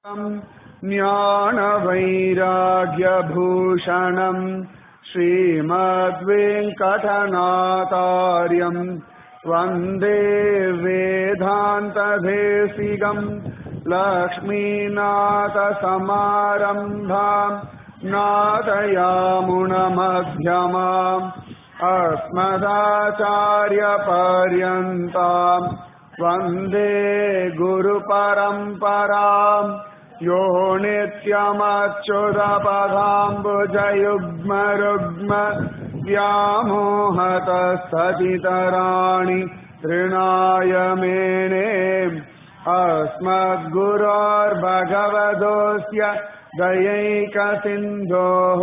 ज्ञानवैराग्यभूषणम् श्रीमद्वेङ्कटनातार्यम् वन्दे वेदान्तदेशिकम् लक्ष्मीनाथसमारम्भाम् नादयामुणमध्यमाम् अस्मदाचार्यपर्यन्ताम् वन्दे गुरुपरम्पराम् यो नित्यमच्युतपदाम्बुजयुग्मरुग्म व्यामोहतस्ततितराणि तृणाय मेने अस्मद्गुरोर्भगवतोऽस्य दयैकसिन्धोः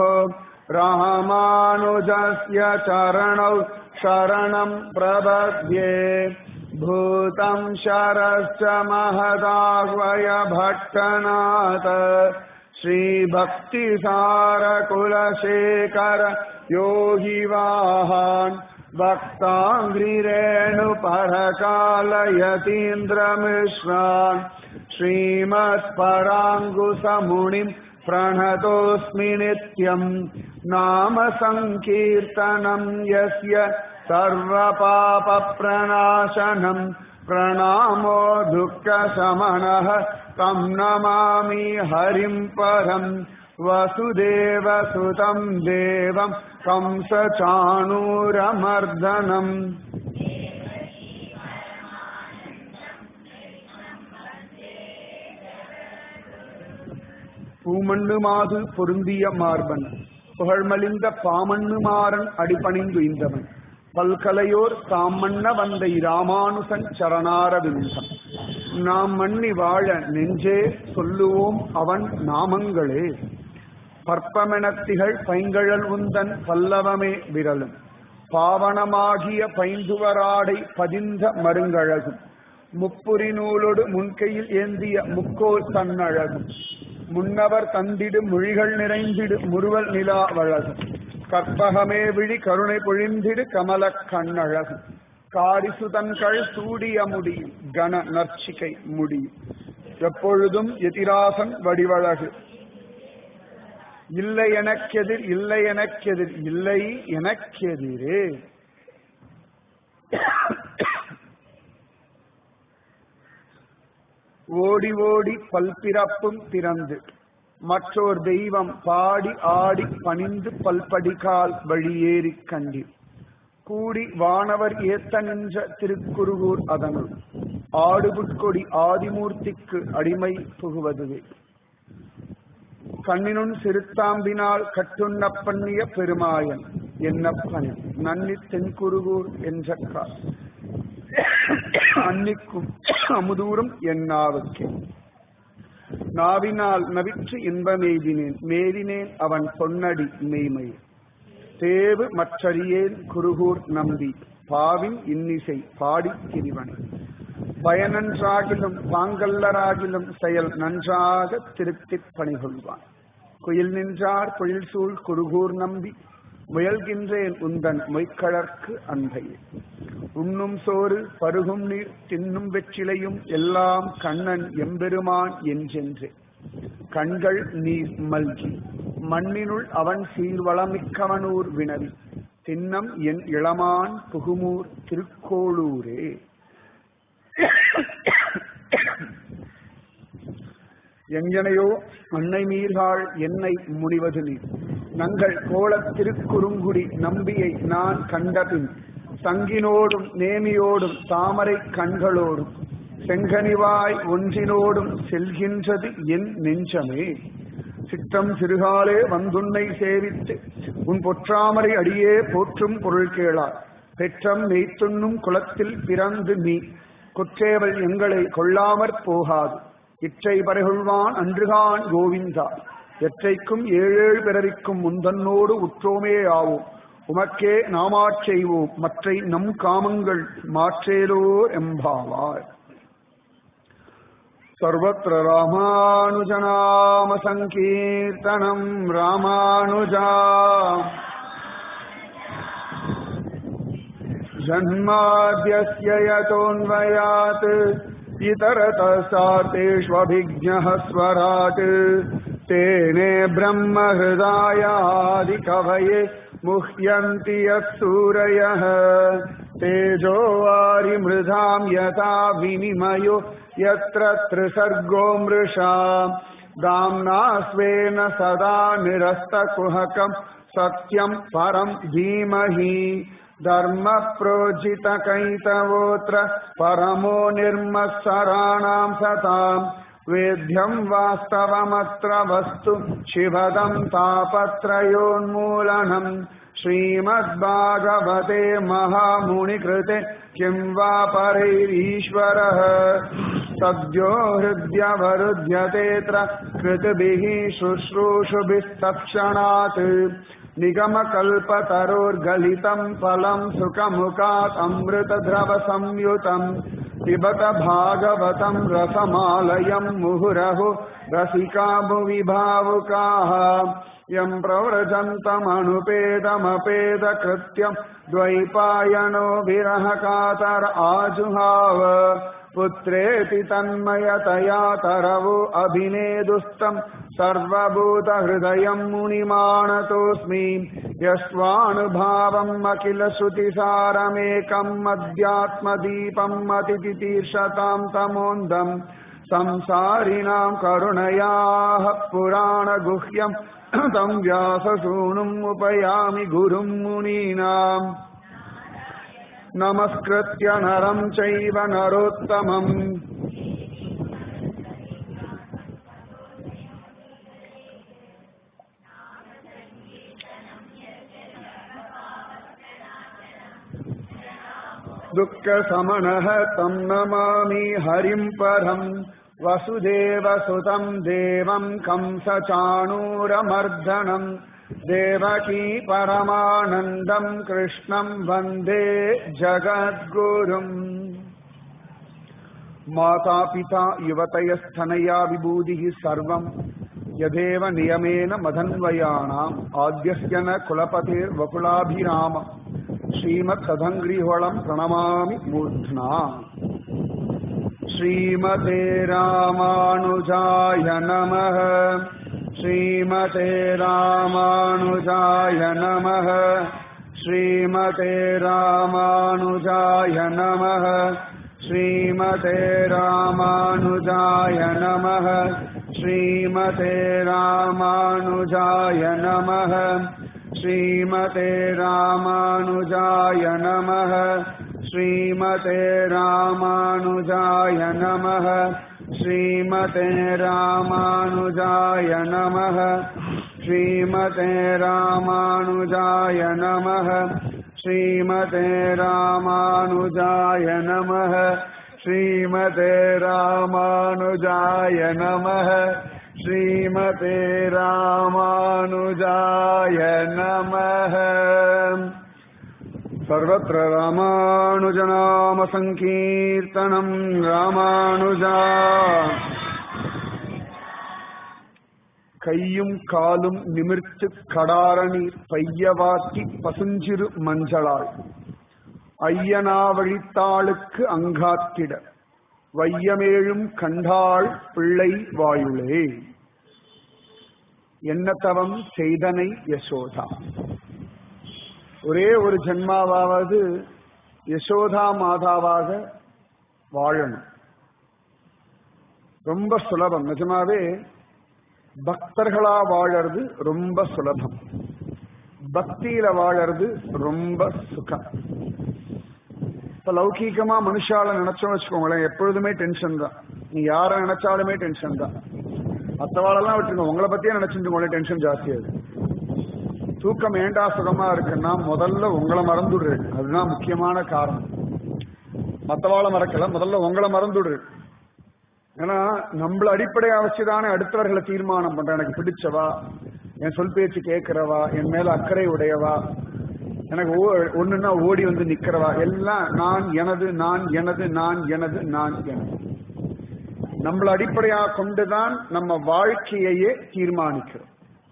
रामानुजस्य चरणौ शरणम् प्रपद्ये भूतं शरश्च महदाह्वय भट्टनाथ श्रीभक्तिसारकुलशेखर योगिवाहान् भक्ताङ्घ्रिरेणुपरकालयतीन्द्रमिश्रान् श्रीमत्पराङ्गुसमुनिम् प्रणतोऽस्मि नित्यम् नाम सङ्कीर्तनम् यस्य सर्वपापप्रणाशनम् प्रणामो दुःखशमनः तम् नमामि हरिम् परम् वसुदेवसुतम् देवम् कंसचाणूरमर्दनम् பூமண்ணு மாது பொருந்திய மார்பன் புகழ்மலிந்த பாமண்ணு மாறன் அடிபணிந்து இந்தவன் பல்கலையோர் தாம் மன்ன வந்தை ராமானுசன் சரணாரவிந்தம் நாம் மண்ணி வாழ நெஞ்சே சொல்லுவோம் அவன் நாமங்களே பற்பமெனத்திகள் பைங்கழல் உந்தன் பல்லவமே விரலும் பாவனமாகிய பைந்துவராடை பதிந்த மருங்கழகும் முப்புரி நூலோடு முன்கையில் ஏந்திய முக்கோல் தன்னழகும் முன்னவர் தந்திடு மொழிகள் நிறைந்திடு முறுவல் நிலா வழகும் கற்பகமே விழி கருணை பொழிந்திடு கமல கண்ணழகும் காரிசுதன்கள் சூடிய முடியும் கன நர்ச்சிகை முடியும் எப்பொழுதும் எதிராசன் வடிவழகு இல்லை எனக்கெதிர் இல்லை எனக்கெதிர் இல்லை எனக்கெதிரே ஓடி ஓடி பல்பிறப்பும் பிறந்து மற்றோர் தெய்வம் பாடி ஆடி பணிந்து பல்படிகால் வழியேறி கண்டி கூடி வானவர் ஏத்த நின்ற திருக்குருகூர் அதனுள் ஆடுபுட்கொடி ஆதிமூர்த்திக்கு அடிமை புகுவதுவே கண்ணினுன் சிறுத்தாம்பினால் கட்டுண்ண பண்ணிய பெருமாயன் என்னப்பன் நன்னி தென்குருகூர் என்ற கால் அன்னிக்கும் அமுதூரும் என்னாவுக்கே நாவினால் நவிற்று இன்பமெய்தினேன் மேதினேன் அவன் பொன்னடி மெய்மை தேவு மற்றறியேன் குருகூர் நம்பி பாவின் இன்னிசை பாடித் திரிவனை பயனன்றாகிலும் பாங்கல்லராகிலும் செயல் நன்றாக திருத்திப் பணிகொள்வான் குயில் நின்றார் குயில் சூழ் குருகூர் நம்பி முயல்கின்றேன் உந்தன் மொய்க்கழற்கு அன்பையே உண்ணும் சோறு பருகும் நீர் தின்னும் வெற்றிலையும் எல்லாம் கண்ணன் எம்பெருமான் என்றென்றே கண்கள் நீர் மல்கி மண்ணினுள் அவன் சீர்வளமிக்கவனூர் வினவி தின்னம் என் இளமான் புகுமூர் திருக்கோளூரே எங்கனையோ அன்னை மீர்காள் என்னை முனிவது நீ நங்கள் கோலத் திருக்குறுங்குடி நம்பியை நான் கண்டபின் சங்கினோடும் நேமியோடும் தாமரை கண்களோடும் செங்கனிவாய் ஒன்றினோடும் செல்கின்றது என் நெஞ்சமே சிற்றம் சிறுகாலே வந்துன்னை சேவித்து உன் பொற்றாமரை அடியே போற்றும் பொருள் கேளார் பெற்றம் மெய்த்துண்ணும் குலத்தில் பிறந்து நீ கொற்றேவல் எங்களை கொள்ளாமற் போகாது இற்றை பறைகொள்வான் அன்றுகான் கோவிந்தா எற்றைக்கும் ஏழேழு பிறவிக்கும் முந்தன்னோடு உற்றோமே ஆவோம் உமக்கே நாமாச் செய்வோம் மற்றை நம் காமங்கள் மாற்றேலோர் எம்பாவார் सर्वत्र रामानुजनाम सङ्कीर्तनम् रामानुजा जन्माद्यस्य यतोऽन्वयात् इतरतस्तातेष्वभिज्ञः स्वराट् तेने ब्रह्महृदायादिकवये मुह्यन्ति यत्सूरयः तेजो वारिमृधाम् यथा विनिमयो यत्र त्रिसर्गो मृषा दाम्ना स्वेन सदा निरस्तकुहकम् सत्यम् परम् धीमहि धर्मप्रोजितकैतवोऽत्र परमो निर्मत्सराणाम् सताम् वेद्यम् वास्तवमत्र वस्तु शिवदम् तापत्रयोन्मूलनम् श्रीमद्भागवते महामुनिकृते किम् वा परैरीश्वरः सद्यो हृद्यवरुध्यतेऽत्र कृतभिः शुश्रूषुभिस्तक्षणात् निगमकल्पतरोर्गलितम् फलम् सुखमुखात् अमृतद्रवसंयुतम् पिबत भागवतम् रसमालयम् मुहुरहो रसिका भुवि भावुकाः यम् प्रव्रजन्तमनुपेदमपेदकृत्यम् द्वैपायनो विरह कातर आजुहाव पुत्रेति तन्मयतया तरवो अभिनेदुस्तम् सर्वभूतहृदयम् मुनिमानतोऽस्मि यस्वानुभावम् अखिल श्रुतिसारमेकम् अध्यात्मदीपम् अतिथितीर्षताम् तमोन्दम् संसारिणाम् करुणयाः पुराणगुह्यम् तम् व्याससूनुम् उपयामि गुरुम् मुनीनाम् नमस्कृत्य नरम् चैव नरोत्तमम् दुःखसमनः तम् नमामि हरिम् परम् वसुदेवसुतम् देवम् कंसचाणूरमर्दनम् देवकी परमानन्दम् कृष्णम् वन्दे जगद्गुरुम् मातापिता युवतयस्तनया विभूतिः सर्वम् यदेव नियमेन मदन्वयानाम् आद्यस्य न कुलपतिर्वकुलाभिराम श्रीमत्सदङ्ग्रिहोळम् प्रणमामि मूर्ध्ना श्रीमते रामानुजाय नमः श्रीमते रामानुजाय नमः श्रीमते रामानुजाय नमः श्रीमते रामानुजाय नमः श्रीमते रामानुजाय नमः श्रीमते रामानुजाय नमः श्रीमते रामानुजाय नमः श्रीमते रामानुजाय नमः श्रीमते रामानुजाय नमः श्रीमते रामानुजाय नमः श्रीमते रामानुजाय नमः श्रीमते रामानुजाय नमः सर्वत्र रामानुजनामसङ्कीर्तनम् रामानुजा கையும் காலும் நிமிர்த்து கடாரணீர் பையவாக்கி பசுஞ்சிறு மஞ்சளாய் ஐயனாவழித்தாளுக்கு அங்காத்திட வையமேழும் கண்டாள் பிள்ளை வாயுளே என்ன தவம் செய்தனை யசோதா ஒரே ஒரு ஜென்மாவாவது யசோதா மாதாவாக வாழணும் ரொம்ப சுலபம் நிஜமாவே பக்தர்களா வாழறது ரொம்ப சுலபம் பக்தியில வாழறது ரொம்ப சுகம் இப்ப லௌகீகமா மனுஷால நினைச்சோம் வச்சுக்கோங்களேன் எப்பொழுதுமே டென்ஷன் தான் நீ யார நினைச்சாலுமே டென்ஷன் தான் மற்றவாளெல்லாம் விட்டுருங்க உங்களை பத்தியே நினைச்சுட்டு டென்ஷன் ஜாஸ்தியாகுது தூக்கம் ஏண்டா சுகமா இருக்குன்னா முதல்ல உங்களை மறந்துடுறு அதுதான் முக்கியமான காரணம் மற்றவாளை மறக்கல முதல்ல உங்களை மறந்துடுறு ஏன்னா நம்மள அடிப்படையா வச்சுதானே அடுத்தவர்களை தீர்மானம் பண்றேன் எனக்கு பிடிச்சவா என் சொல் பேச்சு கேட்கிறவா என் மேல அக்கறை உடையவா எனக்கு ஒண்ணுன்னா ஓடி வந்து நிக்கிறவா எல்லாம் நான் எனது நான் எனது நான் எனது நான் எனது நம்மள அடிப்படையா கொண்டுதான் நம்ம வாழ்க்கையையே தீர்மானிக்கிறோம்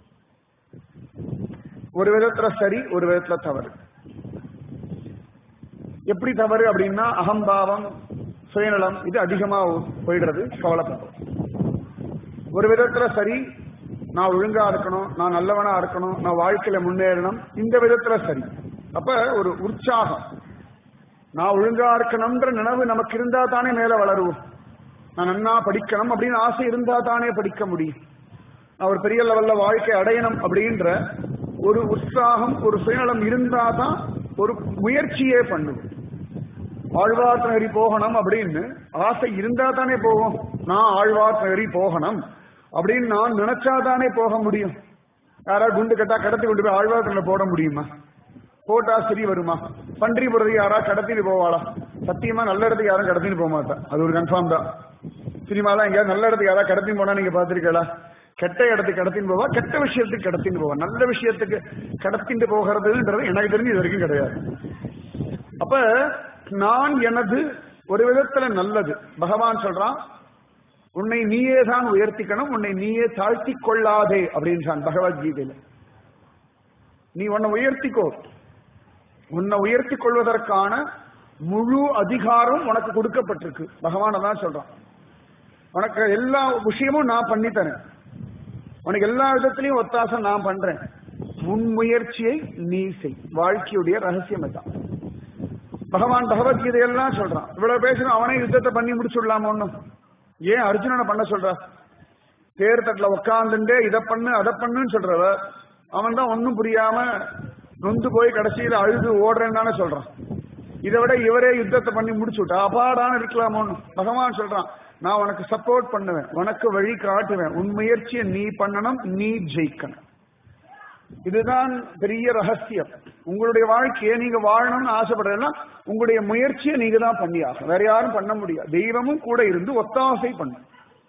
ஒரு விதத்துல சரி ஒரு விதத்துல தவறு எப்படி தவறு அப்படின்னா அகம்பாவம் சுயநலம் இது அதிகமா போயிடுறது கவலைப்படுறோம் ஒரு விதத்துல சரி நான் ஒழுங்கா இருக்கணும் நான் நல்லவனா இருக்கணும் நான் வாழ்க்கையில முன்னேறணும் இந்த விதத்துல சரி அப்ப ஒரு உற்சாகம் நான் ஒழுங்கா இருக்கணும்ன்ற நினைவு நமக்கு இருந்தா தானே மேல வளருவோம் நான் நன்னா படிக்கணும் அப்படின்னு ஆசை இருந்தா தானே படிக்க முடியும் நான் ஒரு பெரிய லெவல்ல வாழ்க்கை அடையணும் அப்படின்ற ஒரு உற்சாகம் ஒரு சுயநலம் இருந்தா தான் ஒரு முயற்சியே பண்ணுவோம் ஆழ்வார் நகரி போகணும் அப்படின்னு ஆசை இருந்தா தானே போவோம் நான் ஆழ்வார் நகரி போகணும் அப்படின்னு நான் நினைச்சா தானே போக முடியும் யாராவது குண்டு கட்டா கடத்தி கொண்டு போய் ஆழ்வார்ல போட முடியுமா போட்டா சரி வருமா பன்றி போறது யாரா கடத்திட்டு போவாளா சத்தியமா நல்ல இடத்துக்கு யாரும் கடத்திட்டு போக மாட்டா அது ஒரு கன்ஃபார்ம் தான் சினிமாலாம் எங்கேயாவது நல்ல இடத்துக்கு யாராவது கடத்தின்னு போனா நீங்க பாத்திருக்கீங்களா கெட்ட இடத்துக்கு கடத்தின்னு போவா கெட்ட விஷயத்துக்கு கடத்தின்னு போவா நல்ல விஷயத்துக்கு கடத்திட்டு போகிறதுன்றது எனக்கு தெரிஞ்சு இது வரைக்கும் கிடையாது அப்ப நான் எனது ஒரு விதத்துல நல்லது பகவான் சொல்றான் உன்னை நீயே தான் உயர்த்திக்கணும் உன்னை நீயே தாழ்த்தி கொள்ளாதே அப்படின்னு பகவத்கீதையில நீ உன்னை உயர்த்திக்கோ உன்னை உயர்த்தி கொள்வதற்கான முழு அதிகாரம் உனக்கு கொடுக்கப்பட்டிருக்கு பகவான தான் சொல்றான் உனக்கு எல்லா விஷயமும் நான் பண்ணி தரேன் உனக்கு எல்லா விதத்திலையும் ஒத்தாசம் நான் பண்றேன் முன் முயற்சியை நீ செய் வாழ்க்கையுடைய ரகசியம் தான் பகவான் பகவத்கீதையெல்லாம் சொல்றான் இவ்வளவு பேசணும் அவனே யுத்தத்தை பண்ணி முடிச்சுடலாம ஒண்ணும் ஏன் அர்ஜுனனை பண்ண சொல்ற தேர் தட்டுல உட்காந்துட்டே இதை பண்ணு அதை பண்ணுன்னு சொல்றவ அவன் தான் ஒன்னும் புரியாம நொந்து போய் கடைசியில அழுது ஓடுறேன்னு தானே சொல்றான் இதை விட இவரே யுத்தத்தை பண்ணி முடிச்சு விட்டா அபாடான இருக்கலாமோன்னு பகவான் சொல்றான் நான் உனக்கு சப்போர்ட் பண்ணுவேன் உனக்கு வழி காட்டுவேன் உன் முயற்சியை நீ பண்ணணும் நீ ஜெயிக்கணும் இதுதான் பெரிய ரகசியம் உங்களுடைய வாழ்க்கையை நீங்க வாழணும்னு ஆசைப்படுறதுன்னா உங்களுடைய முயற்சியை நீங்க தான் பண்ணியாகும் வேற யாரும் பண்ண முடியாது தெய்வமும் கூட இருந்து ஒத்தாசை பண்ணும்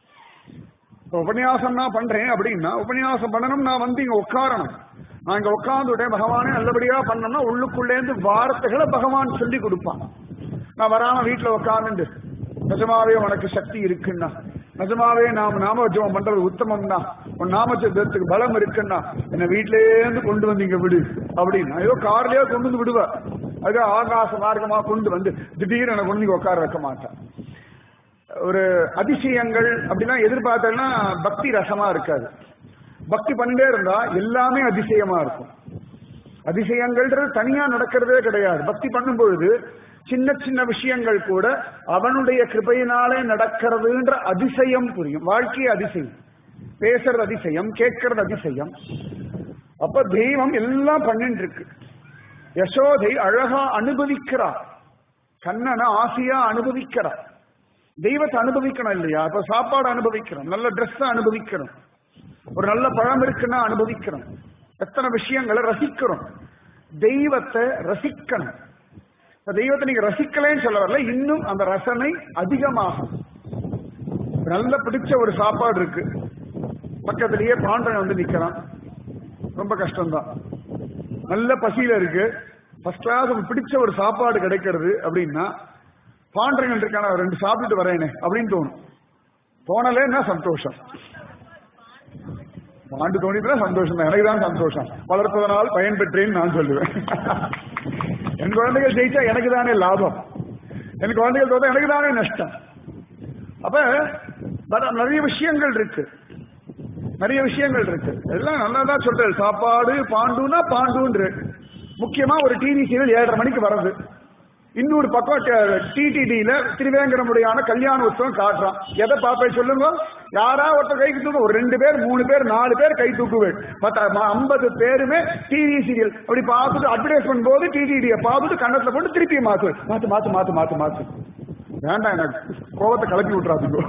உபன்யாசம் நான் பண்றேன் அப்படின்னா உபன்யாசம் பண்ணணும் நான் வந்து இங்க உட்காரணும் நான் இங்க உட்கார்ந்துட்டேன் பகவானே நல்லபடியா பண்ணோம்னா உள்ளுக்குள்ளேருந்து வார்த்தைகளை பகவான் சொல்லி கொடுப்பான் நான் வராம வீட்டுல உட்கார்ந்துட்டு நிஜமாவே உனக்கு சக்தி இருக்குன்னா நிஜமாவே நாம் நாமஜபம் பண்றது உத்தமம் தான் உன் நாமஜபத்துக்கு பலம் இருக்குன்னா என்ன வீட்டிலேயே இருந்து கொண்டு வந்து இங்க விடு அப்படின்னு ஏதோ கார்லயே கொண்டு வந்து விடுவ அது ஆகாச மார்க்கமா கொண்டு வந்து திடீர்னு எனக்கு கொண்டு இங்க உட்கார வைக்க மாட்டேன் ஒரு அதிசயங்கள் அப்படிலாம் எதிர்பார்த்தேன்னா பக்தி ரசமா இருக்காது பக்தி பண்ணிட்டே இருந்தா எல்லாமே அதிசயமா இருக்கும் அதிசயங்கள்ன்றது தனியா நடக்கிறதே கிடையாது பக்தி பண்ணும் பொழுது சின்ன சின்ன விஷயங்கள் கூட அவனுடைய கிருபையினாலே நடக்கிறதுன்ற அதிசயம் புரியும் வாழ்க்கையே அதிசயம் பேசுறது அதிசயம் கேட்கறது அதிசயம் அப்ப தெய்வம் எல்லாம் பண்ணிட்டு இருக்கு யசோதை அழகா அனுபவிக்கிறார் கண்ணனை ஆசையா அனுபவிக்கிறார் தெய்வத்தை அனுபவிக்கணும் இல்லையா இப்ப சாப்பாடு அனுபவிக்கிறோம் நல்ல ட்ரெஸ் அனுபவிக்கிறோம் ஒரு நல்ல பழம் இருக்குன்னா அனுபவிக்கிறோம் எத்தனை விஷயங்களை ரசிக்கிறோம் தெய்வத்தை ரசிக்கணும் தெய்வத்தை நீங்க ரசிக்கலன்னு சொல்ல வரல இன்னும் அந்த ரசனை அதிகமாகும் நல்ல பிடிச்ச ஒரு சாப்பாடு இருக்கு பக்கத்திலேயே பாண்டவன் வந்து நிக்கிறான் ரொம்ப கஷ்டம்தான் நல்ல பசியில இருக்கு ஃபர்ஸ்ட் கிளாஸ் பிடிச்ச ஒரு சாப்பாடு கிடைக்கிறது அப்படின்னா பாண்டவன் இருக்கான ரெண்டு சாப்பிட்டுட்டு வரேனே அப்படின்னு தோணும் தோணலேன்னா சந்தோஷம் ஆண்டு தோணிட்டுனா சந்தோஷம் தான் எனக்கு தான் சந்தோஷம் வளர்ப்பதனால் பயன் பெற்றேன்னு நான் சொல்லுவேன் என் குழந்தைகள் ஜெயிச்சா எனக்கு தானே லாபம் என் குழந்தைகள் தோத்தா எனக்கு தானே நஷ்டம் அப்ப நிறைய விஷயங்கள் இருக்கு நிறைய விஷயங்கள் இருக்கு எல்லாம் நல்லா தான் சொல்றேன் சாப்பாடு பாண்டுனா பாண்டுன்று முக்கியமா ஒரு டிவி சீரியல் ஏழரை மணிக்கு வர்றது இன்னொரு பக்கம் டிடிடியில திருவேங்கரமுடையான கல்யாண உற்சவம் காட்டுறான் எதை பாப்பேன் சொல்லுங்க யாரா ஒருத்தர் கை தூக்க ஒரு ரெண்டு பேர் மூணு பேர் நாலு பேர் கை தூக்குவேன் மத்த ஐம்பது பேருமே டிவி சீரியல் அப்படி பார்த்துட்டு அட்வர்டைஸ்மெண்ட் போது டிடிடியை பார்த்துட்டு கண்ணத்துல போட்டு திருப்பி மாத்து மாத்து மாத்து மாத்து மாத்து மாத்து வேண்டாம் எனக்கு கோபத்தை கலப்பி விட்டுறாதுங்க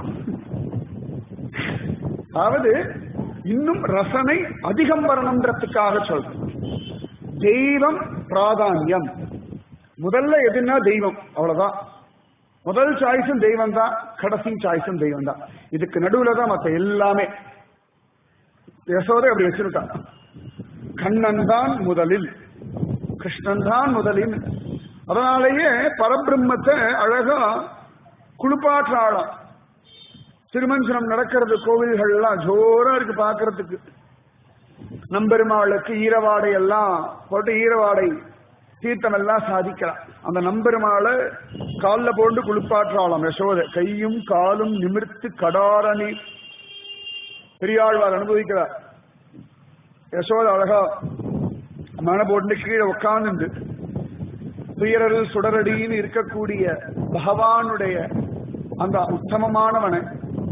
அதாவது இன்னும் ரசனை அதிகம் வரணுன்றதுக்காக சொல்றேன் தெய்வம் பிராதானியம் முதல்ல எதுன்னா தெய்வம் அவ்வளவுதான் முதல் சாய்ஸும் தெய்வம் தான் கடைசி சாய்ஸும் தெய்வம் தான் இதுக்கு நடுவுல தான் மத்த எல்லாமே யசோதை அப்படி வச்சிருக்கான் கண்ணன் தான் முதலில் கிருஷ்ணன் தான் முதலில் அதனாலேயே பரபிரம்மத்தை அழகா குளிப்பாற்றாளாம் திருமஞ்சனம் நடக்கிறது கோவில்கள் எல்லாம் ஜோரா இருக்கு பாக்குறதுக்கு நம்பெருமாளுக்கு ஈரவாடை எல்லாம் போட்டு ஈரவாடை தீர்த்தம் எல்லாம் சாதிக்கிறான் அந்த நம்பெருமாளை காலில் போட்டு குளிப்பாற்றாளாம் யசோத கையும் காலும் நிமிர்த்து கடாரணி பெரியாழ்வார் அனுபவிக்கிறார் யசோத அழகா மன போட்டு கீழே உட்கார்ந்து துயரல் சுடரடின்னு இருக்கக்கூடிய பகவானுடைய அந்த உத்தமமானவனை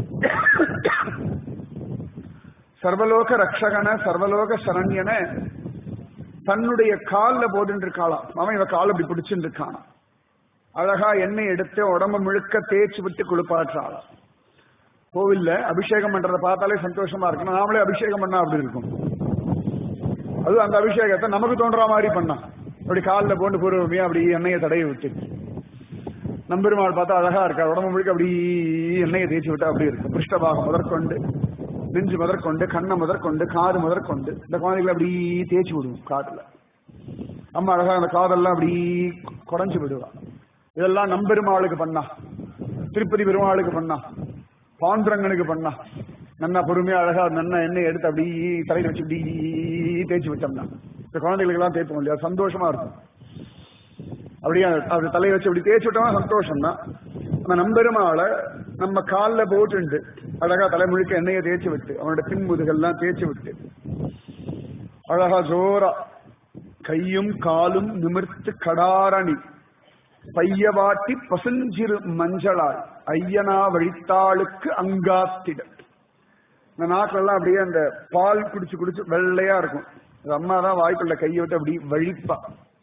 சர்வலோக ரக்ஷகன சர்வலோக சரண்யன தன்னுடைய காலில் போட்டு இருக்காளாம் அவன் இவ கால் அப்படி பிடிச்சுட்டு இருக்கானாம் அழகா எண்ணெய் எடுத்து உடம்பு முழுக்க தேய்ச்சி விட்டு குளிப்பாற்றாளாம் கோவில்ல அபிஷேகம் பண்றதை பார்த்தாலே சந்தோஷமா இருக்கு நாமளே அபிஷேகம் பண்ணா அப்படி இருக்கும் அது அந்த அபிஷேகத்தை நமக்கு தோன்ற மாதிரி பண்ணா அப்படி காலில் போட்டு பூர்வமையா அப்படி எண்ணெயை தடவி விட்டு நம்பெருமாள் பார்த்தா அழகா இருக்கா உடம்பு முழுக்க அப்படி எண்ணெயை தேய்ச்சி விட்டா அப்படி இருக்கும் பிருஷ்டபாகம் முதற்கொண்டு நெஞ்சு முதற்கொண்டு கண்ணை முதற்கொண்டு காது முதற்கொண்டு இந்த குழந்தைகளை அப்படி தேய்ச்சி விடுவோம் காதுல அம்மா அழகா அந்த காதெல்லாம் அப்படி குறைஞ்சு விடுவா இதெல்லாம் நம்பெருமாளுக்கு பண்ணா திருப்பதி பெருமாளுக்கு பண்ணா பாண்டுரங்கனுக்கு பண்ணா நன்னா பொறுமையா அழகா நன்னா எண்ணெய் எடுத்து அப்படி தலையில வச்சு இப்படி தேய்ச்சி விட்டோம்னா இந்த குழந்தைகளுக்கு எல்லாம் தேய்ப்போம் இல்லையா சந்தோஷமா இருக்கும் அப்படியே அது தலையை வச்சு அப்படி தேய்ச்சி விட்டோம்னா சந்தோஷம் தான் அந்த நம்பெருமாளை நம்ம காலில் போட்டுண்டு அழகா தலைமுழுக்க எண்ணெயை தேய்ச்சி விட்டு அவனோட பின்முதுகள்லாம் தேய்ச்சி விட்டு அழகா ஜோரா கையும் காலும் நிமிர்த்து கடாரணி பையவாட்டி பசுஞ்சிறு மஞ்சளாய் ஐயனா வழித்தாளுக்கு அங்காத்திட இந்த நாட்டுல எல்லாம் அப்படியே அந்த பால் குடிச்சு குடிச்சு வெள்ளையா இருக்கும் அது அம்மா தான் வாய்க்குள்ள கையை விட்டு அப்படி வழிப்பா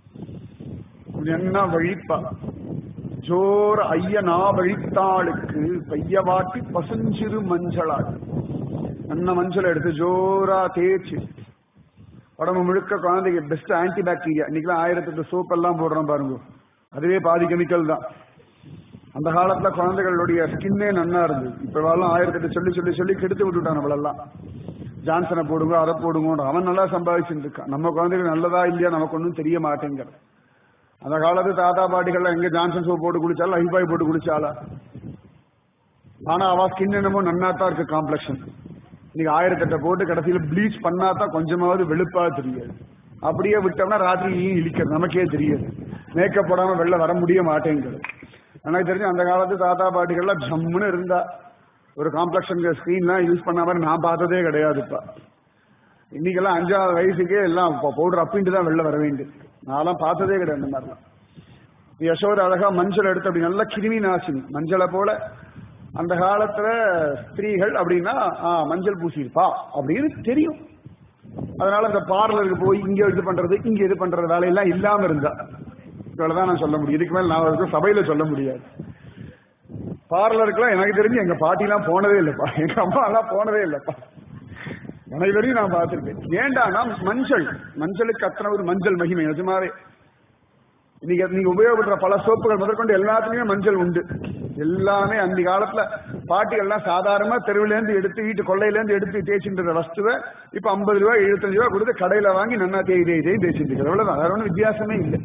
என்ன வழிப்பா ஜோர் ஐயனா வழித்தாளுக்கு பையவாட்டி பசுஞ்சிறு மஞ்சளாய் அண்ண மஞ்சள் எடுத்து ஜோரா தேய்ச்சி உடம்பு முழுக்க குழந்தைக்கு பெஸ்ட் ஆன்டி பாக்டீரியா இன்னைக்கெல்லாம் ஆயிரத்தி எட்டு சோப் எல்லாம் போடுறோம் பாருங்க அதுவே பாதி கெமிக்கல் தான் அந்த காலத்துல குழந்தைகளுடைய ஸ்கின்னே நன்னா இருந்தது இப்ப எல்லாம் ஆயிரத்தி எட்டு சொல்லி சொல்லி சொல்லி கெடுத்து விட்டுட்டான் நம்மளெல்லாம் ஜான்சனை போடுங்க அதை போடுங்க அவன் நல்லா சம்பாதிச்சுட்டு இருக்கான் நம்ம குழந்தைகள் நல்லதா இல்லையா நமக்கு ஒன்றும் தெரிய மாட்டேங்கிற அந்த காலத்து தாத்தா பாட்டிகள் எங்க ஜான்சன் சோப் போட்டு குளிச்சாலும் ஐபாய் போட்டு குளிச்சாலா ஆனா அவ ஸ்கின் என்னமோ நன்னாத்தான் இருக்கு காம்ப்ளெக்ஷன் இன்னைக்கு ஆயிரத்தெட்டை போட்டு கடைசியில ப்ளீச் பண்ணாதான் கொஞ்சமாவது வெளுப்பா தெரியாது அப்படியே விட்டோம்னா ராத்திரி ஈ இழிக்கிறது நமக்கே தெரியாது மேக்கப் போடாம வெளில வர முடிய மாட்டேங்கிறது எனக்கு தெரிஞ்சு அந்த காலத்து தாத்தா பாட்டிகள்லாம் ஜம்முன்னு இருந்தா ஒரு காம்ப்ளெக்ஷன் ஸ்கிரீன்லாம் யூஸ் பண்ண மாதிரி நான் பார்த்ததே கிடையாதுப்பா இன்னைக்கெல்லாம் அஞ்சாவது வயசுக்கே எல்லாம் பவுடர் அப்பின்ட்டு தான் வெளில வர வேண்டியது நான்லாம் பார்த்ததே கிடையாது இந்த மாதிரிலாம் யசோத அழகா மஞ்சள் எடுத்து அப்படி நல்ல கிருமி நாசினி மஞ்சளை போல அந்த காலத்துல ஸ்திரீகள் அப்படின்னா ஆ, மஞ்சள் பூசியிருப்பா அப்படின்னு தெரியும் அதனால இந்த பார்லருக்கு போய் இங்க இது பண்றது இங்க இது பண்றது வேலையெல்லாம் இல்லாம இருந்தா இவ்வளவுதான் நான் சொல்ல முடியும் இதுக்கு மேல நான் அதுக்கு சபையில சொல்ல முடியாது பார்லருக்குலாம் எனக்கு தெரிஞ்சு எங்க பாட்டிலாம் போனதே இல்லப்பா எங்க அம்மா எல்லாம் போனதே இல்லப்பா எனக்கு வரையும் நான் பார்த்திருக்கேன் ஏண்டானா மஞ்சள் மஞ்சளுக்கு அத்தனை ஒரு மஞ்சள் மகிமை நிஜமாவே நீங்க நீங்க உபயோகப்படுற பல சோப்புகள் முதற்கொண்டு எல்லாத்துலயுமே மஞ்சள் உண்டு எல்லாமே அந்த காலத்துல பாட்டிகள்லாம் சாதாரணமா தெருவுல இருந்து எடுத்து வீட்டு கொள்ளையில இருந்து எடுத்து தேய்ச்சின்ற வஸ்துவை இப்ப ஐம்பது ரூபாய் எழுபத்தஞ்சு ரூபாய் கொடுத்து கடையில வாங்கி நன்னா தேய் தேய் தேய் தேய்ச்சிட்டு இருக்கு அவ்வளவுதான் வேற ஒன்றும் வித்தியாசமே இல்லை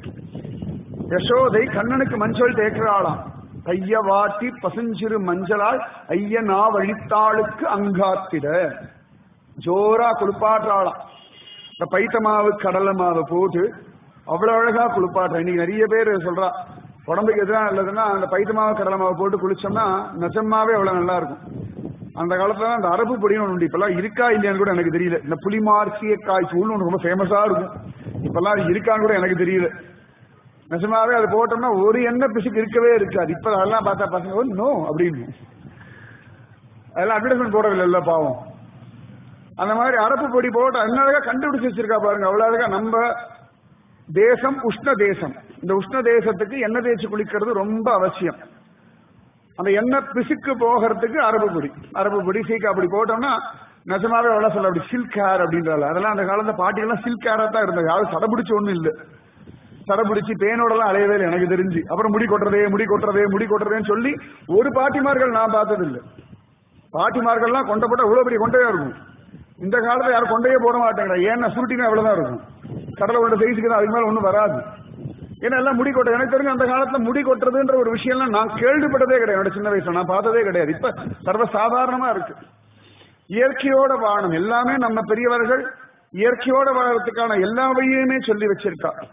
யசோதை கண்ணனுக்கு மஞ்சள் தேய்க்கிறாளாம் கைய வாட்டி பசுஞ்சிறு மஞ்சளால் ஐயனா வழித்தாளுக்கு அங்காத்திட ஜோரா குளிப்பாற்றாளாம் இந்த பைத்த மாவு கடலை மாவு போட்டு அவ்வளவு அழகா குளிப்பாட்டுற இன்னைக்கு நிறைய பேர் சொல்றா உடம்புக்கு எதுனா நல்லதுன்னா அந்த பைத்த மாவு கடலை மாவு போட்டு குளிச்சோம்னா நிஜமாவே அவ்வளவு நல்லா இருக்கும் அந்த காலத்துல அந்த அரபு பொடின்னு ஒன்று உண்டு இப்பெல்லாம் இருக்கா இல்லையான்னு கூட எனக்கு தெரியல இந்த புலிமார்சிய காய் தூள்னு ஒன்று ரொம்ப ஃபேமஸா இருக்கும் இப்பெல்லாம் அது இருக்கான்னு கூட எனக்கு தெரியல நிஜமாவே அது போட்டோம்னா ஒரு எண்ணெய் பிசுக்கு இருக்கவே இருக்காது இப்ப அதெல்லாம் பார்த்தா பசங்க நோ அப்படின்னு அதெல்லாம் அட்வர்டைஸ்மெண்ட் போடவில்லை இல்ல பாவம் அந்த மாதிரி அரப்பு பொடி போட்டு அழகா கண்டுபிடிச்சு வச்சிருக்கா பாருங்க அவ்வளவு அழகா நம்ம தேசம் உஷ்ண தேசம் இந்த உஷ்ண தேசத்துக்கு எண்ணெய் தேய்ச்சி குளிக்கிறது ரொம்ப அவசியம் அந்த எண்ணெய் பிசுக்கு போகிறதுக்கு அரபு பொடி அரபு பொடி சீக்கா அப்படி போட்டோம்னா நிஜமாவே அவ்வளவு சொல்ல அப்படி சில்க் ஹேர் அப்படின்றால அதெல்லாம் அந்த காலத்துல பாட்டிகள்லாம் சில்க் ஹேரா தான் இருந்தது யாரும் சடபிடிச்சு ஒண்ணும் இல்லை சடபிடிச்சு பேனோடலாம் அலையவே இல்லை எனக்கு தெரிஞ்சு அப்புறம் முடி கொட்டுறதே முடி கொட்டுறதே முடி கொட்டுறதேன்னு சொல்லி ஒரு பாட்டிமார்கள் நான் பார்த்தது இல்லை பாட்டிமார்கள்லாம் கொண்ட போட்டா இவ்வளவு பெரிய கொண்டையா இருக்கும் இந்த காலத்துல யாரும் கொண்டையே போட மாட்டேங்கிறா ஏன்னா சுருட்டினா அவ்வளவுதான் இருக்கும் கடலை கொண்ட சைஸுக்கு தான் அதுக்கு மேல ஒண்ணும் வராது ஏன்னா எல்லாம் முடி கொட்ட எனக்கு தெரிஞ்சு அந்த காலத்துல முடி கொட்டுறதுன்ற ஒரு விஷயம்லாம் நான் கேள்விப்பட்டதே கிடையாது என்னோட சின்ன வயசுல நான் பார்த்ததே கிடையாது இப்ப சர்வ சாதாரணமா இருக்கு இயற்கையோட வாழணும் எல்லாமே நம்ம பெரியவர்கள் இயற்கையோட வாழறதுக்கான எல்லா வழியுமே சொல்லி வச்சிருக்கா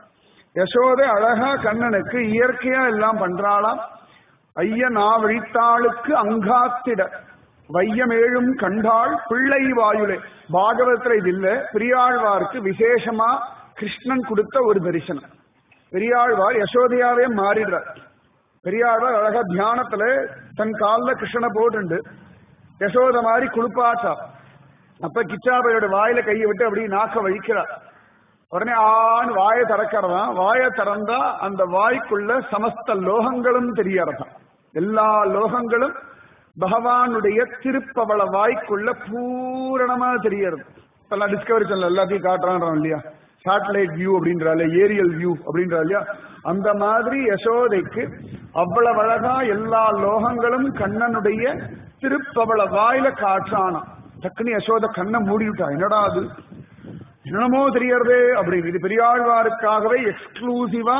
யசோதை அழகா கண்ணனுக்கு இயற்கையா எல்லாம் பண்றாளாம் ஐய நாவழித்தாளுக்கு அங்காத்திட வையமேழும் கண்டாள் பிள்ளை வாயுலே பாகவத்துல இது இல்ல பெரியாழ்வாருக்கு விசேஷமா கிருஷ்ணன் கொடுத்த ஒரு தரிசனம் பெரியாழ்வார் யசோதையாவே மாறிடுறார் பெரியாழ்வார் அழகா தியானத்துல தன் கால்ல கிருஷ்ணனை போட்டுண்டு யசோத மாதிரி குளிப்பாட்டா அப்ப கிச்சாபையோட வாயில கையை விட்டு அப்படி நாக்க வழிக்கிறார் உடனே ஆண் வாயை திறக்கிறதான் வாயை திறந்தா அந்த வாய்க்குள்ள சமஸ்த லோகங்களும் தெரியறதாம் எல்லா லோகங்களும் பகவானுடைய திருப்பவள வாய்க்குள்ள பூரணமா தெரியறது இப்பெல்லாம் டிஸ்கவரி சேனல் எல்லாத்தையும் காட்டுறான் இல்லையா சேட்டலைட் வியூ அப்படின்றால ஏரியல் வியூ அப்படின்றா இல்லையா அந்த மாதிரி யசோதைக்கு அவ்வளவு அழகா எல்லா லோகங்களும் கண்ணனுடைய திருப்பவள வாயில காற்றானாம் டக்குனு யசோத கண்ணை மூடிவிட்டா என்னடா அது என்னமோ தெரியறதே அப்படின்னு இது பெரியாழ்வாருக்காகவே எக்ஸ்க்ளூசிவா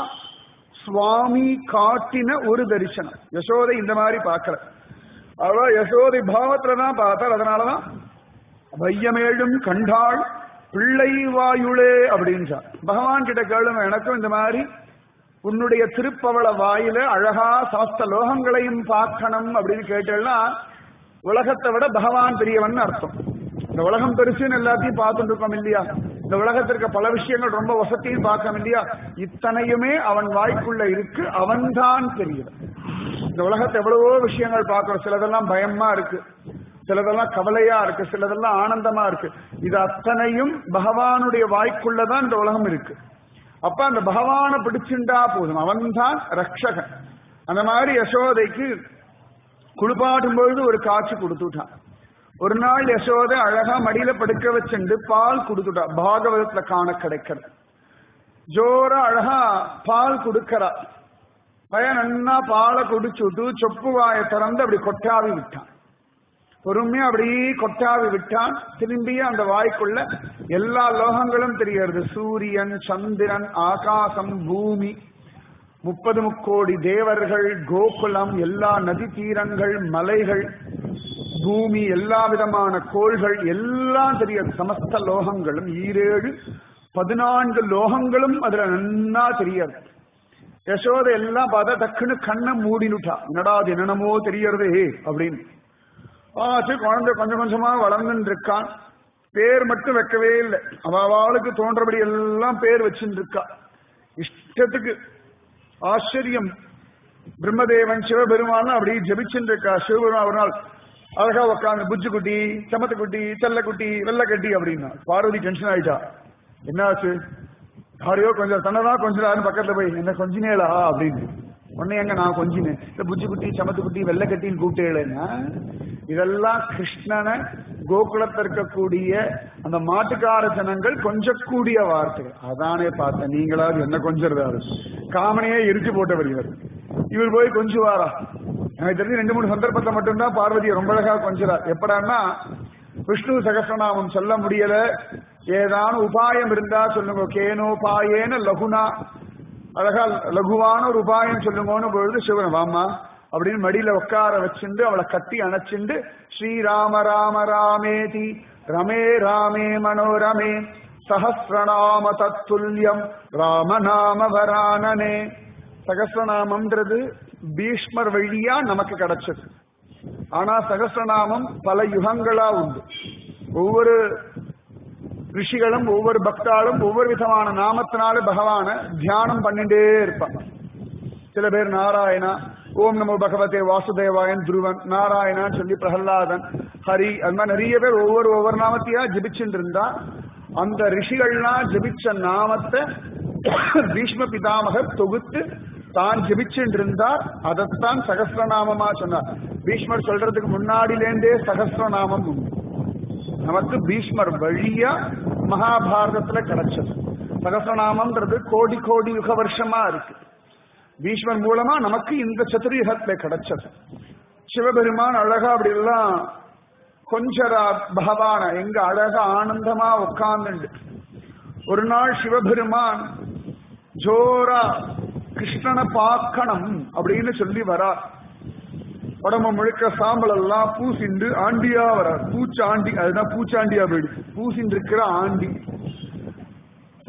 சுவாமி காட்டின ஒரு தரிசனம் யசோதை இந்த மாதிரி பார்க்கல அவ யசோதை பாவத்துல தான் பார்த்தாள் அதனாலதான் வையமேழும் கண்டாள் பிள்ளை வாயுளே அப்படின்றார் பகவான் கிட்ட கேளுங்க எனக்கும் இந்த மாதிரி உன்னுடைய திருப்பவள வாயில அழகா சமஸ்த லோகங்களையும் பார்க்கணும் அப்படின்னு கேட்டேன்னா உலகத்தை விட பகவான் பெரியவன் அர்த்தம் இந்த உலகம் பெருசுன்னு எல்லாத்தையும் பார்த்துட்டு இருக்கோம் இல்லையா இந்த உலகத்திற்கு பல விஷயங்கள் ரொம்ப வசத்தையும் பார்க்கணும் இல்லையா இத்தனையுமே அவன் வாய்க்குள்ள இருக்கு அவன்தான் பெரியவன் இந்த உலகத்தை எவ்வளவோ விஷயங்கள் பார்க்கிறோம் சிலதெல்லாம் பயமா இருக்கு சிலதெல்லாம் கவலையா இருக்கு சிலதெல்லாம் ஆனந்தமா இருக்கு இது அத்தனையும் பகவானுடைய வாய்க்குள்ளதான் இந்த உலகம் இருக்கு அப்ப அந்த பகவானை பிடிச்சுண்டா போதும் அவன்தான் ரக்ஷகன் அந்த மாதிரி யசோதைக்கு குளிப்பாட்டும் பொழுது ஒரு காட்சி கொடுத்துட்டான் ஒரு நாள் யசோதை அழகா மடியில படுக்க வச்சுண்டு பால் கொடுத்துட்டா பாகவதத்துல காண கிடைக்கிறது ஜோர அழகா பால் கொடுக்கறா பையன் நன்னா பாலை குடிச்சுட்டு சொப்பு வாயை திறந்து அப்படி கொட்டாவி விட்டான் பொறுமையா அப்படி கொட்டாவி விட்டான் திரும்பிய அந்த வாய்க்குள்ள எல்லா லோகங்களும் தெரிகிறது சூரியன் சந்திரன் ஆகாசம் பூமி முப்பது முக்கோடி தேவர்கள் கோகுலம் எல்லா நதி தீரங்கள் மலைகள் பூமி எல்லா விதமான கோள்கள் எல்லாம் தெரியாது சமஸ்த லோகங்களும் ஈரேழு பதினான்கு லோகங்களும் அதுல நன்னா தெரியாது யசோத எல்லாம் பார்த்தா டக்குன்னு கண்ணை மூடினுட்டா என்னடா அது என்னென்னமோ தெரியறதே அப்படின்னு ஆச்சு குழந்தை கொஞ்சம் கொஞ்சமா வளர்ந்துட்டு இருக்கான் பேர் மட்டும் வைக்கவே இல்லை அவளுக்கு தோன்றபடி எல்லாம் பேர் வச்சுட்டு இருக்கா இஷ்டத்துக்கு ஆச்சரியம் பிரம்மதேவன் சிவபெருமான் அப்படி ஜபிச்சுட்டு இருக்கா சிவபெருமான் ஒரு நாள் அழகா உட்காந்து புஜ்ஜு குட்டி சமத்து குட்டி செல்லக்குட்டி வெள்ளக்கட்டி அப்படின்னா பார்வதி டென்ஷன் ஆயிட்டா என்னாச்சு யாரையோ கொஞ்சம் தன்னதான் கொஞ்ச நேரம் பக்கத்துல போய் என்ன கொஞ்சினேலா அப்படின்னு உடனே எங்க நான் கொஞ்சினேன் இந்த புஜ்ஜு குட்டி சமத்து குட்டி வெள்ளக்கட்டின்னு கூப்பிட்டேன்னா இதெல்லாம் கிருஷ்ணனை கோகுலத்தில் இருக்கக்கூடிய அந்த மாட்டுக்கார ஜனங்கள் கொஞ்சக்கூடிய வார்த்தைகள் அதானே பார்த்தேன் நீங்களாவது என்ன கொஞ்சிருந்தாரு காமனையே எரிச்சு போட்டவர் இவர் இவர் போய் கொஞ்சுவாரா எனக்கு தெரிஞ்சு ரெண்டு மூணு சந்தர்ப்பத்தை மட்டும்தான் பார்வதியை ரொம்ப அழகா கொஞ்சிறார் எப்படான்னா விஷ்ணு சகசிரநாமம் சொல்ல முடியல ஏதான உபாயம் இருந்தா சொல்லுங்க கேனோபாயேன லகுனா அழகா லகுவான ஒரு உபாயம் சொல்லுங்கன்னு பொழுது சிவன் வாமா அப்படின்னு மடியில உட்கார வச்சுண்டு அவளை கட்டி அணைச்சுண்டு ஸ்ரீராம ராம ராமேதி ரமே ராமே மனோரமே சஹசிரநாம தத்துல்யம் ராமநாம வரானனே சகசிரநாமம்ன்றது பீஷ்மர் வழியா நமக்கு கிடைச்சது ஆனா சகசிரநாமம் பல யுகங்களா உண்டு ஒவ்வொரு ரிஷிகளும் ஒவ்வொரு பக்தாலும் ஒவ்வொரு விதமான நாமத்தினால பகவான தியானம் பண்ணிட்டே இருப்பாங்க சில பேர் நாராயணா ஓம் நமோ பகவதே வாசுதேவாயன் துருவன் நாராயணான்னு சொல்லி பிரகலாதன் ஹரி அது மாதிரி நிறைய பேர் ஒவ்வொரு ஒவ்வொரு நாமத்தையா ஜபிச்சுட்டு இருந்தா அந்த ரிஷிகள்லாம் ஜபிச்ச நாமத்தை பீஷ்ம பிதாமகர் தொகுத்து தான் ஜபிச்சுட்டு இருந்தார் அதைத்தான் சகசிரநாமமா சொன்னார் பீஷ்மர் சொல்றதுக்கு முன்னாடிலேருந்தே சகசிரநாமம் உண்டு நமக்கு பீஷ்மர் வழியா மகாபாரதத்துல கிடைச்சது சகசிரநாமம்ன்றது கோடி கோடி யுக வருஷமா இருக்கு பீஷ்மர் மூலமா நமக்கு இந்த சதுர்யுகத்துல கிடைச்சது சிவபெருமான் அழகா அப்படி எல்லாம் கொஞ்சரா பகவான எங்க அழகா ஆனந்தமா உட்கார்ந்துண்டு ஒரு நாள் சிவபெருமான் ஜோரா கிருஷ்ணனை பார்க்கணும் அப்படின்னு சொல்லி வரா உடம்பு முழுக்க சாம்பல் எல்லாம் பூசிண்டு ஆண்டியா வரார் பூச்சாண்டி அதுதான் பூச்சாண்டியா போயிடுச்சு பூசிண்டு இருக்கிற ஆண்டி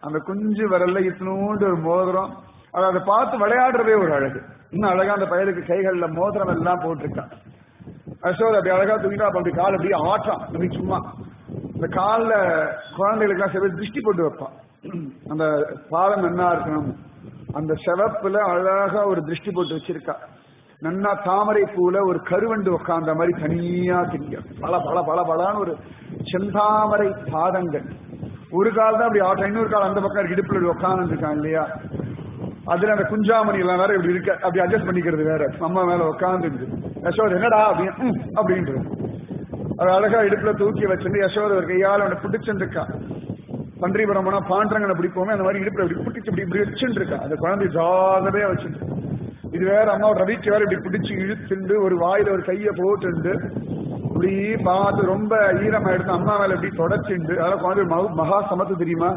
அந்த குஞ்சு விரல்ல இத்தினூண்டு ஒரு மோதிரம் அதை அதை பார்த்து விளையாடுறதே ஒரு அழகு இன்னும் அழகா அந்த பயலுக்கு கைகள்ல மோதிரம் எல்லாம் போட்டிருக்கான் யசோதை அப்படி அழகா தூங்கிட்டா அப்ப அப்படி கால் அப்படி ஆட்டம் அப்படி சும்மா இந்த கால்ல குழந்தைகளுக்கு சில திருஷ்டி போட்டு வைப்பான் அந்த பாதம் என்ன இருக்கணும் அந்த செவப்புல அழகா ஒரு திருஷ்டி போட்டு வச்சிருக்கா நன்னா தாமரை பூல ஒரு கருவண்டு உட்கார்ந்த மாதிரி தனியா திங்க பல பல பல பலான்னு ஒரு செந்தாமரை பாதங்கள் ஒரு கால் தான் அப்படி ஆட்டம் இன்னொரு கால் அந்த பக்கம் இடுப்புல இப்படி உட்கார்ந்து இருக்கான் இல்லையா அதுல அந்த குஞ்சாமணி எல்லாம் வேற இப்படி இருக்க அப்படி அட்ஜஸ்ட் பண்ணிக்கிறது வேற அம்மா மேல உட்கார்ந்து யசோத் என்னடா அப்படின்னு "ம்" அப்படின்றது அது அழகா இடுப்புல தூக்கி வச்சிருந்து யசோத ஒரு கையால அவனை பிடிச்சுட்டு இருக்கா பன்றிபுரம் போனா பாண்டரங்கனை பிடிப்போமே அந்த மாதிரி இடுப்புல இப்படி பிடிச்சு இப்படி இப்படி வச்சுட்டு இருக்கா அந்த குழந்தை ஜாகிரதையா வச்சுட்டு இது வேற அம்மா ரவிக்கு வேற இப்படி பிடிச்சு இழுத்துண்டு ஒரு வாயில ஒரு கைய போட்டுண்டு இப்படி பார்த்து ரொம்ப ஈரமா எடுத்து அம்மா மேல இப்படி தொடச்சுண்டு அதெல்லாம் குழந்தை மக- மகா சமத்து தெரியுமா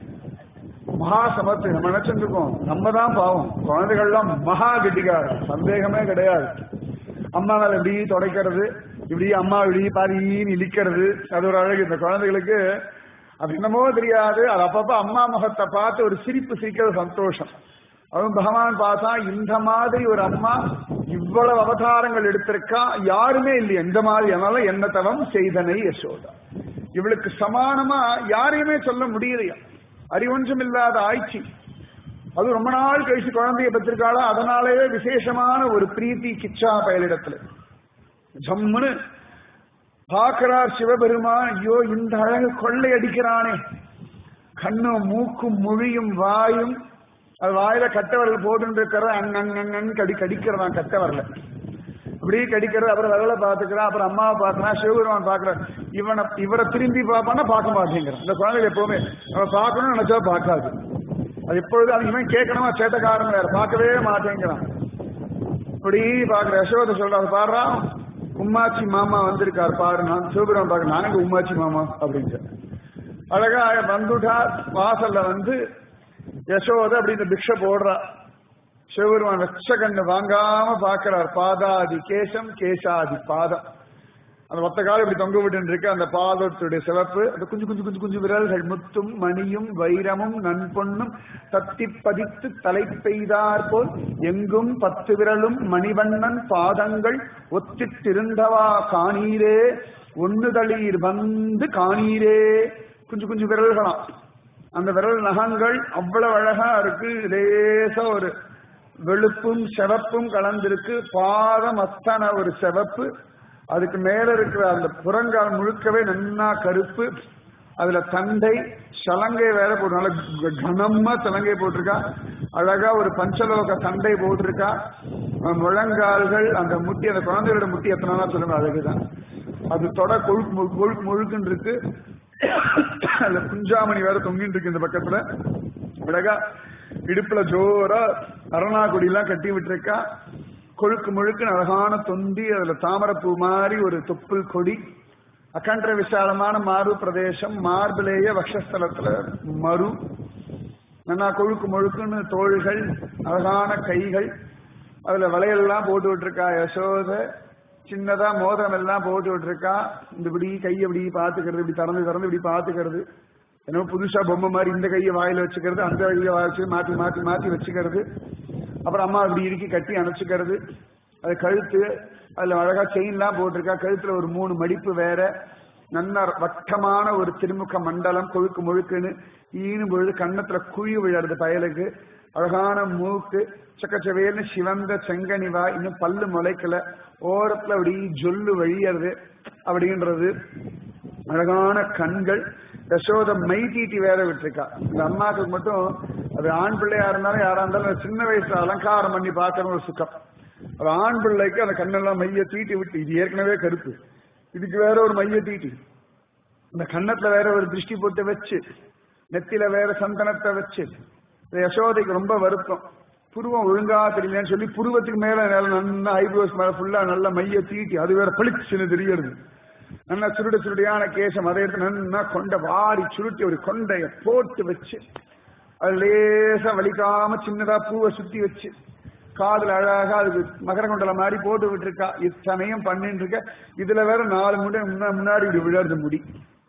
மகா சமத்து நம்ம நினைச்சிருக்கோம் நம்ம தான் பாவம் குழந்தைகள்லாம் மகா கெட்டிக்கார சந்தேகமே கிடையாது அம்மா மேல இப்படி தொடக்கிறது இப்படி அம்மா இப்படி பாரின்னு இழிக்கிறது அது ஒரு அழகு இந்த குழந்தைகளுக்கு அது என்னமோ தெரியாது அது அப்பப்ப அம்மா முகத்தை பார்த்து ஒரு சிரிப்பு சிரிக்கிறது சந்தோஷம் அதுவும் பகவான் பார்த்தா இந்த மாதிரி ஒரு அம்மா இவ்வளவு அவதாரங்கள் எடுத்திருக்கா யாருமே இல்லையா இந்த மாதிரி அதனால என்ன தவம் செய்தனை யசோதா இவளுக்கு சமானமா யாரையுமே சொல்ல முடியலையா அறிவொன்றும் இல்லாத ஆய்ச்சி அது ரொம்ப நாள் கழிச்சு குழந்தைய பெற்றிருக்காளா அதனாலேயே விசேஷமான ஒரு பிரீத்தி கிச்சா பயலிடத்துல ஜம்முன்னு பார்க்கிறார் சிவபெருமான் ஐயோ இந்த அழகு கொள்ளை அடிக்கிறானே கண்ணும் மூக்கும் மொழியும் வாயும் அது வாயில கட்டவரல் போட்டு இருக்கிற அங்கங்கன்னு கடி கடிக்கிறதான் கட்டவரல இப்படி கடிக்கிறது அப்புறம் விரலை பாத்துக்கிறான் அப்புறம் அம்மாவை பார்க்கறான் சிவபெருமான் பார்க்கறான் இவனை இவரை திரும்பி பார்ப்பானா பார்க்க மாட்டேங்கிறான் இந்த குழந்தைகள் எப்பவுமே அவன் பார்க்கணும்னு நினைச்சா பார்க்காது அது எப்பொழுது அது இவன் கேட்கணுமா சேட்டக்காரன் வேற பார்க்கவே மாட்டேங்கிறான் இப்படி பாக்குற யசோத சொல்றாரு பாடுறா உம்மாச்சி மாமா வந்திருக்காரு பாரு நான் சிவபெருமான் பார்க்க நானே உம்மாச்சி மாமா அப்படின்னு அழகா வந்துட்டா வாசல்ல வந்து யசோத அப்படி இந்த பிக்ஷ போடுறா சிவபெருமான் வெச்ச கண்ணு வாங்காம பாக்குறார் பாதாதி கேசம் கேசாதி பாதம் அந்த ஒத்த காலம் இப்படி தொங்க விட்டு இருக்கு அந்த பாதத்துடைய சிவப்பு அந்த குஞ்சு குஞ்சு குஞ்சு குஞ்சு விரல்கள் முத்தும் மணியும் வைரமும் நன்பொன்னும் தத்தி பதித்து தலை பெய்தார் போல் எங்கும் பத்து விரலும் மணிவண்ணன் பாதங்கள் ஒத்திட்டிருந்தவா காணீரே ஒண்ணுதளீர் வந்து காணீரே குஞ்சு குஞ்சு விரல்களாம் அந்த விரல் நகங்கள் அவ்வளவு அழகா இருக்கு லேசா ஒரு வெளுப்பும் சிவப்பும் கலந்திருக்கு பாதம் அத்தனை ஒரு சிவப்பு அதுக்கு மேல இருக்கிற அந்த புறங்கால் முழுக்கவே நன்னா கருப்பு அதுல தண்டை சலங்கை வேற போட்டு நல்ல க- கனமா சலங்கை போட்டிருக்கா அழகா ஒரு பஞ்சலோக தண்டை போட்டிருக்கா அஹ் முழங்கால்கள் அந்த முட்டி அந்த குழந்தையோட முட்டி எத்தனை சொல்லுங்க அழகுதான் அது தொட கொழுக்கு மு- கொழுக்கு முழுக்குன்னு இருக்கு அதுல குஞ்சாமணி வேற தொங்கிட்டு இருக்கு இந்த பக்கத்துல அழகா இடுப்புல ஜோரா அரணாக்குடி எல்லாம் கட்டி விட்டுருக்கா கொழுக்கு முழுக்கு அழகான தொந்தி அதுல தாமரைப்பூ மாதிரி ஒரு தொப்புள் கொடி அகன்ற விசாலமான மாறு பிரதேசம் மார்பிலேய வக்ஷஸ்தலத்துல மறு நல்லா கொழுக்கு முழுக்குன்னு தோள்கள் அழகான கைகள் அதுல வளையல்லாம் போட்டு விட்டுருக்கா யசோத சின்னதா மோதிரம் எல்லாம் போட்டு விட்டுருக்கா இந்த இப்படி கையை இப்படி பாத்துக்கிறது இப்படி திறந்து திறந்து இப்படி பாத்துக்கிறது என்னமோ புதுசா பொம்மை மாதிரி இந்த கையை வாயில வச்சுக்கிறது அந்த கையை வாயில வச்சு மாத்தி மாத்தி மாத்தி வச்சுக்கிறது அப்புறம் அம்மா இப்படி இறுக்கி கட்டி அணைச்சுக்கிறது அது கழுத்து அதுல அழகா செயின்லாம் போட்டிருக்கா கழுத்துல ஒரு மூணு மடிப்பு வேற நல்ல வட்டமான ஒரு திருமுக மண்டலம் கொழுக்கு முழுக்குன்னு ஈனும் பொழுது கன்னத்துல குழி விழறது பயலுக்கு அழகான மூக்கு சக்கச்சவேல்னு சிவந்த செங்கனிவா இன்னும் பல்லு முளைக்கல ஓரத்துல அப்படி ஜொல்லு வழியறது அப்படின்றது அழகான கண்கள் யசோத மை தீட்டி வேற விட்டுருக்கா இந்த அம்மாவுக்கு மட்டும் அது ஆண் பிள்ளையா இருந்தாலும் யாரா இருந்தாலும் அந்த சின்ன வயசுல அலங்காரம் பண்ணி பார்க்கற ஒரு சுகம் அது ஆண் பிள்ளைக்கு அந்த கண்ணெல்லாம் மைய தீட்டி விட்டு இது ஏற்கனவே கருப்பு இதுக்கு வேற ஒரு மைய தீட்டி இந்த கன்னத்துல வேற ஒரு திருஷ்டி போட்டு வச்சு நெத்தில வேற சந்தனத்தை வச்சு இந்த யசோதைக்கு ரொம்ப வருத்தம் புருவம் ஒழுங்கா தெரியலன்னு சொல்லி புருவத்துக்கு மேல நல்ல நல்லா ஐப்ரோஸ் மேல ஃபுல்லா நல்ல மைய தீட்டி அது வேற பளிச்சுன்னு தெரியறது நல்லா சுருட சுருடையான கேசம் அதை எடுத்து நல்லா கொண்ட வாரி சுருட்டி ஒரு கொண்டைய போட்டு வச்சு அது லேசா வலிக்காம சின்னதா பூவை சுத்தி வச்சு காதுல அழகா அதுக்கு மகர கொண்டல மாதிரி போட்டு விட்டுருக்கா இத்தனையும் பண்ணிட்டு இருக்க இதுல வேற நாலு முடி முன்னா- முன்னாடி இப்படி விழறது முடி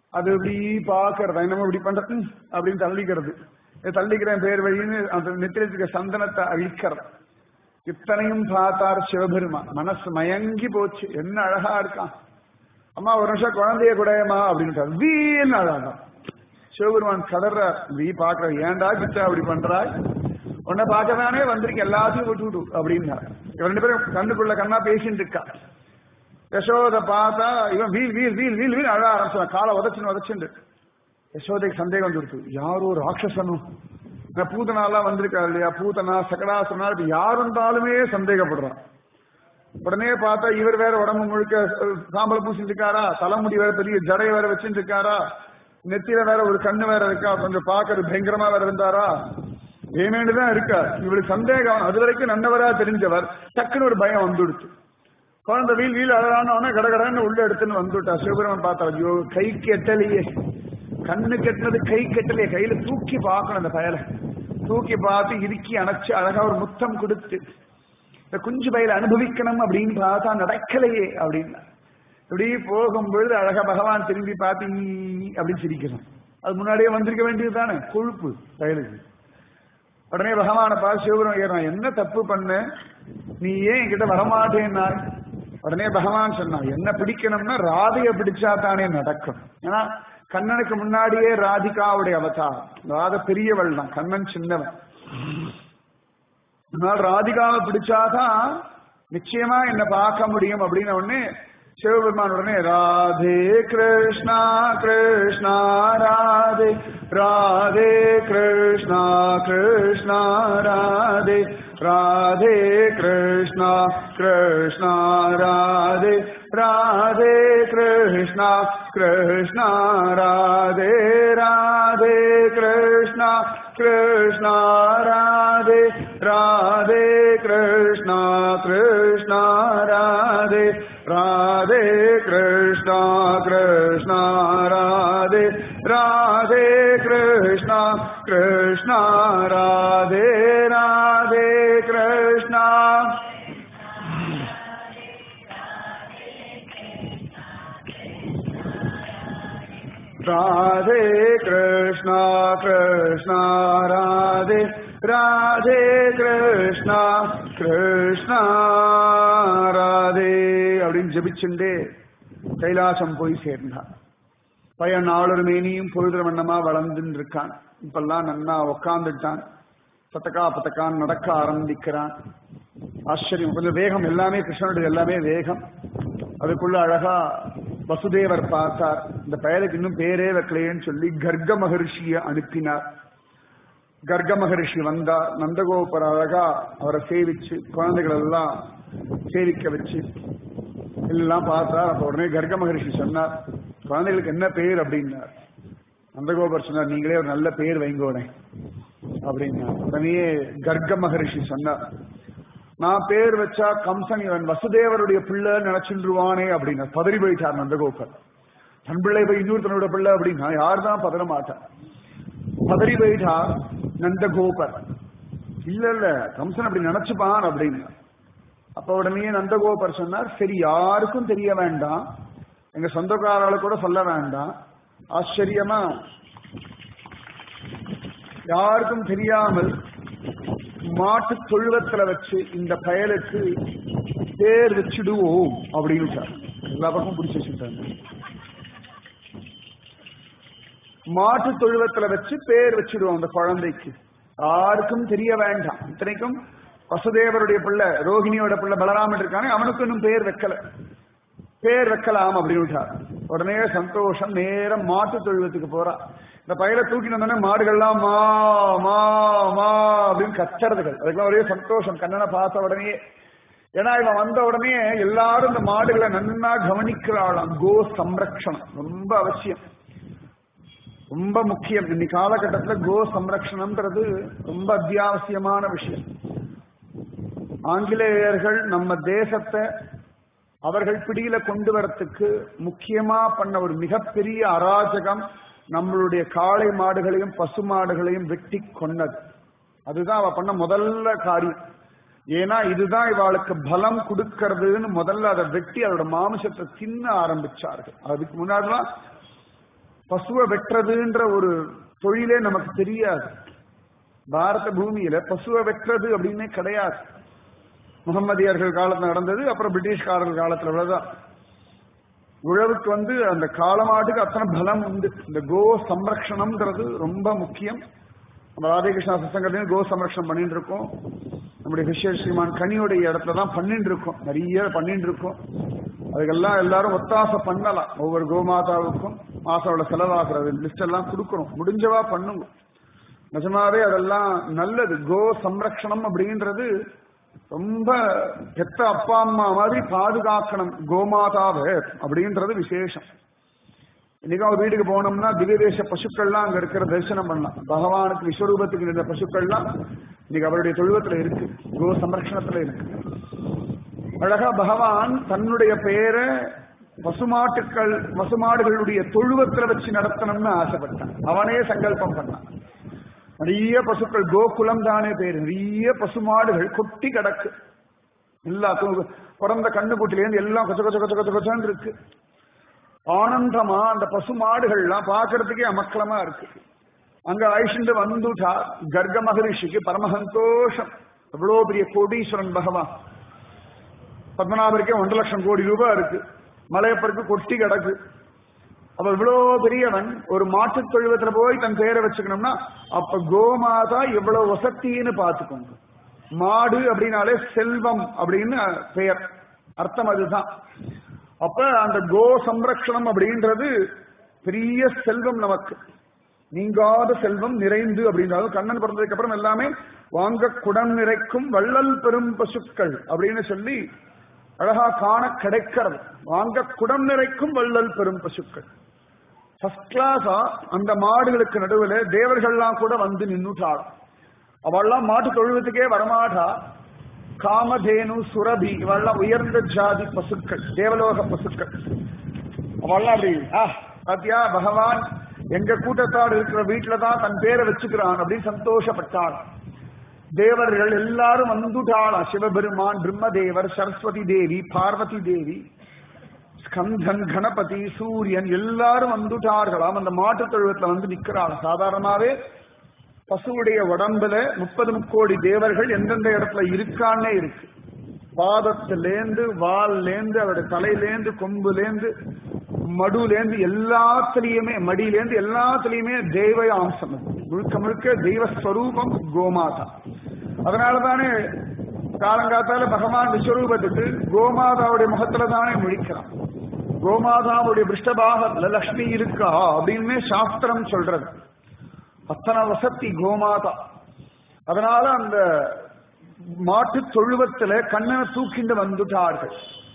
அது இப்படி பாக்குறது என்னமோ இப்படி பண்ற ம், அப்படின்னு தள்ளிக்கிறது இதை தள்ளிக்கிறேன் பேர் வழின்னு அந்த நெத்திரிக்க சந்தனத்தை அழிக்கிறது இத்தனையும் பார்த்தார் சிவபெருமான் மனசு மயங்கி போச்சு என்ன அழகா இருக்கான் அம்மா ஒரு நிமிஷம் குழந்தைய கூடயமா அப்படின்னு வீண் அழகா சிவபெருமான் கதற நீ பாக்குற ஏன்டா கிட்ட அப்படி பண்றாய் உன்னை பார்க்கதானே வந்திருக்க எல்லாத்தையும் விட்டு விடு அப்படின்னா இவன் ரெண்டு பேரும் கண்ணுக்குள்ள கண்ணா பேசிட்டு இருக்கா யசோத பார்த்தா இவன் வீல் வீல் வீல் வீல் வீல் அழ ஆரம்பிச்சான் காலை உதச்சுன்னு உதச்சுண்டு யசோதைக்கு சந்தேகம் வந்துடுச்சு யாரோ ராட்சசனும் இந்த பூதனாலாம் வந்திருக்கா இல்லையா பூதனா சகடாசனா இப்ப யார் வந்தாலுமே சந்தேகப்படுறான் உடனே பார்த்தா இவர் வேற உடம்பு முழுக்க அஹ், சாம்பல் பூசிட்டு இருக்காரா தலைமுடி வேற பெரிய ஜடை வேற வச்சுட்டு இருக்காரா நெத்தியில வேற ஒரு கண்ணு வேற இருக்கா கொஞ்சம் பாக்குறது பயங்கரமா வேற இருந்தாரா ஏமேண்டுதான் இருக்கா இவளுக்கு சந்தேகம் அது வரைக்கும் நல்லவரா தெரிஞ்சவர் டக்குன்னு ஒரு பயம் வந்துடுச்சு குழந்தை வீல் வீல் அழகானவன கடகடன்னு உள்ள எடுத்துன்னு வந்துட்டா சிவபெருமன் பார்த்தா ஐயோ கை கெட்டலையே கண்ணு கெட்டினது கை கெட்டலையே கையில தூக்கி பார்க்கணும் அந்த பயலை தூக்கி பார்த்து இறுக்கி அணைச்சு அழகா ஒரு முத்தம் கொடுத்து இந்த குஞ்சு பயில அனுபவிக்கணும் அப்படின்னு பார்த்தா நடக்கலையே அப்படின்னா இப்படி போகும்பொழுது அழகா பகவான் திரும்பி பார்த்து ஈ அப்படின்னு சிரிக்கணும் அது முன்னாடியே வந்திருக்க வேண்டியது தானே கொழுப்பு பயலுக்கு உடனே பகவானை பார்த்து சிவபுரம் ஏறான் என்ன தப்பு பண்ண நீ ஏன் என்கிட்ட வரமாட்டேன்னா உடனே பகவான் சொன்னான் என்ன பிடிக்கணும்னா ராதைய பிடிச்சா தானே நடக்கும் ஏன்னா கண்ணனுக்கு முன்னாடியே ராதிகாவுடைய அவதாரம் ராத பெரியவள் தான் கண்ணன் சின்னவன் அதனால ராதிகாவை பிடிச்சாதான் நிச்சயமா என்ன பார்க்க முடியும் அப்படின்னு உடனே சிவபெருமான் உடனே ராதே கிருஷ்ணா கிருஷ்ணா ராதே ராதே கிருஷ்ணா கிருஷ்ணா ராதே ராதே கிருஷ்ணா கிருஷ்ணா ராதே ராதே கிருஷ்ணா கிருஷ்ணா ராதே ராதே கிருஷ்ணா கிருஷ்ணா ராதே ராதே கிருஷ்ணா கிருஷ்ணா ராதே ராதே கிருஷ்ணா கிருஷ்ணா ராதே ராதே கிருஷ்ணா கிருஷ்ணா ராதே ராதே கிருஷ்ணா ராதே கிருஷ்ணா கிருஷ்ணா ராதே ராதே கிருஷ்ணா கிருஷ்ணா ராதே அப்படின்னு ஜபிச்சுண்டே கைலாசம் போய் சேர்ந்தான் பையன் நாளொரு மேனியும் பொழுதுற வண்ணமா வளர்ந்துன்னு இருக்கான் இப்பெல்லாம் நன்னா உக்காந்துட்டான் பத்தக்கா பத்தக்கான்னு நடக்க ஆரம்பிக்கிறான் ஆச்சரியம் கொஞ்சம் வேகம் எல்லாமே கிருஷ்ணனுடைய எல்லாமே வேகம் அதுக்குள்ள அழகா வசுதேவர் பார்த்தார் இந்த பெயருக்கு இன்னும் பேரே வைக்கலையேன்னு சொல்லி கர்க்க மகரிஷிய அனுப்பினார் கர்க்க மகரிஷி வந்தார் நந்தகோபுர அழகா அவரை சேவிச்சு குழந்தைகள் எல்லாம் சேவிக்க வச்சு எல்லாம் பார்த்தார் அப்ப உடனே கர்க்க மகரிஷி சொன்னார் குழந்தைகளுக்கு என்ன பேர் அப்படின்னார் நந்தகோபர் சொன்னார் நீங்களே ஒரு நல்ல பேர் வைங்கோனே அப்படின்னா உடனே கர்க்க மகரிஷி சொன்னார் நான் பேர் வச்சா கம்சன் இவன் வசுதேவருடைய பிள்ளை நினைச்சுருவானே அப்படின்னா பதறி போயிட்டார் நந்தகோபர் தன் பிள்ளை போய் இன்னொருத்தனோட பிள்ளை அப்படின்னா யார் தான் பதற மாட்டார் பதறி போயிட்டா நந்தகோபர் இல்ல இல்ல கம்சன் அப்படி நினைச்சுப்பான் அப்படின்னு அப்ப உடனே நந்தகோபர் சொன்னார் சரி யாருக்கும் தெரிய வேண்டாம் எங்க சொந்தக்காரர்களுக்கு கூட சொல்ல வேண்டாம் ஆச்சரியமா யாருக்கும் தெரியாமல் மாட்டு தொழுவத்துல வச்சு இந்த பயலுக்கு பேர் வச்சிடுவோம் அப்படின்னு எல்லா பக்கமும் பிடிச்சி வச்சுட்டாங்க மாட்டு தொழுவத்துல வச்சு பேர் வச்சிடுவோம் அந்த குழந்தைக்கு யாருக்கும் தெரிய வேண்டாம் இத்தனைக்கும் வசுதேவருடைய பிள்ளை ரோஹிணியோட பிள்ளை பலராமன் இருக்கானே அவனுக்கு இன்னும் பேர் வைக்கல பேர் வைக்கலாம் அப்படின்னு உடனே சந்தோஷம் நேரம் மாட்டு தொழுவத்துக்கு போறா இந்த பயிரை தூக்கிட்டு வந்தோடனே மாடுகள்லாம் மா மா மா அப்படின்னு கத்துறதுகள் அதுக்கெல்லாம் ஒரே சந்தோஷம் கண்ணனை பார்த்த உடனே ஏன்னா இவன் வந்த உடனே எல்லாரும் இந்த மாடுகளை நன்னா கவனிக்கிறாளாம் கோ சம்ரக்ஷணம் ரொம்ப அவசியம் ரொம்ப முக்கியம் இன்னைக்கு காலகட்டத்துல கோ சம்ரக்ஷணம்ன்றது ரொம்ப அத்தியாவசியமான விஷயம் ஆங்கிலேயர்கள் நம்ம தேசத்தை அவர்கள் பிடியில கொண்டு வரத்துக்கு முக்கியமா பண்ண ஒரு மிகப்பெரிய அராஜகம் நம்மளுடைய காளை மாடுகளையும் பசு மாடுகளையும் வெட்டி கொன்னது அதுதான் அவ பண்ண முதல்ல காரியம் ஏன்னா இதுதான் இவாளுக்கு பலம் கொடுக்கறதுன்னு முதல்ல அதை வெட்டி அதோட மாமிசத்தை தின்ன ஆரம்பிச்சார்கள் அதுக்கு முன்னாடிலாம் பசுவை வெட்டுறதுன்ற ஒரு தொழிலே நமக்கு தெரியாது பாரத பூமியில பசுவை வெட்டுறது அப்படின்னே கிடையாது முகமதியர்கள் காலத்துல நடந்தது அப்புறம் பிரிட்டிஷ்காரர்கள் காலத்துல இவ்வளவுதான் உழவுக்கு வந்து அந்த காலமாட்டுக்கு அத்தனை பலம் உண்டு இந்த கோ சம்ரக்ஷணம்ன்றது ரொம்ப முக்கியம் நம்ம ராதேகிருஷ்ணா சசங்கத்தையும் கோ சம்ரக்ஷணம் பண்ணிட்டு இருக்கோம் நம்முடைய விஷய ஸ்ரீமான் கனியுடைய இடத்துல தான் பண்ணிட்டு இருக்கோம் நிறைய பண்ணிட்டு இருக்கோம் அதுக்கெல்லாம் எல்லாரும் ஒத்தாசை பண்ணலாம் ஒவ்வொரு கோமாதாவுக்கும் மாசோட செலவாகிறது லிஸ்ட் எல்லாம் கொடுக்கணும் முடிஞ்சவா பண்ணுங்க நிஜமாவே அதெல்லாம் நல்லது கோ சம்ரக்ஷணம் அப்படின்றது ரொம்ப பெத்த அப்பா அம்மா மாதிரி பாதுகாக்கணும் கோமாதாவை அப்படின்றது விசேஷம் இன்னைக்கு அவங்க வீட்டுக்கு போனோம்னா திவ்யதேச பசுக்கள்லாம் அங்க இருக்கிற தரிசனம் பண்ணலாம் பகவானுக்கு விஸ்வரூபத்துக்கு இருந்த பசுக்கள்லாம் இன்னைக்கு அவருடைய தொழுவத்துல இருக்கு கோ சம்ரக்ஷணத்துல இருக்கு அழகா பகவான் தன்னுடைய பெயரை பசுமாட்டுக்கள் பசுமாடுகளுடைய தொழுவத்துல வச்சு நடத்தணும்னு ஆசைப்பட்டான் அவனே சங்கல்பம் பண்ணான் நிறைய பசுக்கள் கோகுலம் தானே பேரு நிறைய பசுமாடுகள் கொட்டி கிடக்கு எல்லா கு- பிறந்த கண்ணுக்குட்டிலேருந்து எல்லாம் கொச்ச கொச்ச கொச்ச கொச்ச கொச்சன்னு இருக்கு ஆனந்தமா அந்த பசுமாடுகள்லாம் பார்க்கறதுக்கே அமக்கலமா இருக்கு அங்க ஐஷண்டு வந்துட்டா கர்க மகரிஷிக்கு பரம சந்தோஷம் எவ்வளவு பெரிய கோடீஸ்வரன் பகவான் பத்மநாபருக்கே ஒன்றரை லட்சம் கோடி ரூபாய் இருக்கு மலையப்பருக்கு கொட்டி கிடக்கு அப்ப இவ்வளவு பெரியவன் ஒரு மாட்டுத் தொழுவத்துல போய் தன் பெயரை வச்சுக்கணும்னா அப்ப கோமாதா எவ்வளவு வசத்தின்னு பாத்துக்கோங்க மாடு அப்படின்னாலே செல்வம் அப்படின்னு பெயர் அர்த்தம் அதுதான் அப்ப அந்த கோ சம்ரக்ஷணம் அப்படின்றது பெரிய செல்வம் நமக்கு நீங்காத செல்வம் நிறைந்து அப்படின்றாலும் கண்ணன் பிறந்ததுக்கு அப்புறம் எல்லாமே வாங்க குடம் நிறைக்கும் வள்ளல் பெரும் பசுக்கள் அப்படின்னு சொல்லி அழகா காண கிடைக்கிறது வாங்க குடம் நிறைக்கும் வள்ளல் பெரும் பசுக்கள் ஃபர்ஸ்ட் கிளாஸா அந்த மாடுகளுக்கு நடுவுல தேவர்கள்லாம் கூட வந்து நின்னுட்டாள் அவள்லாம் மாட்டு தொழுவத்துக்கே வரமாட்டா காமதேனு சுரபி இவெல்லாம் உயர்ந்த ஜாதி பசுக்கள் தேவலோக பசுக்கள் அவள்லாம் அப்படி ஆ பாத்தியா பகவான் எங்க கூட்டத்தார் இருக்கிற வீட்டுல தான் தன் பேரை வச்சுக்கிறான் அப்படின்னு சந்தோஷப்பட்டாள் தேவர்கள் எல்லாரும் வந்துட்டாளாம் சிவபெருமான் பிரம்மதேவர் சரஸ்வதி தேவி பார்வதி தேவி ஸ்கந்தன் கணபதி சூரியன் எல்லாரும் வந்துட்டார்களாம் அந்த மாட்டுத் தொழுவத்துல வந்து நிக்கிறாள் சாதாரணமாவே பசுவுடைய உடம்புல முப்பது முக்கோடி தேவர்கள் எந்தெந்த இடத்துல இருக்கான்னே இருக்கு பாதத்திலேந்து வால்லேந்து அவருடைய தலையிலேந்து கொம்புலேந்து மடுலேந்து எல்லாத்துலயுமே மடியிலேந்து எல்லாத்துலயுமே தெய்வ அம்சம் அது. முழுக்க முழுக்க தெய்வ ஸ்வரூபம் கோமாதா அதனாலதானே காலங்காத்தால பகவான் விஸ்வரூபத்துக்கு கோமாதாவுடைய முகத்துல தானே முழிக்கிறான் கோமாதாவுடைய பிருஷ்டபாகத்துல லக்ஷ்மி இருக்கா அப்படின்னு சாஸ்திரம் சொல்றது அத்தனை வசத்தி கோமாதா அதனால அந்த மாட்டு தொழுவத்துல கண்ணனை தூக்கிண்டு வந்துட்டார்கள்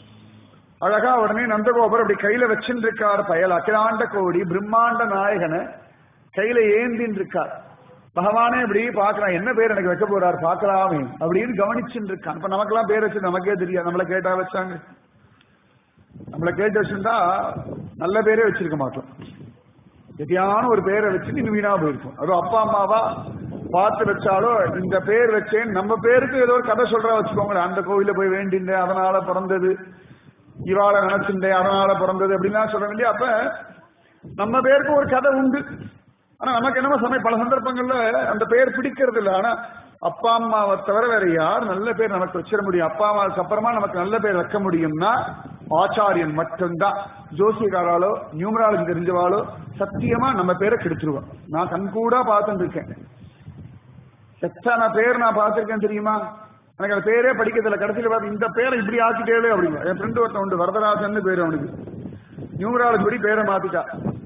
அழகா உடனே நந்தகோபர் அப்படி கையில வச்சுட்டு இருக்கார் பயல் அகிலாண்ட கோடி பிரம்மாண்ட நாயகனை கையில ஏந்தின்னு இருக்கார் பகவானே இப்படி பாக்குறான் என்ன பேர் எனக்கு வைக்க போறார் பாக்கலாமே அப்படின்னு கவனிச்சுட்டு இருக்கான் இப்ப நமக்கெல்லாம் பேர் வச்சு நமக்கே தெரியாது நம்மள கேட்டா வச்சாங்க நம்மள கேட்டு வச்சிருந்தா நல்ல பேரே வச்சிருக்க மாட்டோம் எதையான ஒரு பேரை வச்சு நீங்க வீணா போயிருக்கும் அதுவும் அப்பா அம்மாவா பார்த்து வச்சாலோ இந்த பேர் வச்சேன் நம்ம பேருக்கு ஏதோ ஒரு கதை சொல்றா வச்சுக்கோங்களேன் அந்த கோவில போய் வேண்டிந்தேன் அதனால பிறந்தது இவாள நினைச்சிருந்தேன் அதனால பிறந்தது அப்படின்லாம் சொல்ல வேண்டிய அப்ப நம்ம பேருக்கு ஒரு கதை உண்டு ஆனா நமக்கு என்னமோ சமயம் பல சந்தர்ப்பங்கள்ல அந்த பேர் பிடிக்கிறது இல்லை ஆனா அப்பா அம்மாவை தவிர வேற யார் நல்ல பேர் நமக்கு வச்சிட முடியும் அப்பா அம்மாவுக்கு அப்புறமா நமக்கு நல்ல பேர் வைக்க முடியும்னா ஆச்சாரியன் மட்டும்தான் ஜோசியக்காராலோ நியூமராலஜி தெரிஞ்சவாளோ சத்தியமா நம்ம பேரை கெடுத்துருவோம் நான் கண்கூடா பார்த்துட்டு இருக்கேன் எத்தனை பேர் நான் பார்த்திருக்கேன் தெரியுமா எனக்கு அந்த பேரே படிக்கிறதுல கடைசியில பார்த்து இந்த பேரை இப்படி ஆக்கிட்டே அப்படிங்க என் ஃப்ரெண்டு ஒருத்தன் உண்டு வரதராஜன் பேர் அவனுக்கு நியூமராலஜி படி பேரை மாத்திட்டா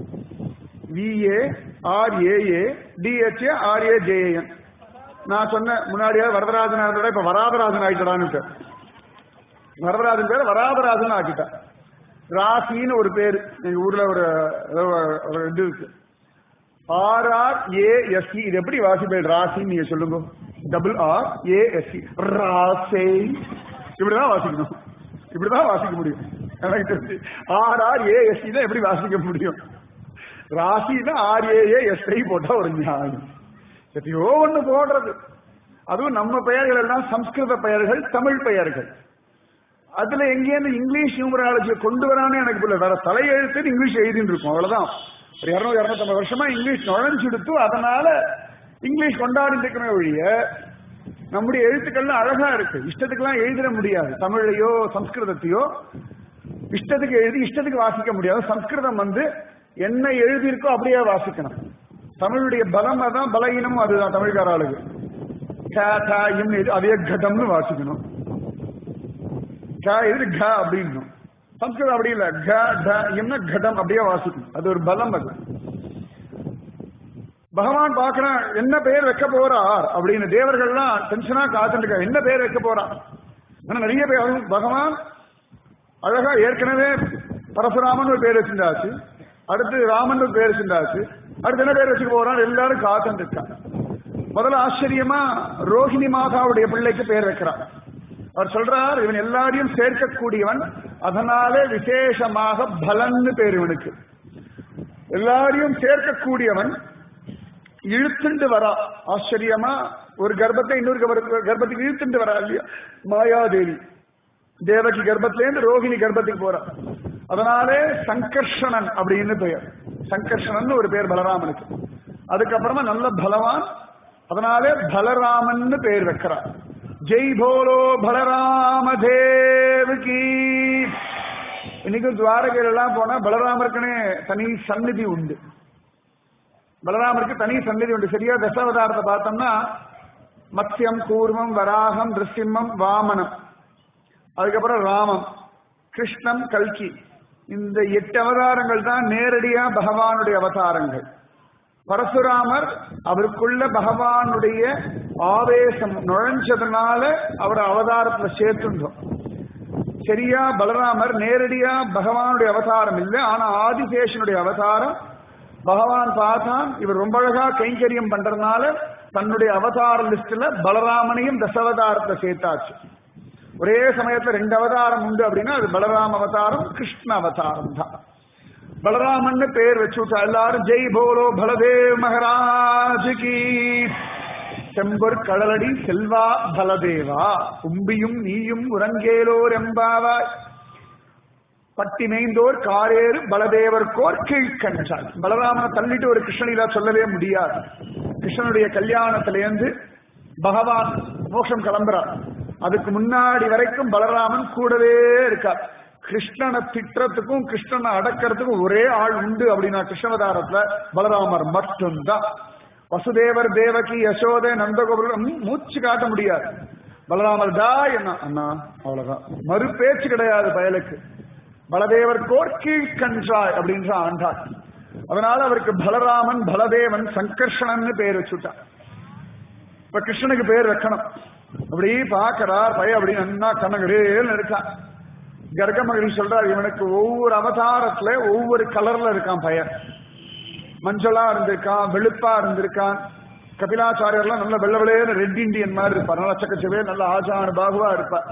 V A R A A D H A R A J A N நான் சொன்னேன் முன்னாடியே வரதராஜன் இருந்தோட இப்ப வராதராஜன் ஆயிட்டடான்னு வரதராஜன் பேர் வராதராஜன் ஆக்கிட்டா ராசின்னு ஒரு பேர் எங்க ஊர்ல ஒரு ஏதோ ஒரு இது இருக்கு ஆர் ஆர் ஏ எஸ்சி இது எப்படி வாசிப்பேன் ராசின்னு நீங்க சொல்லுங்க டபுள் ஆர் ஏ எஸ்சி ராசே இப்படிதான் வாசிக்கணும் இப்படிதான் வாசிக்க முடியும் எனக்கு தெரிஞ்சு ஆர் ஆர் ஏ எஸ்சி தான் எப்படி வாசிக்க முடியும் ராசினா ஆர் ஏ ஏ எஸ்ஐ போட்டா ஒரு நியாயம் எத்தையோ ஒண்ணு போடுறது அதுவும் நம்ம பெயர்கள் எல்லாம் சம்ஸ்கிருத பெயர்கள் தமிழ் பெயர்கள் அதுல எங்கேயிருந்து இங்கிலீஷ் நியூமராலஜியை கொண்டு வரானே எனக்கு புரியல வேற தலையெழுத்து இங்கிலீஷ் எழுதிட்டு இருக்கும் அவ்வளவுதான் ஒரு இருநூறு இருநூத்தம்பது வருஷமா இங்கிலீஷ் நுழைஞ்சுடுத்து அதனால இங்கிலீஷ் கொண்டாடிட்டு இருக்கமே ஒழிய நம்முடைய எழுத்துக்கள்லாம் அழகா இருக்கு இஷ்டத்துக்கெல்லாம் எழுதிட முடியாது தமிழையோ சம்ஸ்கிருதத்தையோ இஷ்டத்துக்கு எழுதி இஷ்டத்துக்கு வாசிக்க முடியாது சம்ஸ்கிருதம் வந்து என்ன எழுதியிருக்கோ அப்படியே வாசிக்கணும் தமிழுடைய பலம் அதான் பலகீனமும் அதுதான் தமிழ்கார ஆளுக்கு க, க, இம் இது அதே கடம்னு வாசிக்கணும் க இது க அப்படின்னும் சம்ஸ்கிருதம் அப்படி இல்ல க ட என்ன கடம் அப்படியே வாசிக்கணும் அது ஒரு பலம் அது பகவான் பார்க்கறான் என்ன பெயர் வைக்க போறார் அப்படின்னு தேவர்கள்லாம் டென்ஷனா காத்துட்டு என்ன பெயர் வைக்க போறார் ஆனா நிறைய பேர் அதுவும் பகவான் அழகா ஏற்கனவே பரசுராமன் ஒரு பேர் வச்சிருந்தாச்சு அடுத்து ராமன் ஒரு பேர் வச்சிருந்தாச்சு அடுத்து என்ன பேர் வச்சுக்க போறான் எல்லாரும் காத்துட்டு இருக்காங்க முதல்ல ஆச்சரியமா ரோஹிணி மாதாவுடைய பிள்ளைக்கு பேர் வைக்கிறார் அவர் சொல்றார் இவன் எல்லாரையும் சேர்க்கக்கூடியவன் அதனாலே விசேஷமாக பலன்னு பேர் இவனுக்கு எல்லாரையும் சேர்க்கக்கூடியவன் இழுத்துண்டு வரா ஆச்சரியமா ஒரு கர்ப்பத்தை இன்னொரு கர்ப்ப- கர்ப்பத்துக்கு இழுத்துண்டு வரா இல்லையா மாயாதேவி தேவகி கர்ப்பத்திலேருந்து ரோகிணி கர்ப்பத்துக்கு போறா அதனாலே சங்கர்ஷணன் அப்படின்னு பெயர் சங்கர்ஷணன் ஒரு பேர் பலராமனுக்கு அதுக்கப்புறமா நல்ல பலவான் அதனாலே பலராமன் பேர் வைக்கிறார் ஜெய் போலோ பலராம தேவகி இன்னைக்கு துவாரகையில எல்லாம் போனா பலராமருக்குன்னு தனி சந்நிதி உண்டு பலராமருக்கு தனி சந்நிதி உண்டு சரியா தசாவதாரத்தை பார்த்தோம்னா மத்யம் கூர்மம் வராகம் நிருசிம்மம் வாமனம் அதுக்கப்புறம் ராமம் கிருஷ்ணம் கல்கி இந்த எட்டு அவதாரங்கள் தான் நேரடியா பகவானுடைய அவதாரங்கள் பரசுராமர் அவருக்குள்ள பகவானுடைய ஆவேசம் நுழைஞ்சதுனால அவர் அவதாரத்துல சேர்த்துன்றோம் சரியா பலராமர் நேரடியா பகவானுடைய அவதாரம் இல்லை ஆனா ஆதிசேஷனுடைய அவதாரம் பகவான் பார்த்தான் இவர் ரொம்ப அழகா கைங்கரியம் பண்றதுனால தன்னுடைய அவதார லிஸ்ட்ல பலராமனையும் தசவதாரத்துல சேர்த்தாச்சு ஒரே சமயத்துல ரெண்டு அவதாரம் உண்டு அப்படின்னா அது பலராம அவதாரம் கிருஷ்ண அவதாரம் தான் பலராமன் பேர் வச்சு விட்டா எல்லாரும் ஜெய் போலோ பலதேவ் மகராஜ் கி செம்பொற் கடலடி செல்வா பலதேவா கும்பியும் நீயும் உறங்கேலோர் எம்பாவாய் பட்டி மேய்ந்தோர் காரேறு பலதேவர்கோர் கீழ்கண்டார் பலராமனை தள்ளிட்டு ஒரு கிருஷ்ணலீலா சொல்லவே முடியாது கிருஷ்ணனுடைய கல்யாணத்திலேருந்து பகவான் மோட்சம் கிளம்புறார் அதுக்கு முன்னாடி வரைக்கும் பலராமன் கூடவே இருக்கார் கிருஷ்ணனை திட்டுறதுக்கும் கிருஷ்ணனை அடக்கிறதுக்கும் ஒரே ஆள் உண்டு அப்படின்னா கிருஷ்ணவதாரத்துல பலராமர் மட்டும்தான் வசுதேவர் தேவகி யசோதை நந்தகோபுரம் மூச்சு காட்ட முடியாது பலராமர் டா என்ன அண்ணா அவ்வளவுதான் மறு பேச்சு கிடையாது பயலுக்கு பலதேவர் கோர்கீழ் கன்றாய் அப்படின்ற ஆண்டாள் அதனால அவருக்கு பலராமன் பலதேவன் சங்கர்ஷணன்னு பேர் வச்சுட்டான் இப்ப கிருஷ்ணனுக்கு பேர் வைக்கணும் அப்படி பாக்குறார் பய அப்படி நன்னா கண்ணகரேன்னு இருக்கான் கர்க மகிழ்ச்சி சொல்றார் இவனுக்கு ஒவ்வொரு அவதாரத்துல ஒவ்வொரு கலர்ல இருக்கான் பையன் மஞ்சளா இருந்திருக்கான் வெளுப்பா இருந்திருக்கான் கபிலாச்சாரியர்லாம் நல்ல வெள்ள வெள்ளையன்னு ரெட் இண்டியன் மாதிரி இருப்பார் நல்ல சக்கச்சவே நல்ல ஆஜான பாகுவா இருப்பார்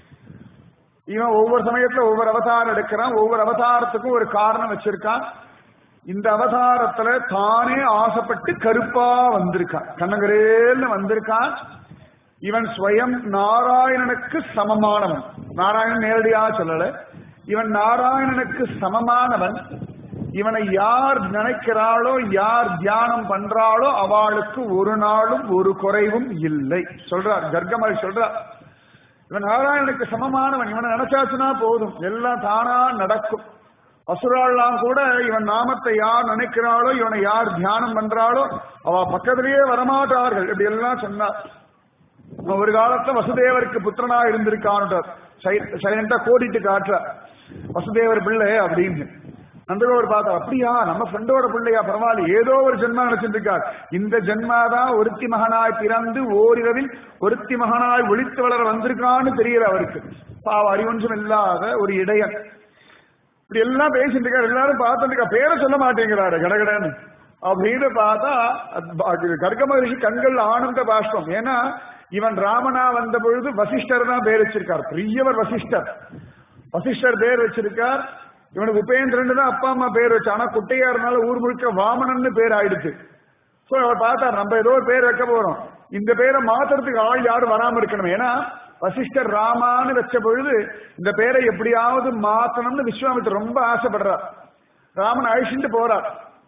இவன் ஒவ்வொரு சமயத்துல ஒவ்வொரு அவதாரம் எடுக்கிறான் ஒவ்வொரு அவதாரத்துக்கும் ஒரு காரணம் வச்சிருக்கான் இந்த அவதாரத்துல தானே ஆசைப்பட்டு கருப்பா வந்திருக்கான் கண்ணகரேல்னு வந்திருக்கான் இவன் ஸ்வயம் நாராயணனுக்கு சமமானவன் நாராயணன் நேரடியா சொல்லல இவன் நாராயணனுக்கு சமமானவன் இவனை யார் நினைக்கிறாளோ யார் தியானம் பண்றாளோ அவளுக்கு ஒரு நாளும் ஒரு குறைவும் இல்லை சொல்றார் கர்க்கமலை சொல்றார் இவன் நாராயணனுக்கு சமமானவன் இவனை நினைச்சாச்சுன்னா போதும் எல்லாம் தானா நடக்கும் அசுராள்லாம் கூட இவன் நாமத்தை யார் நினைக்கிறாளோ இவனை யார் தியானம் பண்றாளோ அவ பக்கத்திலேயே வரமாட்டார்கள் இப்படி எல்லாம் சொன்னார் அவன் ஒரு காலத்துல வசுதேவருக்கு புத்திரனா இருந்திருக்கான் சைலண்டா கோடிட்டு காட்டுற வசுதேவர் பிள்ளை அப்படின்னு நந்தகோவர் பார்த்தா அப்படியா நம்ம ஃப்ரெண்டோட பிள்ளையா பரவாயில்ல ஏதோ ஒரு ஜென்மா நினைச்சிட்டு இருக்கார் இந்த ஜென்மாதான் ஒருத்தி மகனாய் பிறந்து ஓரிரவில் ஒருத்தி மகனாய் ஒளித்து வளர வந்திருக்கான்னு தெரியல அவருக்கு பாவ அறிவொன்றும் இல்லாத ஒரு இடையன் இப்படி எல்லாம் பேசிட்டு இருக்காரு எல்லாரும் பார்த்துட்டு இருக்கா பேரை சொல்ல மாட்டேங்கிறாரு கடகடன்னு அப்படின்னு பார்த்தா கர்க்க மகரிஷி கண்கள் ஆனந்த பாஷ்பம் ஏன்னா இவன் ராமனா வந்த பொழுது வசிஷ்டர் தான் பேர் வச்சிருக்கார் பெரியவர் வசிஷ்டர் வசிஷ்டர் பேர் வச்சிருக்கார் இவனுக்கு உபேந்திரன் தான் அப்பா அம்மா பேர் வச்சு ஆனா குட்டையா இருந்தால ஊர் முழுக்க வாமனன்னு பேர் ஆயிடுச்சு சோ அவர் பார்த்தார் நம்ம ஏதோ ஒரு பேர் வைக்க போறோம் இந்த பேரை மாத்துறதுக்கு ஆள் யாரும் வராம இருக்கணும் ஏன்னா வசிஷ்டர் ராமான்னு வச்ச பொழுது இந்த பேரை எப்படியாவது மாத்தணும்னு விஸ்வாமித்தர் ரொம்ப ஆசைப்படுறார் ராமன் அழிச்சுட்டு போறார்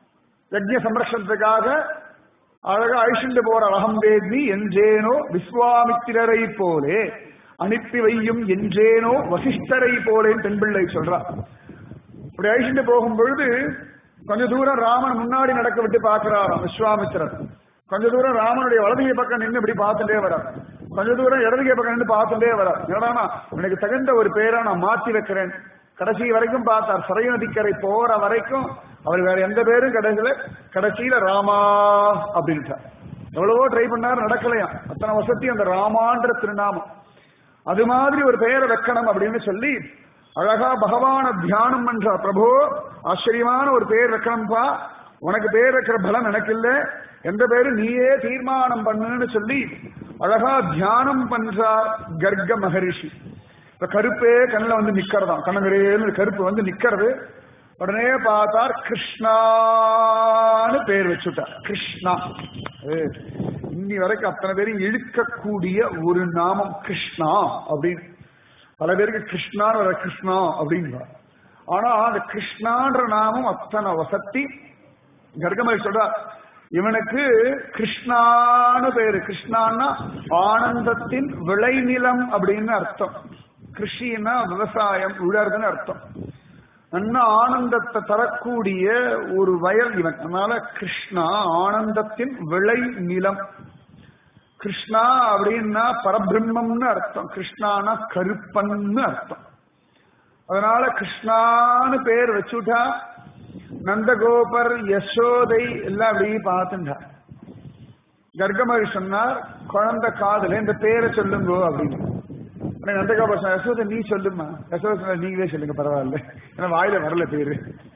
யஜ்ய சம்ரட்சணத்துக்காக அழகா அழிச்சுட்டு போற அழகம் வேதி என்றேனோ விஸ்வாமித்திரரை போலே அனுப்பி வையும் என்றேனோ வசிஷ்டரை போலேன்னு தென்பிள்ளை சொல்றா இப்படி அழிச்சுட்டு போகும் பொழுது கொஞ்ச தூரம் ராமன் முன்னாடி நடக்க விட்டு பார்க்கிறாராம் விஸ்வாமித்திரர் கொஞ்ச தூரம் ராமனுடைய வலதுகை பக்கம் நின்று இப்படி பார்த்துட்டே வரார் கொஞ்ச தூரம் இடதுகை பக்கம் நின்று பார்த்துட்டே வரார் என்னடானா எனக்கு தகுந்த ஒரு பேரை நான் மாத்தி வைக்கிறேன் கடைசி வரைக்கும் பார்த்தார் சரையு நதிக்கரை போற வரைக்கும் அவர் வேற எந்த பேரும் கிடைக்கல கடைசியில ராமா அப்படின்ட்டார் எவ்வளவோ ட்ரை பண்ணாரு நடக்கலையா அத்தனை வசதி அந்த ராமான்ற திருநாமம் அது மாதிரி ஒரு பெயரை வைக்கணும் அப்படின்னு சொல்லி அழகா பகவான தியானம் பண்றார் பிரபு ஆச்சரியமான ஒரு பேர் வைக்கணும்பா உனக்கு பேர் வைக்கிற பலம் எனக்கு இல்ல எந்த பேரு நீயே தீர்மானம் பண்ணுன்னு சொல்லி அழகா தியானம் பண்றார் கர்க்க மகரிஷி இப்ப கருப்பே கண்ணில் வந்து நிக்கிறதாம் கண்ணங்கரேன்னு கருப்பு வந்து நிக்கிறது உடனே பார்த்தார் கிருஷ்ணான்னு பேர் வச்சுட்டார் கிருஷ்ணா அது இன்னி வரைக்கும் அத்தனை பேரும் இழுக்கக்கூடிய ஒரு நாமம் கிருஷ்ணா அப்படின்னு பல பேருக்கு கிருஷ்ணான்னு வர கிருஷ்ணா அப்படிங்க ஆனா அந்த கிருஷ்ணான்ற நாமம் அத்தனை வசத்தி கர்கமலை சொல்றா இவனுக்கு கிருஷ்ணான்னு பேரு கிருஷ்ணான்னா ஆனந்தத்தின் விளைநிலம் அப்படின்னு அர்த்தம் கிருஷின்னா விவசாயம் உழறதுன்னு அர்த்தம் நல்ல ஆனந்தத்தை தரக்கூடிய ஒரு வயல் இவன் அதனால கிருஷ்ணா ஆனந்தத்தின் விளை நிலம் கிருஷ்ணா அப்படின்னா பரபிரம்மம்னு அர்த்தம் கிருஷ்ணானா கருப்பன்னு அர்த்தம் அதனால கிருஷ்ணான்னு பேர் வச்சுட்டா நந்தகோபர் யசோதை எல்லாம் அப்படியே பார்த்துட்டா கர்கமரி சொன்னார் குழந்தை காதுல இந்த பேரை சொல்லுங்கோ அப்படின்னு உடனே நந்தகோபர் சொன்னார் யசோதை நீ சொல்லுமா யசோதை சொன்னார் நீங்களே சொல்லுங்க பரவாயில்ல ஏன்னா வாயில வரல பேரு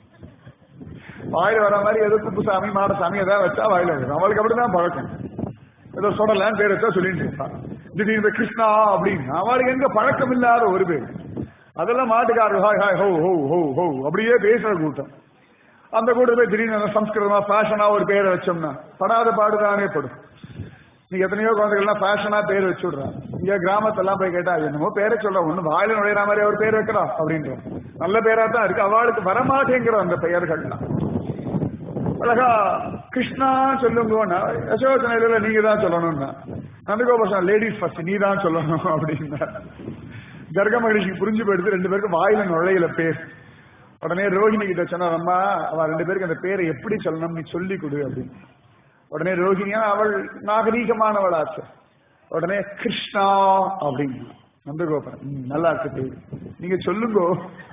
வாயில வர மாதிரி ஏதோ குப்புசாமி மாடசாமி ஏதாவது வச்சா வாயில வரும் அவளுக்கு அப்படிதான் பழக்கம் ஏதோ சொல்லலாம் பேர் வச்சா சொல்லிட்டு இருப்பான் திடீர்னு கிருஷ்ணா அப்படின்னு அவளுக்கு எங்க பழக்கம் இல்லாத ஒரு பேர் அதெல்லாம் மாட்டுக்காரர் ஹாய் ஹாய் ஹோ ஹோ ஹோ ஹோ அப்படியே பேசுற கூட்டம் அந்த கூட்டத்தை திடீர்னு சம்ஸ்கிருதமா ஃபேஷனா ஒரு பேரை வச்சோம்னா படாத பாடுதானே படும் நீ எத்தனையோ குழந்தைகள்லாம் ஃபேஷனா பேர் வச்சு விடுறான் இங்க கிராமத்தெல்லாம் போய் கேட்டா என்னமோ பேரை சொல்ற ஒண்ணு வாயில நுழையிற மாதிரி ஒரு பேர் வைக்கலாம் அப்படின்ற நல்ல பேரா தான் இருக்கு அவளுக்கு வரமாட்டேங்கிற அந்த பெயர்கள்லாம் அழகா கிருஷ்ணா சொல்லுங்கன்னா யசோதனையில நீங்க தான் சொல்லணும்னா நந்தகோபாசன் லேடிஸ் ஃபர்ஸ்ட் நீ தான் சொல்லணும் அப்படின்னா கர்க மகிழ்ச்சிக்கு புரிஞ்சு போயிடுது ரெண்டு பேருக்கும் வாயில நுழையில பேர் உடனே ரோஹிணி கிட்ட சொன்னார் அம்மா அவ ரெண்டு பேருக்கு அந்த பேரை எப்படி சொல்லணும் நீ சொல்லி கொடு அப்படின்னு உடனே ரோஹிணியா அவள் நாகரீகமானவளாச்சு உடனே கிருஷ்ணா அப்படின்னு நந்தகோபுரம் ம், நல்லா இருக்கு பேர் நீங்க சொல்லுங்கோ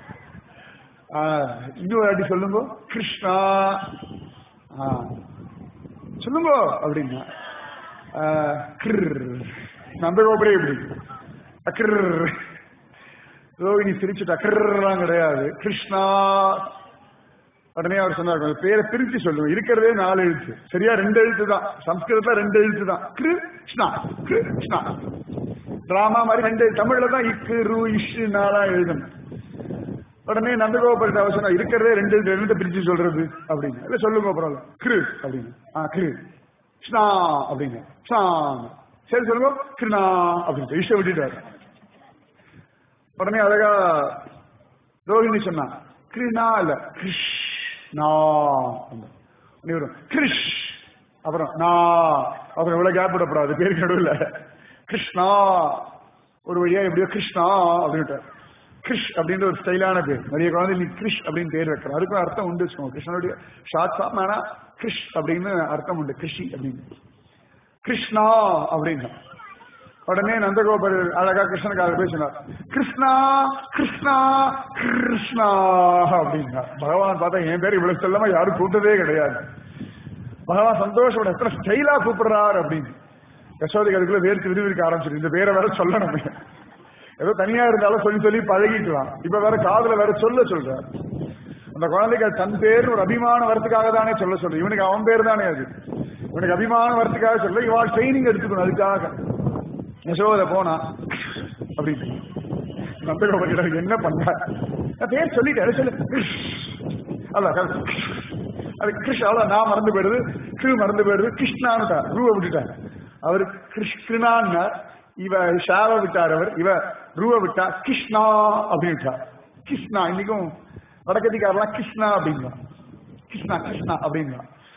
ஆ, இன்னொரு வாட்டி சொல்லுங்க கிருஷ்ணா ஆ, சொல்லுங்க அப்படின்னா ஆ, கிர் நந்தகோபுரே எப்படி அக்ர் ரோகிணி சிரிச்சுட்டா கிர்லாம் கிடையாது கிருஷ்ணா உடனே அவர் சொன்னார் "கொஞ்சம் பேரை பிரிச்சு சொல்லுங்க இருக்கிறதே நாலு எழுத்து சரியா ரெண்டு எழுத்து தான் சம்ஸ்கிருதத்துல ரெண்டு எழுத்து தான் கிருஷ்ணா கிருஷ்ணா டிராமா மாதிரி ரெண்டு தமிழ்ல தான் இக்கு ரு இஷு நாளா எழுதணும் உடனே நந்தகோபுரத்தை அவர் சொன்னா இருக்கிறதே ரெண்டு எழுத்து ரெண்டு பிரிச்சு சொல்றது அப்படின்னு இல்ல சொல்லுங்க பரவாயில்ல கிரு அப்படின்னு ஆ கிரு கிருஷ்ணா அப்படின்னு கிருஷ்ணா சரி சொல்லுங்க கிருஷ்ணா அப்படின்னு இஷ்ட விட்டுட்டாரு உடனே அழகா ரோஹிணி சொன்னா கிருஷ்ணா இல்ல கிருஷ்ணா உடனே வரும் கிருஷ் அப்புறம் நா அப்புறம் இவ்வளவு கேப் விடப்படாது பேருக்கு நடுவில் கிருஷ்ணா ஒரு வழியா எப்படியோ கிருஷ்ணா அப்படின்ட்டு கிருஷ் அப்படின்ற ஒரு ஸ்டைலான பேர் நிறைய குழந்தை நீ கிருஷ் அப்படின்னு பேர் வைக்கிறோம் அதுக்கும் அர்த்தம் உண்டு வச்சுக்கோங்க கிருஷ்ணனுடைய ஷார்ட் ஃபார்ம் ஆனா கிருஷ் அப்படின்னு அர்த்தம் உண்டு கிருஷி அப்படின்னு கிருஷ்ணா அப்படின்னா உடனே நந்தகோபர் அழகா கிருஷ்ணனுக்காக போய் சொன்னார் கிருஷ்ணா கிருஷ்ணா கிருஷ்ணா அப்படின்னா பகவான் பார்த்தா என் பேர் இவ்வளவு செல்லமா யாரும் கூப்பிட்டதே கிடையாது பகவான் சந்தோஷப்பட எத்தனை ஸ்டைலா கூப்பிடுறார் அப்படின்னு யசோதைக்கு அதுக்குள்ள வேர்த்து விறுவிறுக்க ஆரம்பிச்சிரு இந்த பேரை வேற சொல்லணுமே ஏதோ தனியா இருந்தாலும் சொல்லி சொல்லி பழகிக்கலாம் இப்ப வேற காதுல வேற சொல்ல சொல்றார் அந்த குழந்தைக்கு அது தன் பேர் ஒரு அபிமானம் வரத்துக்காக தானே சொல்ல சொல்றேன் இவனுக்கு அவன் பேர் தானே அது இவனுக்கு அபிமானம் வரத்துக்காக சொல்ல இவாள் ட்ரைனிங் எடுத்துக்கணும் அதுக்காக யசோத போனா அப்படின்னு நந்தகோபர் என்ன பண்ண நான் பேர் சொல்லிட்டேன் சொல்லு கிருஷ். அல்ல கரெக்ட். அது கிருஷ் அவ்வளவு நான் மறந்து போயிடுது கிரு மறந்து போயிடுது கிருஷ்ணான்னுட்டா ரூவை விட்டுட்டார் அவர் கிருஷ்ணான்னா இவ ஷாவை விட்டார் அவர் இவ ரூவை விட்டா கிருஷ்ணா அப்படின்னு விட்டார் கிருஷ்ணா இன்னைக்கும் வடக்கத்திக்காரெல்லாம் கிருஷ்ணா அப்படிங்களா கிருஷ்ணா கிருஷ்ணா அப்படிங்களா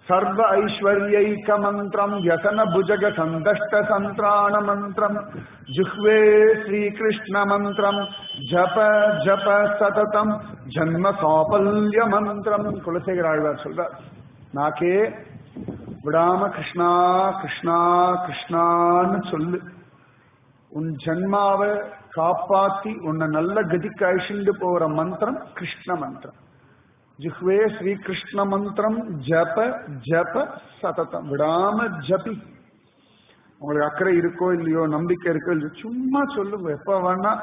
சர்வ ஐஸ்வர்யைக மந்திரம் யசன புஜக சந்தஷ்ட சந்திராண மந்திரம் ஜுஹ்வே ஸ்ரீகிருஷ்ண மந்திரம் ஜப ஜப சததம் ஜன்ம சாபல்ய மந்திரம் குலசேகர ஆழ்வார் சொல்றார் நாக்கே விடாம கிருஷ்ணா கிருஷ்ணா கிருஷ்ணான்னு சொல்லு உன் ஜன்மாவை காப்பாத்தி உன்னை நல்ல கதிக்கு அழிச்சுண்டு போற மந்திரம் கிருஷ்ண மந்திரம் ஜிஹ்வே ஸ்ரீ கிருஷ்ண மந்திரம் ஜப ஜப சததம் விடாம ஜபி உங்களுக்கு அக்கறை இருக்கோ இல்லையோ நம்பிக்கை இருக்கோ இல்லையோ சும்மா சொல்லுங்க எப்ப வேணா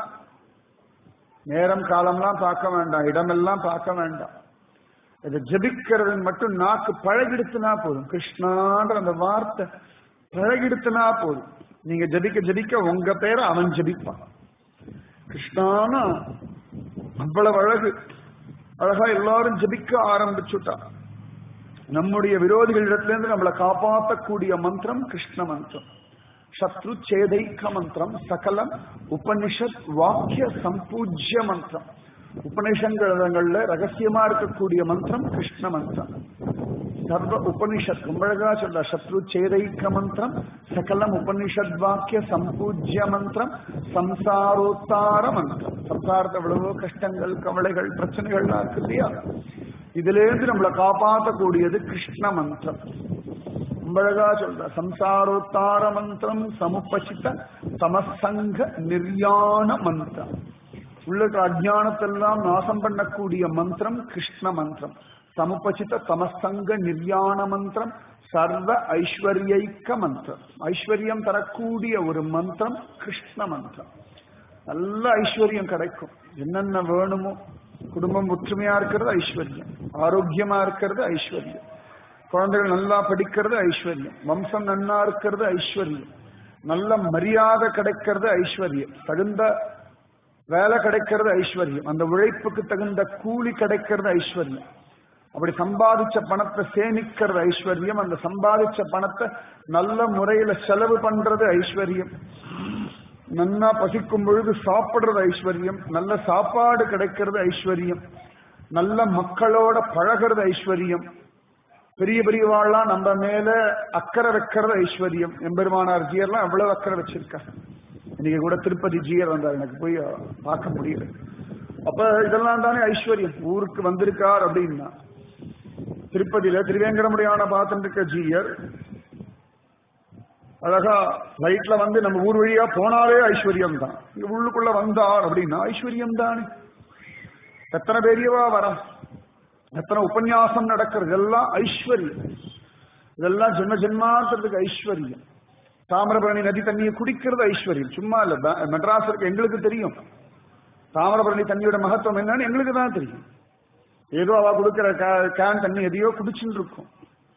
நேரம் காலம்லாம் பார்க்க வேண்டாம் இடமெல்லாம் பார்க்க வேண்டாம் இதை ஜபிக்கிறது மட்டும் நாக்கு பழகிடுத்துனா போதும் கிருஷ்ணான்ற அந்த வார்த்தை பழகிடுத்துனா போதும் நீங்க ஜபிக்க ஜபிக்க உங்க பேரை அவன் ஜபிப்பான் கிருஷ்ணானா அவ்வளவு அழகு அழகா எல்லாரும் ஜபிக்க ஆரம்பிச்சுட்டா நம்முடைய விரோதிகளிடத்திலிருந்து நம்மளை காப்பாற்றக்கூடிய மந்திரம் கிருஷ்ண மந்திரம் சத்ரு சேதைக்க மந்திரம் சகலம் உபனிஷத் வாக்கிய சம்பூஜ்ய மந்திரம் உபனிஷங்கள்ல ரகசியமா இருக்கக்கூடிய மந்திரம் கிருஷ்ண மந்திரம் சர்வ உபனிஷத் ரொம்ப அழகா சொல்ற சத்ரு சேதைக்க மந்திரம் சகலம் உபனிஷத் வாக்கிய சம்பூஜ்ய மந்திரம் சம்சாரோத்தார மந்திரம் சம்சாரத்தை எவ்வளவோ கஷ்டங்கள் கவலைகள் பிரச்சனைகள்லாம் இருக்கு இல்லையா இதுல இருந்து நம்மளை காப்பாற்றக்கூடியது கிருஷ்ண மந்திரம் ரொம்ப அழகா சொல்ற சம்சாரோத்தார மந்திரம் சமுப்பசித்த தமசங்க நிர்யாண மந்திரம் உள்ள அஜானத்தெல்லாம் நாசம் பண்ணக்கூடிய மந்திரம் கிருஷ்ண மந்திரம் சமுபசித தமசங்க நிர்யாண மந்திரம் சர்வ ஐஸ்வர்யைக்க மந்திரம் ஐஸ்வர்யம் தரக்கூடிய ஒரு மந்திரம் கிருஷ்ண மந்திரம் நல்ல ஐஸ்வர்யம் கிடைக்கும் என்னென்ன வேணுமோ குடும்பம் ஒற்றுமையா இருக்கிறது ஐஸ்வர்யம் ஆரோக்கியமா இருக்கிறது ஐஸ்வர்யம் குழந்தைகள் நல்லா படிக்கிறது ஐஸ்வர்யம் வம்சம் நன்னா இருக்கிறது ஐஸ்வர்யம் நல்ல மரியாதை கிடைக்கிறது ஐஸ்வர்யம் தகுந்த வேலை கிடைக்கிறது ஐஸ்வர்யம் அந்த உழைப்புக்கு தகுந்த கூலி கிடைக்கிறது ஐஸ்வர்யம் அப்படி சம்பாதிச்ச பணத்தை சேமிக்கிறது ஐஸ்வர்யம் அந்த சம்பாதிச்ச பணத்தை நல்ல முறையில செலவு பண்றது ஐஸ்வர்யம் நன்னா பசிக்கும் பொழுது சாப்பிடுறது ஐஸ்வர்யம் நல்ல சாப்பாடு கிடைக்கிறது ஐஸ்வர்யம் நல்ல மக்களோட பழகிறது ஐஸ்வர்யம் பெரிய பெரியவாள்லாம் நம்ம மேல அக்கறை வைக்கிறது ஐஸ்வர்யம் எம்பெருமானார் ஜியர்லாம் எவ்வளவு அக்கறை வச்சிருக்காங்க இன்னைக்கு கூட திருப்பதி ஜியர் வந்தார் எனக்கு போய் பார்க்க முடியல அப்ப இதெல்லாம் தானே ஐஸ்வர்யம் ஊருக்கு வந்திருக்கார் அப்படின்னா திருப்பதியில திருவேங்கடமுடியான பார்த்துட்டு இருக்க ஜியர் அழகா லைட்ல வந்து நம்ம ஊர் வழியா போனாலே ஐஸ்வர்யம் தான் இங்க உள்ளுக்குள்ள வந்தார் அப்படின்னா ஐஸ்வர்யம் தானே எத்தனை பெரியவா வர எத்தனை உபன்யாசம் நடக்கிறது எல்லாம் ஐஸ்வர்யம் இதெல்லாம் ஜென்ம ஜென்மாந்தத்துக்கு ஐஸ்வர்யம் தாமிரபரணி நதி தண்ணியை குடிக்கிறது ஐஸ்வர்யம் சும்மா இல்ல ப- மெட்ராஸ் இருக்க எங்களுக்கு தெரியும் தாமிரபரணி தண்ணியோட மகத்துவம் என்னன்னு எங்களுக்கு தான் தெரியும் ஏதோ அவ கொடுக்கிற கே- கேன் தண்ணி எதையோ குடிச்சுட்டு இருக்கும்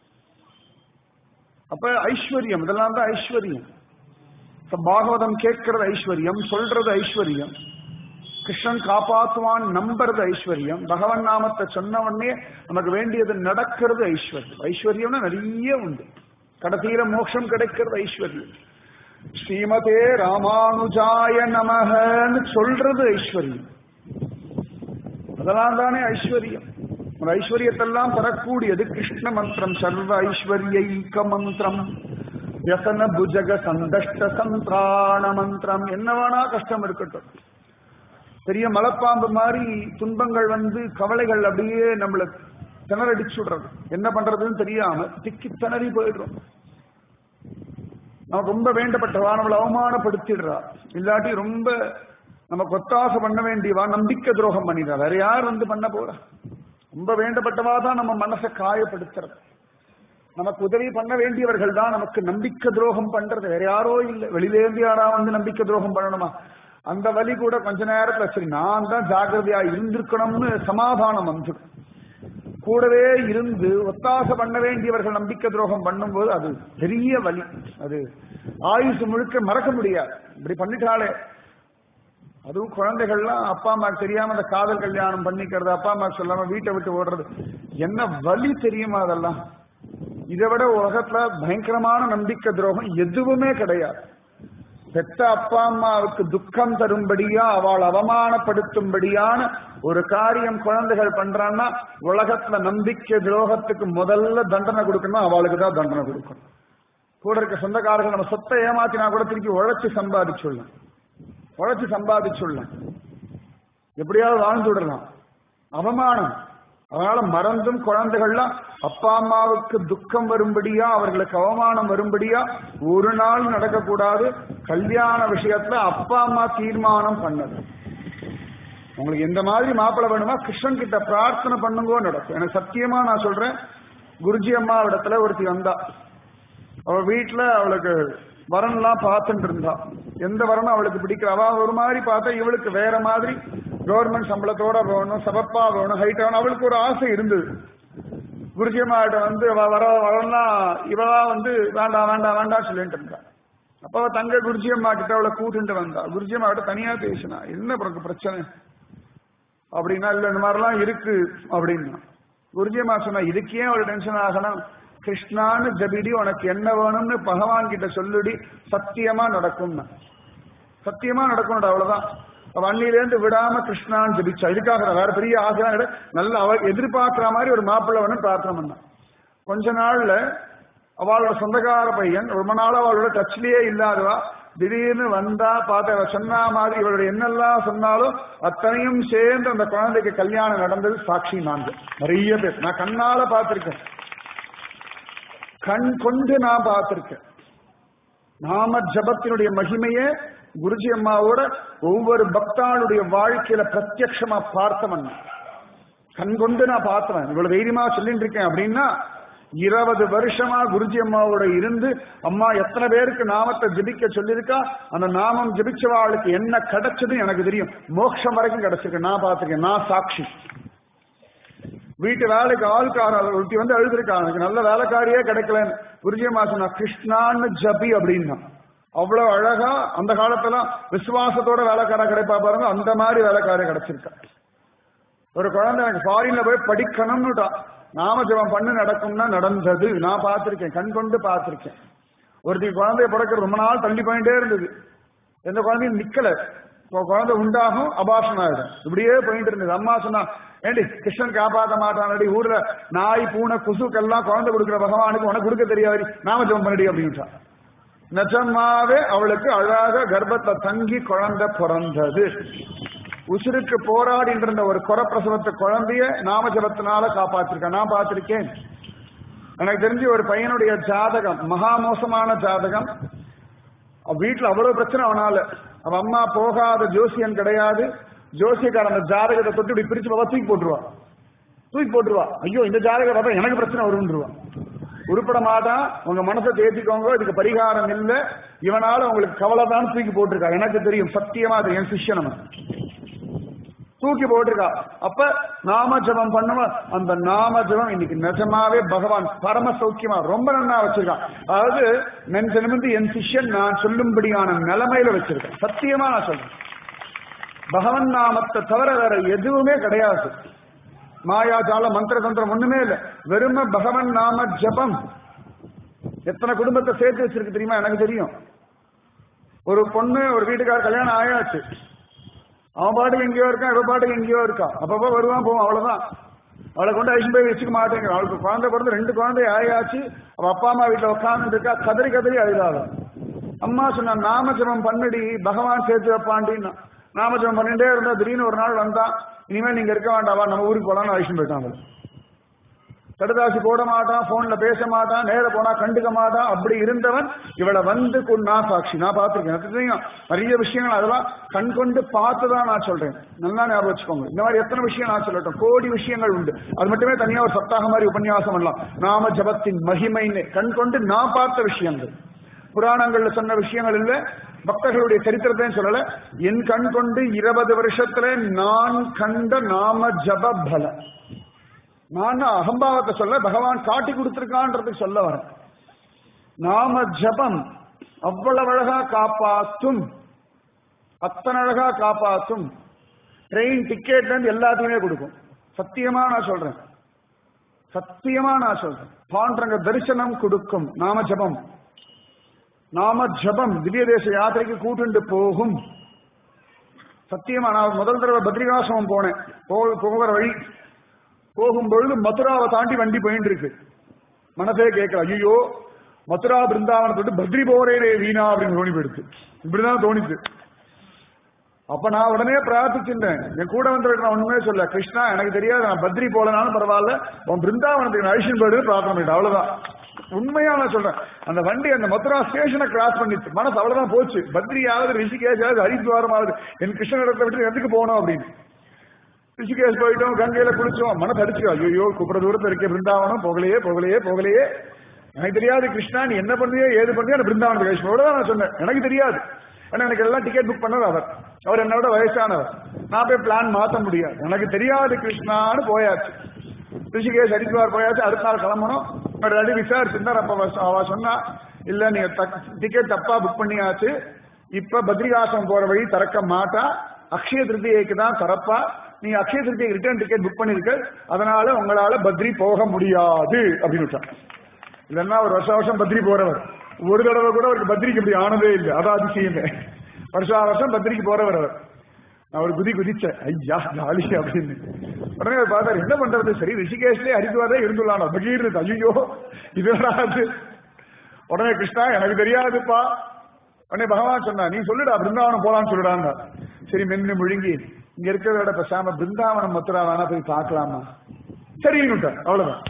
அப்ப ஐஸ்வர்யம் இதெல்லாம் தான் ஐஸ்வர்யம் இப்ப பாகவதம் கேட்கறது ஐஸ்வர்யம் சொல்றது ஐஸ்வர்யம் கிருஷ்ணன் காப்பாத்துவான் நம்புறது ஐஸ்வர்யம் பகவன் நாமத்தை சொன்ன உடனே நமக்கு வேண்டியது நடக்கிறது ஐஸ்வர்யம் ஐஸ்வர்யம்னா நிறைய உண்டு கடைசியில மோட்சம் கிடைக்கிறது ஐஸ்வர்யம் ஸ்ரீமதே ராமானுஜாய நமகன்னு சொல்றது ஐஸ்வர்யம் அதெல்லாம் தானே ஐஸ்வர்யம் ஒரு ஐஸ்வர்யத்தெல்லாம் பெறக்கூடியது கிருஷ்ண மந்திரம் சர்வ ஐஸ்வர்யைக்க மந்திரம் வியசன புஜக சந்தஷ்ட சந்திராண மந்திரம் என்ன வேணா கஷ்டம் இருக்கட்டும் பெரிய மலைப்பாம்பு மாதிரி துன்பங்கள் வந்து கவலைகள் அப்படியே நம்மள திணறடிச்சு விடுறது என்ன பண்றதுன்னு தெரியாம திக்கி திணறி போயிடுறோம் நமக்கு ரொம்ப வேண்டப்பட்டவா நம்மளை அவமானப்படுத்திடுறா இல்லாட்டி ரொம்ப நமக்கு ஒத்தாசை பண்ண வேண்டியவா நம்பிக்கை துரோகம் பண்ணிடுறா வேற யார் வந்து பண்ண போறா ரொம்ப வேண்டப்பட்டவா தான் நம்ம மனசை காயப்படுத்துறது நமக்கு உதவி பண்ண வேண்டியவர்கள் தான் நமக்கு நம்பிக்கை துரோகம் பண்றது வேற யாரோ இல்லை வெளியிலேருந்து யாரா வந்து நம்பிக்கை துரோகம் பண்ணணுமா அந்த வலி கூட கொஞ்ச நேரத்துல சரி நான் தான் ஜாகிரதையா இருந்திருக்கணும்னு சமாதானம் வந்துடும் கூடவே இருந்து ஒத்தாசை பண்ண வேண்டியவர்கள் நம்பிக்கை துரோகம் பண்ணும்போது அது பெரிய வலி அது ஆயுசு முழுக்க மறக்க முடியாது இப்படி பண்ணிட்டாலே அதுவும் குழந்தைகள்லாம் அப்பா அம்மாக்கு தெரியாம அந்த காதல் கல்யாணம் பண்ணிக்கிறது அப்பா அம்மாக்கு சொல்லாம வீட்டை விட்டு ஓடுறது என்ன வலி தெரியுமா அதெல்லாம் இதை விட உலகத்துல பயங்கரமான நம்பிக்கை துரோகம் எதுவுமே கிடையாது பெத்த அப்பா அம்மாவுக்கு துக்கம் தரும்படியா அவள் அவமானப்படுத்தும்படியான ஒரு காரியம் குழந்தைகள் பண்றான்னா உலகத்துல நம்பிக்கை துரோகத்துக்கு முதல்ல தண்டனை கொடுக்கணும் அவளுக்கு தான் தண்டனை கொடுக்கணும் கூட இருக்க சொந்தக்காரர்கள் நம்ம சொத்தை ஏமாத்தினா கூட திருப்பி உழைச்சு சம்பாதிச்சுடலாம் உழைச்சு சம்பாதிச்சுடலாம் எப்படியாவது வாழ்ந்து விடலாம் அவமானம் அதனால மறந்தும் குழந்தைகள்லாம் அப்பா அம்மாவுக்கு துக்கம் வரும்படியா அவர்களுக்கு அவமானம் வரும்படியா ஒரு நாள் நடக்கக்கூடாது கல்யாண விஷயத்துல அப்பா அம்மா தீர்மானம் பண்ணது உங்களுக்கு எந்த மாதிரி மாப்பிள்ளை வேணுமா கிருஷ்ணன் கிட்ட பிரார்த்தனை பண்ணுங்கோ நடக்கும் எனக்கு சத்தியமா நான் சொல்றேன் குருஜி அம்மா இடத்துல ஒருத்தி வந்தா அவ வீட்டுல அவளுக்கு வரன்லாம் பார்த்துட்டு இருந்தா எந்த வரனும் அவளுக்கு பிடிக்கல அவ ஒரு மாதிரி பார்த்தா இவளுக்கு வேற மாதிரி கவர்மெண்ட் சம்பளத்தோட வேணும் சபப்பா வேணும் ஹைட் வேணும் அவளுக்கு ஒரு ஆசை இருந்தது குருஜியம்மாட்ட வந்து அவ வர வரலாம் இவளா வந்து வேண்டாம் வேண்டாம் வேண்டாம் சொல்லிட்டு இருந்தா அப்ப அவ தங்க குருஜியம்மா கிட்ட அவளை கூட்டிட்டு வந்தா குருஜியம்மா கிட்ட தனியா பேசினா என்ன பிறகு பிரச்சனை அப்படின்னா இல்ல இந்த மாதிரிலாம் இருக்கு அப்படின்னா குருஜியம்மா சொன்னா இதுக்கே அவள் டென்ஷன் ஆகணும் கிருஷ்ணான்னு ஜபிடி உனக்கு என்ன வேணும்னு பகவான் கிட்ட சொல்லுடி சத்தியமா நடக்கும்னா சத்தியமா நடக்கும் அவ்வளவுதான் அவ அண்ணிலேருந்து விடாம கிருஷ்ணான்னு ஜபிச்சா இதுக்காக வேற பெரிய ஆசை நல்ல அவ எதிர்பார்க்கிற மாதிரி ஒரு மாப்பிள்ளை வேணும் பிரார்த்தனை பண்ணா கொஞ்ச நாள்ல அவளோட சொந்தக்கார பையன் ரொம்ப நாள் அவளோட டச்லயே இல்லாதவா திடீர்னு வந்தா பார்த்த அவ சொன்ன மாதிரி இவளுடைய என்னெல்லாம் சொன்னாலும் அத்தனையும் சேர்ந்து அந்த குழந்தைக்கு கல்யாணம் நடந்தது சாட்சி நான்கு நிறைய பேர் நான் கண்ணால பார்த்திருக்கேன் கண் கொண்டு நான் பார்த்திருக்கேன் நாம ஜபத்தினுடைய மகிமையே குருஜி அம்மாவோட ஒவ்வொரு பக்தாளுடைய வாழ்க்கையில பிரத்யட்சமா பார்த்தவன் கண் கொண்டு நான் பார்த்தவன் இவ்வளவு தைரியமா சொல்லிட்டு இருக்கேன் அப்படின்னா இருபது வருஷமா குருஜி அம்மாவோட இருந்து அம்மா எத்தனை பேருக்கு நாமத்தை ஜபிக்க சொல்லியிருக்கா அந்த நாமம் ஜபிச்சவாளுக்கு என்ன கிடைச்சது எனக்கு தெரியும் மோட்சம் வரைக்கும் கிடைச்சிருக்கு நான் பார்த்திருக்கேன் நான் சாட்சி வீட்டு வேலைக்கு ஆள்கார ஒருத்தி வந்து அழுதுருக்கா எனக்கு நல்ல வேலைக்காரியே கிடைக்கலன்னு குருஜியம்மா சொன்னா கிருஷ்ணான்னு ஜபி அப்படின்னா அவ்வளவு அழகா அந்த காலத்துல விசுவாசத்தோட வேலைக்காரா கிடைப்பா பாருங்க அந்த மாதிரி வேலைக்காரே கிடைச்சிருக்கா ஒரு குழந்தை எனக்கு ஃபாரின்ல போய் படிக்கணும்னுட்டா நாம ஜபம் பண்ணு நடக்கும்னா நடந்தது நான் பார்த்திருக்கேன் கண் கொண்டு பார்த்திருக்கேன் ஒருத்தி குழந்தைய பிறக்க ரொம்ப நாள் தள்ளி போயிட்டே இருந்தது எந்த குழந்தையும் நிக்கல குழந்தை உண்டாகும் அபாஷன் ஆயிடும் இப்படியே போயிட்டு இருந்தது அம்மா சொன்னா ஏண்டி கிருஷ்ணன் காப்பாற்ற மாட்டானடி ஊர்ல நாய் பூனை குசுக்கெல்லாம் குழந்தை கொடுக்குற பகவானுக்கு உனக்கு கொடுக்க தெரியாது நாம ஜெபம் பண்ணடி அப்படின்ட்டா நிஜமாவே அவளுக்கு அழகாக கர்ப்பத்தை தங்கி குழந்தை பிறந்தது உசுருக்கு போராடிட்டு இருந்த ஒரு குறப்பிரசவத்தை குழந்தைய நாம ஜபத்தினால காப்பாத்திருக்கேன் நான் பார்த்திருக்கேன் எனக்கு தெரிஞ்சு ஒரு பையனுடைய ஜாதகம் மகா மோசமான ஜாதகம் வீட்டுல அவ்வளவு பிரச்சனை அவனால அவ அம்மா போகாத ஜோசியன் கிடையாது ஜோசியக்காரன் அந்த ஜாதகத்தை தொட்டு இப்படி பிரிச்சு பாப்பா தூக்கி போட்டுருவா தூக்கி போட்டுருவா ஐயோ இந்த ஜாதகம் பார்த்தா எனக்கு பிரச்சனை வரும்ன்றவா உருப்பட மாட்டான் உங்க மனசை தேத்திக்கோங்க இதுக்கு பரிகாரம் இல்லை இவனால உங்களுக்கு கவலை தான் தூக்கி போட்டிருக்கா எனக்கு தெரியும் சத்தியமா அது என் சிஷ்யன் அவன் தூக்கி போட்டிருக்கா அப்ப நாம ஜபம் பண்ணுவோம் அந்த நாம ஜபம் இன்னைக்கு நிஜமாவே பகவான் பரம சௌக்கியமா ரொம்ப நன்னா வச்சிருக்கான் அதாவது நெஞ்ச நிமிந்து என் சிஷ்யன் நான் சொல்லும்படியான நிலைமையில வச்சிருக்கேன் சத்தியமா நான் சொல்றேன் பகவன் நாமத்தை தவிர வேற எதுவுமே கிடையாது மாயாஜால மந்திர தந்திரம் ஒண்ணுமே இல்லை வெறும பகவன் நாம ஜபம் எத்தனை குடும்பத்தை சேர்த்து வச்சிருக்கு தெரியுமா எனக்கு தெரியும் ஒரு பொண்ணு ஒரு வீட்டுக்கார கல்யாணம் ஆயாச்சு அவன் பாட்டுக்கு எங்கேயோ இருக்கான் இவ பாட்டுக்கு எங்கேயோ இருக்கா அப்பப்போ வருவான் போவான் அவ்வளவுதான் அவளை கொண்டு ஐஷன் போய் வச்சுக்க மாட்டேங்கிற அவளுக்கு குழந்தை பிறந்து ரெண்டு குழந்தை ஆயாச்சு அவ அப்பா அம்மா வீட்டுல உட்கார்ந்து இருக்கா கதறி கதறி அழுதாள் அம்மா சொன்னா நாமஜபம் பண்ணுடி பகவான் சேர்த்து வைப்பாண்டின்னா நாமஜபம் பண்ணிட்டே இருந்தா திடீர்னு ஒரு நாள் வந்தான் இனிமேல் நீங்க இருக்க வேண்டாவா நம்ம ஊருக்கு போலாம்னு ஐஷன் போயிட்டாங்க கடுதாசி போட மாட்டான் போன்ல பேச மாட்டான் நேர போனா கண்டுக்க மாட்டான் அப்படி இருந்தவன் இவளை வந்து நான் சாட்சி நான் பார்த்திருக்கேன் தெரியும் நிறைய விஷயங்கள் அதெல்லாம் கண் கொண்டு பார்த்துதான் நான் சொல்றேன் நல்லா ஞாபகம் வச்சுக்கோங்க இந்த மாதிரி எத்தனை விஷயம் நான் சொல்லட்டும் கோடி விஷயங்கள் உண்டு அது மட்டுமே தனியா ஒரு சப்தாக மாதிரி உபன்யாசம் பண்ணலாம் நாம ஜபத்தின் மகிமைன்னு கண் கொண்டு நான் பார்த்த விஷயங்கள் புராணங்கள்ல சொன்ன விஷயங்கள் இல்ல பக்தர்களுடைய சரித்திரத்தையும் சொல்லல என் கண் கொண்டு இருபது வருஷத்துல நான் கண்ட நாம ஜப பலம் நான் அகம்பாவத்தை சொல்ல பகவான் காட்டி கொடுத்திருக்கான்றதுக்கு சொல்ல வரேன் நாம ஜபம் அவ்வளவு அழகா காப்பாற்றும் அத்தனை அழகா காப்பாற்றும் ட்ரெயின் டிக்கெட்ல இருந்து எல்லாத்தையுமே கொடுக்கும் சத்தியமா நான் சொல்றேன் சத்தியமா நான் சொல்றேன் பாண்டரங்க தரிசனம் கொடுக்கும் நாம ஜபம் நாம ஜபம் திவ்ய தேச யாத்திரைக்கு கூட்டுண்டு போகும் சத்தியமா நான் முதல் தடவை பத்ரிகாசிரமம் போனேன் போ- போகிற வழி போகும்பொழுது மதுராவை தாண்டி வண்டி போயிட்டு இருக்கு மனசே கேட்கல ஐயோ மதுரா பிருந்தாவனத்தை விட்டு பத்ரி போறேனே வீணா அப்படின்னு தோணி போயிடுச்சு இப்படிதான் தோணிச்சு அப்ப நான் உடனே பிரார்த்திச்சிருந்தேன் என் கூட வந்தவருக்கு நான் ஒண்ணுமே சொல்ல கிருஷ்ணா எனக்கு தெரியாது நான் பத்ரி போலனாலும் பரவாயில்ல உன் பிருந்தாவனத்துக்கு நான் அழிஷன் போயிடு பிரார்த்தனை பண்ணிட்டேன் அவ்வளவுதான் உண்மையா நான் சொல்றேன் அந்த வண்டி அந்த மதுரா ஸ்டேஷனை கிராஸ் பண்ணிச்சு மனசு அவ்வளவுதான் போச்சு பத்ரியாவது ரிஷிகேஷாவது ஹரித்வாரமாவது என் கிருஷ்ணன் இடத்தை விட்டு எதுக்கு போகணும் அப்படின்னு ரிஷிகேஷ் போயிட்டோம் கங்கையில குளிச்சோம் மனசு அடிச்சு ஐயோ கூப்பிட தூரத்துல இருக்க பிருந்தாவனம் போகலையே போகலையே போகலையே எனக்கு தெரியாது கிருஷ்ணா நீ என்ன பண்ணியோ ஏது பண்ணியோ அந்த பிருந்தாவனம் கழிச்சு தான் நான் சொன்னேன் எனக்கு தெரியாது ஏன்னா எனக்கு எல்லாம் டிக்கெட் புக் பண்ணது அவர் அவர் என்னோட வயசானவர் நான் போய் பிளான் மாத்த முடியாது எனக்கு தெரியாது கிருஷ்ணான்னு போயாச்சு ரிஷிகேஷ் ஹரித்வார் போயாச்சு அடுத்த நாள் கிளம்பணும் ஒரு ரெண்டு விசாரிச்சிருந்தார் அப்ப அவ- அவ சொன்னா இல்ல நீங்க டிக்கெட் தப்பா புக் பண்ணியாச்சு இப்ப பத்ரிகாசம் போற வழி திறக்க மாட்டா அக்ஷய திருத்தியைக்கு தான் திறப்பா நீங்க Akshaya Tritiya return ticket book பண்ணிருக்க அதனால உங்களால பத்ரி போக முடியாது அப்படின்னு விட்டான் இல்லைன்னா ஒரு வருஷ வருஷம் பத்ரி போறவர் ஒரு தடவை கூட அவருக்கு பத்ரிக்கு இப்படி ஆனதே இல்லை அதான் அதிசயமே வருஷா வருஷம் பத்ரிக்கு போறவர் அவர் நான் ஒரு குதி குதிச்சேன் ஐயா ஜாலி அப்படின்னு உடனே அவர் பார்த்தாரு என்ன பண்றது சரி ரிஷிகேஷ்லயே ஹரித்வாரே இருந்துள்ளான் பகீர் ஐயோ இது வராது உடனே கிருஷ்ணா எனக்கு தெரியாதுப்பா உடனே பகவான் சொன்னா நீ சொல்லுடா பிருந்தாவனம் போலான்னு சொல்லுடாங்க சரி மென்னு முழுங்கி இங்க இருக்கிறத விட பேசாம பிருந்தாவனம் மதுரா வேணா போய் பார்க்கலாமா சரின்னு அவ்வளவுதான்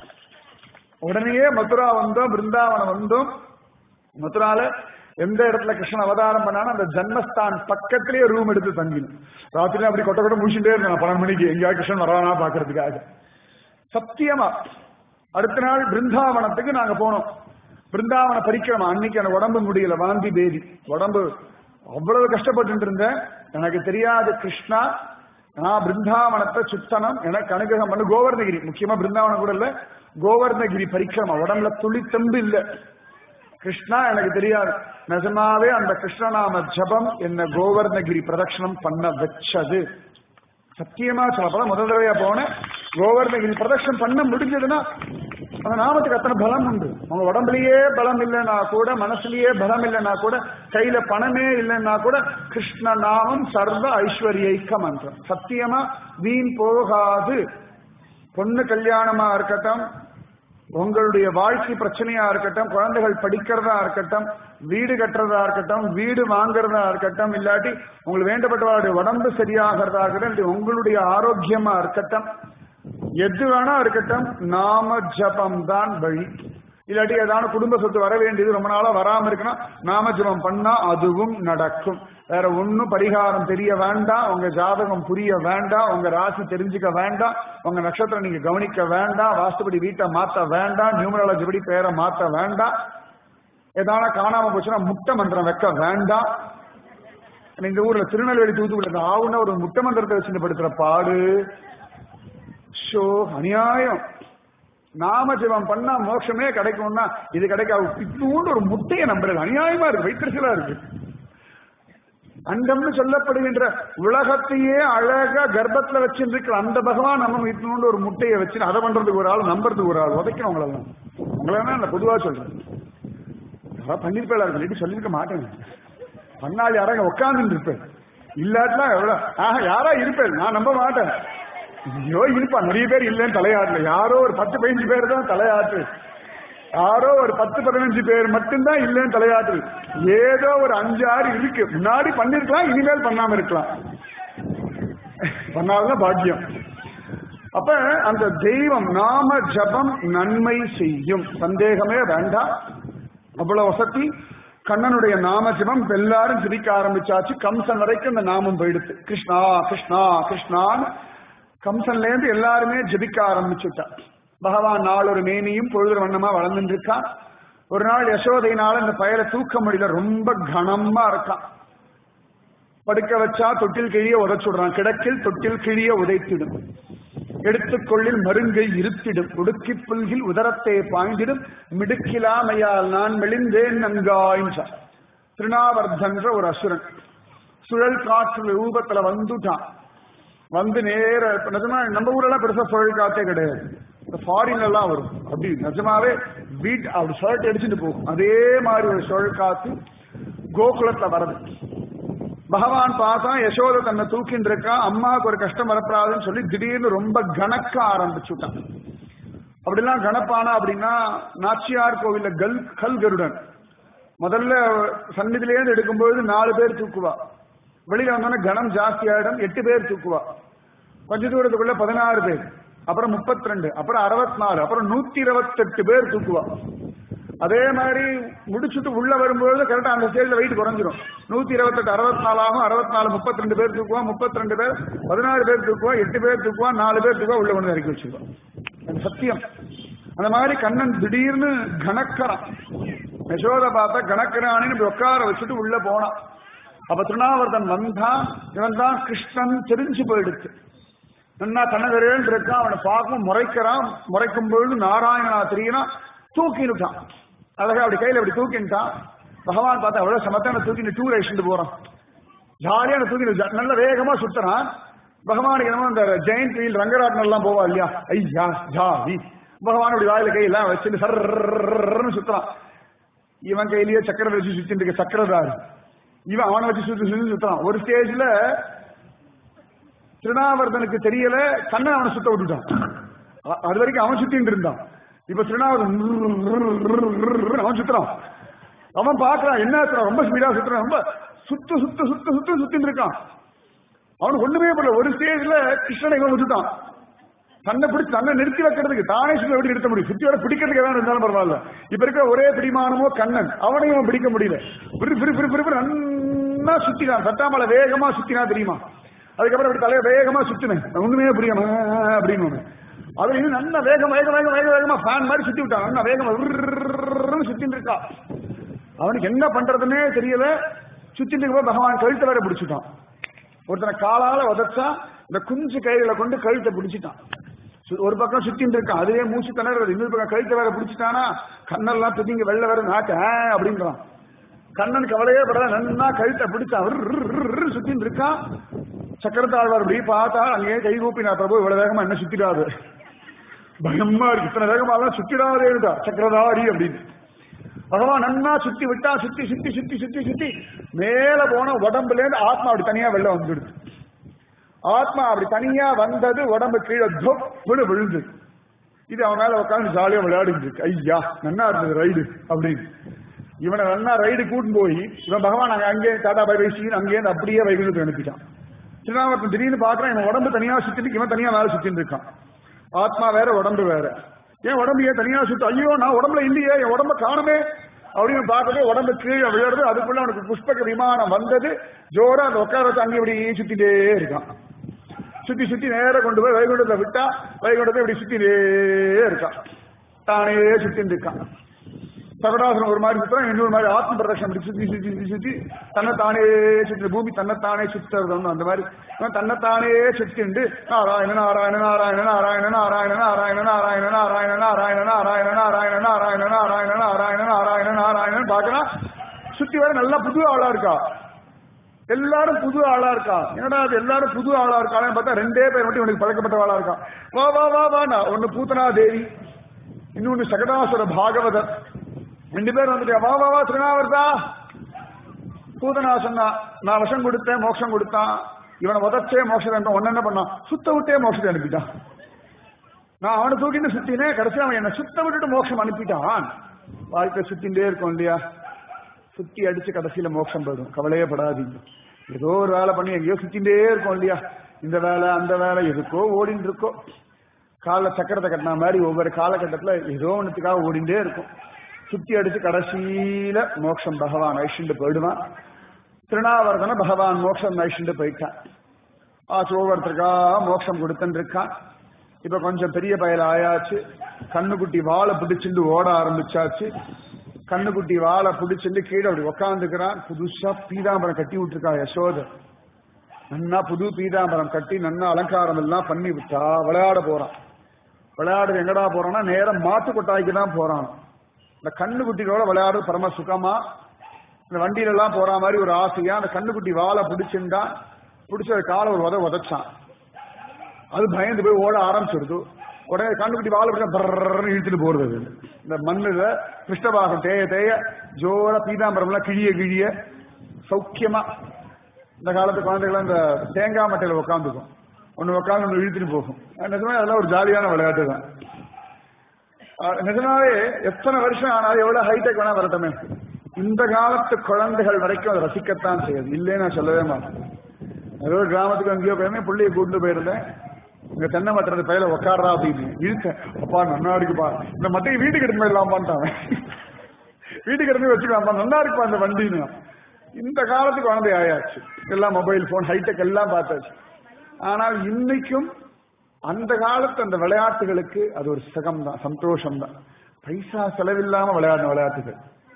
உடனேயே மதுரா வந்தோம் பிருந்தாவனம் வந்தோம் மதுரால எந்த இடத்துல கிருஷ்ணன் அவதாரம் பண்ணாலும் அந்த ஜன்மஸ்தான் பக்கத்திலேயே ரூம் எடுத்து தங்கினோம் ராத்திரி அப்படி கொட்ட கொட்ட முடிச்சுட்டே இருந்தேன் பன்னெண்டு மணிக்கு எங்கேயா கிருஷ்ணன் வரானா பாக்குறதுக்காக சத்தியமா அடுத்த நாள் பிருந்தாவனத்துக்கு நாங்க போனோம் பிருந்தாவன பரிக்கிரமா அன்னைக்கு எனக்கு உடம்பு முடியல வாந்தி பேதி உடம்பு அவ்வளவு கஷ்டப்பட்டு இருந்தேன் எனக்கு தெரியாது கிருஷ்ணா நான் பிருந்தாவனத்தை சுத்தனம் எனக்கு அனுகிரகம் பண்ணு கோவர்ணகிரி முக்கியமா பிருந்தாவனம் கூட இல்ல கோவர்ணகிரி பரிக்கிரமா உடம்புல துளி தெம்பு இல்ல கிருஷ்ணா எனக்கு தெரியாது நிஜமாவே அந்த கிருஷ்ணநாம ஜபம் என்ன கோவர்ணகிரி பிரதட்சணம் பண்ண வச்சது சத்தியமா சொல்லப்பதான் முதல் தடவையா போனேன் கோவர்ணகிரி பிரதட்சணம் பண்ண முடிஞ்சதுன்னா அந்த நாமத்துக்கு அத்தனை பலம் உண்டு உங்க உடம்புலயே பலம் இல்லைன்னா கூட மனசுலயே பலம் இல்லைன்னா கூட கையில பணமே இல்லைன்னா கூட கிருஷ்ண நாமம் சர்வ ஐஸ்வர்யைக்க மந்திரம் சத்தியமா வீண் போகாது பொண்ணு கல்யாணமா இருக்கட்டும் உங்களுடைய வாழ்க்கை பிரச்சனையா இருக்கட்டும் குழந்தைகள் படிக்கிறதா இருக்கட்டும் வீடு கட்டுறதா இருக்கட்டும் வீடு வாங்குறதா இருக்கட்டும் இல்லாட்டி உங்களுக்கு வேண்டப்பட்டவருடைய உடம்பு சரியாகிறதா இருக்கட்டும் இல்லாட்டி உங்களுடைய ஆரோக்கியமா இருக்கட்டும் எது வேணா இருக்கட்டும் நாம ஜபம் தான் வழி இல்லாட்டி ஏதாவது குடும்ப சொத்து வர வேண்டியது ரொம்ப நாளா வராம இருக்குன்னா நாம ஜபம் பண்ணா அதுவும் நடக்கும் வேற ஒண்ணும் பரிகாரம் தெரிய வேண்டாம் உங்க ஜாதகம் புரிய வேண்டாம் உங்க ராசி தெரிஞ்சுக்க வேண்டாம் உங்க நட்சத்திரம் நீங்க கவனிக்க வேண்டாம் வாஸ்துபடி வீட்டை மாத்த வேண்டாம் நியூமராலஜி படி பேரை மாத்த வேண்டாம் ஏதான காணாம போச்சுன்னா முட்டை மந்திரம் வைக்க வேண்டாம் இந்த ஊர்ல திருநெல்வேலி தூத்துக்குடி ஆவுன்னா ஒரு முட்டை மந்திரத்தை வச்சு படுத்துற பாடு ஷோ அநியாயம் நாம ஜெபம் பண்ணா மோட்சமே கிடைக்கும்னா இது கிடைக்காது இன்னொன்று ஒரு முட்டையை நம்புறது அநியாயமா இருக்கு வைத்திருச்சலா இருக்கு அண்டம்னு சொல்லப்படுகின்ற உலகத்தையே அழகா கர்ப்பத்துல வச்சிருக்கிற அந்த பகவான் நம்ம இன்னொன்று ஒரு முட்டையை வச்சு அதை பண்றதுக்கு ஒரு ஆள் நம்புறதுக்கு ஒரு ஆள் உதைக்கணும் உங்களெல்லாம் உங்களெல்லாம் நான் பொதுவா சொல்றேன் யாராவது பண்ணிருப்பேன் இருக்கு சொல்லியிருக்க மாட்டேன் பண்ணால் யாராங்க உட்கார்ந்து இருப்பேன் இல்லாட்டினா எவ்வளவு ஆஹா யாரா இருப்பேன் நான் நம்ப மாட்டேன் ஐயோ இருப்பா நிறைய பேர் இல்லைன்னு தலையாடல யாரோ ஒரு பத்து பதினஞ்சு பேர் தான் தலையாட்டு யாரோ ஒரு பத்து பதினஞ்சு பேர் மட்டும்தான் இல்லைன்னு தலையாட்டு ஏதோ ஒரு அஞ்சு ஆறு இருக்கு முன்னாடி பண்ணிருக்கலாம் இனிமேல் பண்ணாம இருக்கலாம் பண்ணாதான் பாக்கியம் அப்ப அந்த தெய்வம் நாம ஜபம் நன்மை செய்யும் சந்தேகமே வேண்டாம் அவ்வளவு வசதி கண்ணனுடைய நாம ஜபம் எல்லாரும் சிரிக்க ஆரம்பிச்சாச்சு கம்சன் வரைக்கும் இந்த நாமம் போயிடுத்து கிருஷ்ணா கிருஷ்ணா கிருஷ்ணான்னு கம்சன்ல இருந்து எல்லாருமே ஜபிக்க ஆரம்பிச்சுட்டான் பகவான் நாள் ஒரு மேனியும் பொழுது வண்ணமா வளர்ந்துட்டு இருக்கான் ஒரு நாள் யசோதையினால இந்த பயலை தூக்க முடியல ரொம்ப கனமா இருக்கான் படுக்க வச்சா தொட்டில் கிழிய உதைச்சுடுறான் கிடக்கில் தொட்டில் கிழிய உதைத்திடும் எடுத்துக்கொள்ளில் மருங்கை இருத்திடும் உடுக்கி புல்கில் உதரத்தை பாய்ந்திடும் மிடுக்கிலாமையால் நான் மெலிந்தேன் நன்காயின்றான் திருநாவர்தன்ற ஒரு அசுரன் சுழல் காற்று ரூபத்துல வந்துட்டான் வந்து நேர நிஜமா நம்ம ஊரெல்லாம் பெருசா சுழல் காத்தே கிடையாது இந்த ஃபாரின்ல எல்லாம் வரும் அப்படி நிஜமாவே வீட் அப்படி ஷர்ட் அடிச்சுட்டு போகும் அதே மாதிரி ஒரு சுழல் காத்து கோகுலத்துல வரது பகவான் பார்த்தா யசோத தன்னை தூக்கின்னு இருக்கா அம்மாவுக்கு ஒரு கஷ்டம் வரப்படாதுன்னு சொல்லி திடீர்னு ரொம்ப கணக்க ஆரம்பிச்சுட்டான் அப்படிலாம் கணப்பானா அப்படின்னா நாச்சியார் கோவில்ல கல் கல் கருடன் முதல்ல சந்நிதியிலேருந்து எடுக்கும்போது நாலு பேர் தூக்குவா வெளியில வந்தோன்னா கணம் ஜாஸ்தி ஆயிடும் எட்டு பேர் தூக்குவா கொஞ்ச தூரத்துக்குள்ள பதினாறு பேர் அப்புறம் முப்பத்தி ரெண்டு அப்புறம் அறுபத்தி நாலு அப்புறம் நூத்தி இருபத்தெட்டு பேர் தூக்குவா அதே மாதிரி முடிச்சுட்டு உள்ள வரும்போது கரெக்டா அந்த ஸ்டேஜ்ல வெயிட் குறைஞ்சிரும் நூத்தி இருபத்தெட்டு அறுபத்தி நாலாகும் அறுபத்தி நாலு முப்பத்தி ரெண்டு பேர் தூக்குவா முப்பத்தி ரெண்டு பேர் பதினாறு பேர் தூக்குவா எட்டு பேர் தூக்குவா நாலு பேர் தூக்குவா உள்ள கொண்டு இறக்கி வச்சிருவா அது சத்தியம் அந்த மாதிரி கண்ணன் திடீர்னு கணக்கறான் யசோத பார்த்தா கணக்கரானின்னு இப்படி உட்கார வச்சுட்டு உள்ள போனான் அப்ப திருநாவர்தன் வந்தான் இவன் தான் கிருஷ்ணன் தெரிஞ்சு போயிடுச்சு நன்னா கண்ணகரேன் இருக்கான் அவனை பார்க்கும் முறைக்கிறான் முறைக்கும் பொழுது நாராயணனா தெரியனா தூக்கினுட்டான் அழகா அப்படி கையில அப்படி தூக்கிட்டான் பகவான் பார்த்தா அவ்வளவு சமத்தான தூக்கி டூர் அடிச்சுட்டு போறான் ஜாலியான தூக்கி நல்ல வேகமா சுத்துறான் பகவானுக்கு என்னமோ இந்த ஜெயின் வீல் ரங்கராட்டம் எல்லாம் போவா இல்லையா ஐயா ஜாதி பகவான் அப்படி வாயில கையெல்லாம் வச்சுட்டு சர்ன்னு சுத்துறான் இவன் கையிலேயே சக்கரை வச்சு சுத்திட்டு இருக்க சக்கரதாரி இவன் அவனை வச்சு சுத்தி சுத்தி சுத்துறான் ஒரு ஸ்டேஜ்ல திருநாவர்தனுக்கு தெரியல கண்ணன் அவனை சுத்த விட்டுட்டான் அ- அது வரைக்கும் அவன் சுத்திட்டு இருந்தான் இப்ப திருநாவர்தன் அவன் சுத்துறான் அவன் பாக்குறான் என்ன சுத்துறான் ரொம்ப ஸ்பீடா சுத்துறான் ரொம்ப சுத்து சுத்து சுத்து சுத்து சுத்திட்டு இருக்கான் அவனுக்கு ஒண்ணுமே பண்ணல ஒரு ஸ்டேஜ்ல கிருஷ்ணனை இவன் விட்டுட்டான் தன்னை பிடிச்சு தன்னை நிறுத்தி வைக்கிறதுக்கு தானே சுத்தி எப்படி நிறுத்த முடியும் சுத்தி வர பிடிக்கிறதுக்கு ஏதாவது இருந்தாலும் பரவாயில்ல இப்ப இருக்கிற ஒரே பிடிமானமோ கண்ணன் அவனையும் அவன் பிடிக்க முடியல பிரி பிரி பிரி பிரி பிரி நன்னா சுத்தினான் சட்டாமலை வேகமா சுத்தினா தெரியுமா அதுக்கப்புறம் இப்படி தலையை வேகமா சுத்தினேன் ஒண்ணுமே புரியாம அப்படின்னு ஒண்ணு அதுல இது நல்ல வேகம் வேக வேக வேக வேகமா ஃபேன் மாதிரி சுத்தி விட்டான் நல்லா வேகமா விர்ருன்னு சுத்தின்னு இருக்கா அவனுக்கு என்ன பண்றதுன்னே தெரியல சுத்திட்டு இருக்கப்ப பகவான் கழுத்தை வேற பிடிச்சிட்டான் ஒருத்தனை காலால உதச்சா இந்த குஞ்சு கைகளை கொண்டு கழுத்தை பிடிச்சிட்டான் சு- ஒரு பக்கம் சுத்திட்டு இருக்கான் அதுவே மூச்சு திணறது இன்னொரு பக்கம் கழுத்தை வேற பிடிச்சிட்டானா கண்ணெல்லாம் துதிங்க வெள்ள வேற நாட்ட அப்படின்றான் கண்ணன் கவலையே படாத நன்னா கழுத்தை பிடிச்சான் விர்ரு சுத்தின்னு இருக்கான் சக்கரத்தாழ்வார் அப்படி பார்த்தா அங்கேயே கை கூப்பினா பிரபு இவ்வளவு வேகமா என்ன சுத்திடாது பயமா இருக்கு இத்தனை வேகமா எல்லாம் சுத்திடாதேடா சக்கரதாரி அப்படின்னு பகவான் நன்னா சுத்தி விட்டா சுத்தி சுத்தி சுத்தி சுத்தி சுத்தி மேல போன உடம்புல இருந்து ஆத்மா அப்படி தனியா வெளில வந்துடுது ஆத்மா அப்படி தனியா வந்தது உடம்பு கீழே தொப்புன்னு விழுந்து இது அவன் மேல உட்காந்து ஜாலியா விளையாடிட்டு இருக்கு ஐயா நன்னா இருந்தது ரைடு அப்படின்னு இவனை நன்னா ரைடு கூட்டின்னு போய் இவன் பகவான் அங்க அங்கே டாடா பை வைசின்னு அங்கேருந்து அப்படியே வைகுண்டத்துக்கு அனுப்பிட்டான் திருநாவரத்தன் திடீர்னு பாக்குறான் இவன் உடம்பு தனியா சுத்திட்டு இவன் தனியா மேல சுத்திட்டு இருக்கான் ஆத்மா வேற உடம்பு வேற ஏன் உடம்பு ஏன் தனியா சுத்து ஐயோ நான் உடம்புல இல்லையே என் உடம்ப காணுமே அப்படின்னு பார்க்கவே உடம்பு கீழே விழுறது அதுக்குள்ள அவனுக்கு புஷ்பக விமானம் வந்தது ஜோரா அந்த உட்கார வச்சு அங்கே இப்படி சுத்திட்டே இருக்கான் சுத்தி சுத்தி நேரா கொண்டு போய் வைகுண்டத்தை விட்டா வைகுண்டத்தை இப்படி சுத்திட்டே இருக்கான் தானே சுத்தின்னு இருக்கான் சகடாசனம் ஒரு மாதிரி சுத்துறான் இன்னொரு மாதிரி ஆத்ம பிரதட்சணம் இப்படி சுத்தி சுத்தி சுத்தி சுத்தி தன்னைத்தானே சுத்தி பூமி தன்னைத்தானே சுத்துறது ஒண்ணு அந்த மாதிரி இவன் தன்னைத்தானே சுத்திண்டு நாராயண நாராயண நாராயண நாராயண நாராயண நாராயண நாராயண நாராயண நாராயண நாராயண நாராயண நாராயண நாராயண நாராயண நாராயண நாராயணன் பாக்கலாம் சுத்தி வர நல்லா புது ஆளா இருக்கா எல்லாரும் புது ஆளா இருக்கா என்னடா அது எல்லாரும் புது ஆளா இருக்கான்னு பார்த்தா ரெண்டே பேர் மட்டும் இவனுக்கு பழக்கப்பட்ட ஆளா இருக்கா வா வா வா வா நான் ஒன்னு பூத்தனா தேவி இன்னொன்னு சகடாசுர பாகவதர் ரெண்டு பேர் வந்துட்டு வா வா வா திருநாவர்தா பூதனா சொன்னா நான் விஷம் கொடுத்தேன் மோட்சம் கொடுத்தான் இவனை உதச்சே மோட்சம் ஒன்னு என்ன பண்ணான் சுத்த விட்டே மோட்சத்தை அனுப்பிட்டான் நான் அவனை தூக்கிட்டு சுத்தினேன் கடைசியா அவன் என்ன சுத்த விட்டுட்டு மோட்சம் அனுப்பிட்டான் வாழ்க்கை சுத்தின்றே இருக்கும் இல்லையா சுத்தி அடிச்சு கடைசியில மோட்சம் போயிடும் கவலையே படாதீங்க ஏதோ ஒரு வேலை பண்ணி எங்கேயோ சுத்தின்றே இருக்கும் இல்லையா இந்த வேலை அந்த வேலை எதுக்கோ ஓடின்னு இருக்கோ கால சக்கரத்தை கட்டின மாதிரி ஒவ்வொரு காலகட்டத்துல ஏதோ ஒண்ணுத்துக்காக ஓடிண்டே இருக்கும் சுத்தி அடிச்சு கடைசியில மோட்சம் பகவான் ஐஷண்டு போயிடுவான் திருநாவர்தன பகவான் மோட்சம் ஐஷண்டு போயிட்டான் ஆச்சு ஒவ்வொருத்தருக்கா மோட்சம் கொடுத்துட்டு இருக்கான் இப்ப கொஞ்சம் பெரிய பயல ஆயாச்சு கண்ணுக்குட்டி வாழை பிடிச்சிட்டு ஓட ஆரம்பிச்சாச்சு கண்ணுக்குட்டி வாழை பிடிச்சிட்டு கீழே அப்படி உக்காந்துக்கிறான் புதுசா பீதாம்பரம் கட்டி விட்டுருக்கா யசோத நன்னா புது பீதாம்பரம் கட்டி நன்னா அலங்காரம் எல்லாம் பண்ணி விட்டா விளையாட போறான் விளையாடு எங்கடா போறான்னா நேரம் மாட்டு கொட்டாய்க்கு தான் போறான் இந்த கண்ணுக்குட்டிகளோட விளையாடு பரம சுகமா இந்த வண்டியில எல்லாம் போற மாதிரி ஒரு ஆசையா அந்த கண்ணுக்குட்டி வாழை பிடிச்சிருந்தான் பிடிச்ச காலை ஒரு உத உதச்சான் அது பயந்து போய் ஓட ஆரம்பிச்சிருது உடனே கண்ணுக்குட்டி வாழை விட்டு பர்றன்னு இழுத்துட்டு போறது அது. இந்த மண்ணுல கிருஷ்ணபாகம் தேய தேய ஜோர பீதாம்பரம் எல்லாம் கிழிய கிழிய சௌக்கியமா இந்த காலத்து குழந்தைகள் இந்த தேங்காய் மட்டையில உட்காந்துக்கும் ஒண்ணு உட்காந்து ஒண்ணு இழுத்துட்டு போகும் அது நிஜமே அதெல்லாம் ஒரு ஜாலியான விளையாட்டு தான் ஆஹ் நிஜமாவே எத்தனை வருஷம் ஆனாலும் எவ்வளவு ஹைடெக் வேணா வரட்டுமே இந்த காலத்து குழந்தைகள் வரைக்கும் அதை ரசிக்கத்தான் செய்யுது இல்லையே நான் சொல்லவே மாட்டேன் ஏதோ ஒரு கிராமத்துக்கு எங்கேயோ போயிருந்தேன் பிள்ளைய கூட்டு போயிருந்தேன் இங்க தென்னை மட்டது பயில உட்காடுறா அப்படின்னு இழுத்தேன் அப்பா நல்லா இருக்குப்பா இந்த மட்டையை வீட்டுக்கு எடுத்து போயிடலாமான்ட்டான் வீட்டுக்கு எடுத்து வச்சுக்கலாமா நல்லா இருக்குப்பா இந்த வண்டின்னு இந்த காலத்துக்கு குழந்தை ஆயாச்சு எல்லாம் மொபைல் போன் ஹைடெக் எல்லாம் பார்த்தாச்சு ஆனால் இன்னைக்கும் அந்த காலத்து அந்த விளையாட்டுகளுக்கு அது ஒரு சுகம் தான் சந்தோஷம் தான் பைசா செலவில்லாம விளையாடின விளையாட்டுகள்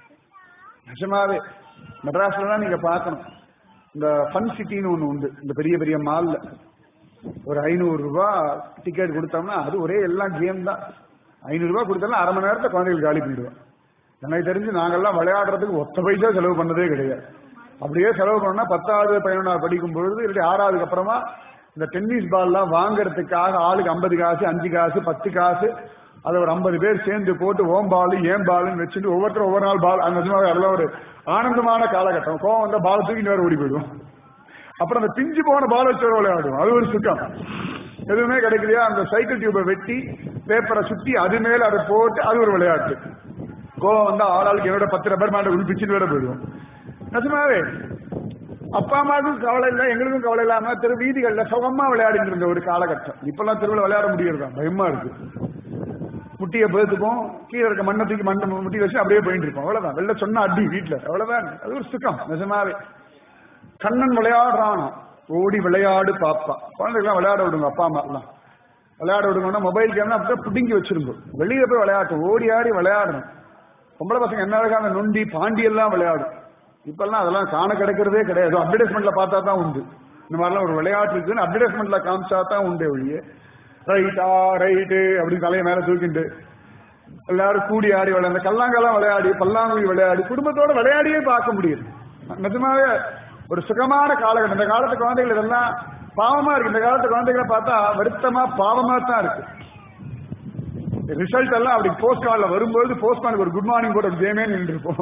நிஜமாவே மெட்ராஸ்லாம் நீங்க பார்க்கணும் இந்த ஃபன் சிட்டின்னு ஒண்ணு உண்டு இந்த பெரிய பெரிய மால்ல ஒரு ஐநூறு ரூபாய் டிக்கெட் கொடுத்தோம்னா அது ஒரே எல்லாம் கேம் தான் ஐநூறு ரூபாய் கொடுத்தாலும் அரை மணி நேரத்தை குழந்தைகள் காலி பண்ணிடுவேன் எனக்கு தெரிஞ்சு நாங்கெல்லாம் விளையாடுறதுக்கு ஒத்த பைசா செலவு பண்ணதே கிடையாது அப்படியே செலவு பண்ணா பத்தாவது பதினொன்றாவது படிக்கும் பொழுது இல்லாட்டி ஆறாவதுக்கு அப்புறமா இந்த டென்னிஸ் பால்லாம் வாங்குறதுக்காக ஆளுக்கு ஐம்பது காசு அஞ்சு காசு பத்து காசு அதை ஒரு ஐம்பது பேர் சேர்ந்து போட்டு ஓம் பால் ஏன் பால்னு வச்சுட்டு ஒவ்வொருத்தரும் ஒவ்வொரு நாள் பால் அந்த நிஜமாவே அதெல்லாம் ஒரு ஆனந்தமான காலகட்டம் கோவம் வந்தா பால் தூக்கிட்டு வேற ஓடி போயிடும் அப்புறம் அந்த பிஞ்சு போன பால் வச்சு வேற விளையாடுவோம் அது ஒரு சுத்தம் எதுவுமே கிடைக்கலையா அந்த சைக்கிள் டியூபை வெட்டி பேப்பரை சுத்தி அது மேல அதை போட்டு அது ஒரு விளையாட்டு கோவம் வந்தா ஆளாளுக்கு என்னோட பத்து ரப்பர் மாட்டை உள்பிச்சுட்டு வேற போயிடுவோம் நிஜமாவே அப்பா அம்மாவுக்கும் கவலை இல்லை எங்களுக்கும் கவலை இல்லாம திரு வீதிகள்ல சுகமா விளையாடிட்டு இருந்த ஒரு காலகட்டம் இப்பெல்லாம் தெருவில் விளையாட முடியறதா பயமா இருக்கு முட்டியை பேத்துப்போம் கீழே இருக்க மண்ணை தூக்கி மண்ணை முட்டி வச்சு அப்படியே போயிட்டு இருப்போம் அவ்வளவுதான் வெளில சொன்னா அடி வீட்டுல அவ்வளவுதான் அது ஒரு சுகம் நிஜமாவே கண்ணன் விளையாடுறானா ஓடி விளையாடு பாப்பா குழந்தைகள்லாம் விளையாட விடுங்க அப்பா அம்மா எல்லாம் விளையாட விடுங்கன்னா மொபைல் கேம்னா அப்படியே புடுங்கி வச்சிருந்தோம் வெளியில போய் விளையாட்டு ஓடி ஆடி விளையாடணும் பொம்பளை பசங்க என்ன அழகான நொண்டி பாண்டி எல்லாம் விளையாடும் இப்பெல்லாம் அதெல்லாம் காண கிடைக்கிறதே கிடையாது அட்வர்டைஸ்மெண்ட்ல பார்த்தா தான் உண்டு இந்த மாதிரிலாம் ஒரு விளையாட்டு இருக்குன்னு அட்வர்டைஸ்மெண்ட்ல காமிச்சா தான் உண்டு ஒழிய ரைட்டா ரைட்டு அப்படின்னு தலையை மேல தூக்கிட்டு எல்லாரும் கூடி ஆடி விளையாட கல்லாங்கெல்லாம் விளையாடி பல்லாங்குழி விளையாடி குடும்பத்தோட விளையாடியே பார்க்க முடியுது நிஜமாவே ஒரு சுகமான காலகட்டம் இந்த காலத்து குழந்தைகள் இதெல்லாம் பாவமா இருக்கு இந்த காலத்து குழந்தைகளை பார்த்தா வருத்தமா பாவமா தான் இருக்கு ரிசல்ட் எல்லாம் அப்படி போஸ்ட் கார்டில் வரும்போது போஸ்ட் கார்டுக்கு ஒரு குட் மார்னிங் போட்டு ஜேமே நின்று இருப்போம்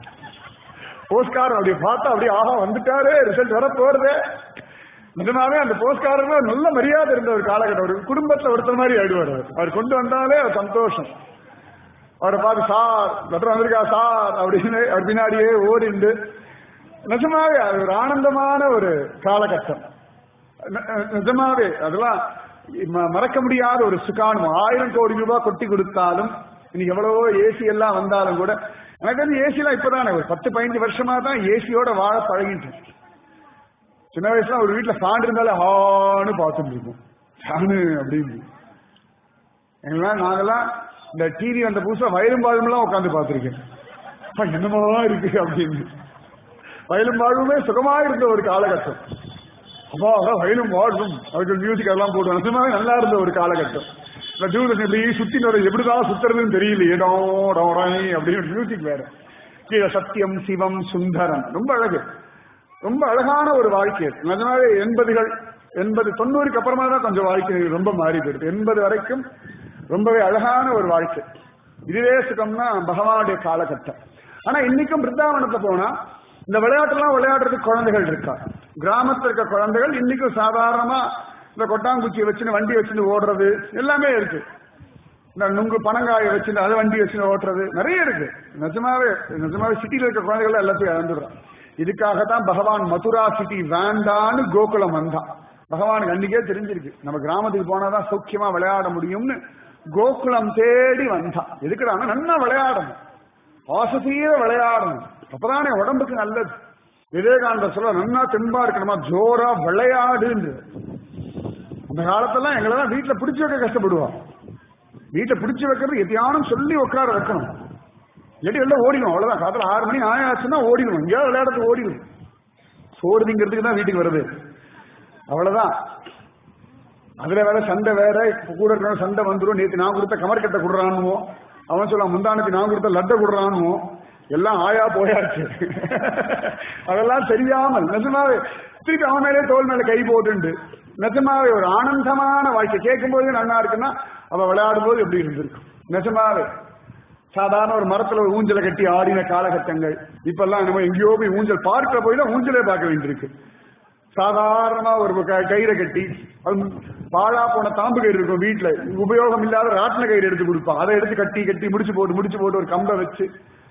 போஸ்ட் கார்டு அப்படி பார்த்தா அப்படியே ஆஹா வந்துட்டாரு ரிசல்ட் வர போறது நிஜமாவே அந்த போஸ்ட்காரர் நல்ல மரியாதை இருந்த ஒரு காலகட்டம் ஒரு குடும்பத்துல ஒருத்தர் மாதிரி ஆயிடுவார் அவர் அவர் கொண்டு வந்தாலே அது சந்தோஷம் அவரை பார்த்து சார் லெட்டர் வந்திருக்கா சார் அப்படின்னு அவர் பின்னாடியே ஓடிண்டு நிஜமாவே அது ஒரு ஆனந்தமான ஒரு காலகட்டம் ந- நிஜமாவே அதெல்லாம் ம- மறக்க முடியாத ஒரு சுகானும் ஆயிரம் கோடி ரூபாய் கொட்டி கொடுத்தாலும் இன்னைக்கு எவ்வளவோ ஏசி எல்லாம் வந்தாலும் கூட எனக்கு வந்து ஏசி எல்லாம் இப்பதானே ஒரு பத்து பதினஞ்சு வருஷமா தான் ஏசியோட வாழ பழகிட்டேன் சின்ன வயசுல ஒரு வீட்டுல ஃபேன் இருந்தாலே ஹான்னு பார்த்துட்டு இருக்கும் ஃபேனு அப்படின்னு எங்கெல்லாம் நாங்கெல்லாம் இந்த டிவி வந்த புதுசா வயலும் பாழுமெல்லாம் உட்காந்து பார்த்திருக்கேன் அப்பா, என்னமா இருக்கு அப்படின்னு வயலும் வாழ்வுமே சுகமா இருந்த ஒரு காலகட்டம் அப்பா அதான் வயலும் வாழும் அவர்கள் மியூசிக் எல்லாம் போடுவாங்க நிஜமாவே நல்லா இருந்த ஒரு காலகட்டம் இந்த தூரதர்ஷன் இப்படி சுத்தி எப்படிதான் சுத்துறதுன்னு தெரியலையே டோ டோடாய் அப்படின்னு மியூசிக் வேற கீழே சத்தியம் சிவம் சுந்தரம் ரொம்ப அழகு ரொம்ப அழகான ஒரு வாழ்க்கை நிஜமாவே எண்பதுகள் எண்பது தொண்ணூறுக்கு அப்புறமா தான் கொஞ்சம் வாழ்க்கை ரொம்ப மாறி போயிடுது எண்பது வரைக்கும் ரொம்பவே அழகான ஒரு வாழ்க்கை இதுவே சுகம்னா பகவானுடைய காலகட்டம் ஆனா இன்னைக்கும் பிருந்தாவனத்தை போனா இந்த விளையாட்டுலாம் விளையாடுறதுக்கு குழந்தைகள் இருக்கா கிராமத்துல இருக்க குழந்தைகள் இன்னைக்கும் சாதாரணமா இந்த கொட்டாங்குச்சியை வச்சுன்னு வண்டி வச்சுன்னு ஓடுறது எல்லாமே இருக்கு இந்த நுங்கு பனங்காயை வச்சுன்னு அதை வண்டி வச்சுன்னு ஓட்டுறது நிறைய இருக்கு நிஜமாவே நிஜமாவே சிட்டில இருக்க குழந்தைகள் எல்லாத்தையும் இழந்துடுறான் இதுக்காகத்தான் பகவான் மதுரா சிட்டி வேண்டான்னு கோகுலம் வந்தான் பகவானுக்கு அன்னைக்கே தெரிஞ்சிருக்கு நம்ம கிராமத்துக்கு போனாதான் சௌக்கியமா விளையாட முடியும்னு கோகுலம் தேடி வந்தான் எதுக்குறாங்க நல்லா விளையாடணும் ஆசையே விளையாடணும் அப்பதானே உடம்புக்கு நல்லது விவேகானந்தர் சொல்ல நன்னா தெம்பா இருக்கணுமா ஜோரா விளையாடுன்னு அந்த காலத்தெல்லாம் எங்களெல்லாம் வீட்டுல பிடிச்சு வைக்க கஷ்டப்படுவோம் வீட்டை பிடிச்சு வைக்கிறது எதையானும் சொல்லி உட்கார வைக்கணும் இல்லாட்டி வெளில ஓடிடும் அவ்வளவுதான் காலத்துல ஆறு மணி ஆயாச்சுன்னா ஓடிடும் எங்கேயாவது விளையாடுறதுக்கு ஓடிடும் சோறு திங்கிறதுக்கு தான் வீட்டுக்கு வருது அவ்வளவுதான் அதுல வேற சண்டை வேற இப்ப கூட இருக்கிற சண்டை வந்துரும் நேத்து நான் கொடுத்த கமர் கட்டை கொடுறானுவோ அவன் சொல்ல முந்தானத்து நான் கொடுத்த லட்டை கொடுறானுவோ எல்லாம் ஆயா போயாச்சு அதெல்லாம் தெரியாமல் நிஜமாவே திருப்பி அவன் மேலே தோல் மேல கை போட்டுண்டு நிஜமாவே ஒரு ஆனந்தமான வாழ்க்கை கேட்கும்போது நல்லா இருக்குன்னா அவ விளையாடும் போது எப்படி இருந்திருக்கும் நிஜமாவே சாதாரண ஒரு மரத்துல ஒரு ஊஞ்சலை கட்டி ஆடின காலகட்டங்கள் இப்பெல்லாம் நம்ம எங்கேயோ போய் ஊஞ்சல் பார்க்க போய் தான் ஊஞ்சலே பார்க்க வேண்டியிருக்கு சாதாரணமா ஒரு க- கயிறை கட்டி அது பாழா போன தாம்பு கயிறு இருக்கும் வீட்டுல உபயோகம் இல்லாத ராட்டின கயிறு எடுத்து கொடுப்பான் அதை எடுத்து கட்டி கட்டி முடிச்சு போட்டு முடிச்சு போட்டு ஒரு கம்பை வச்சு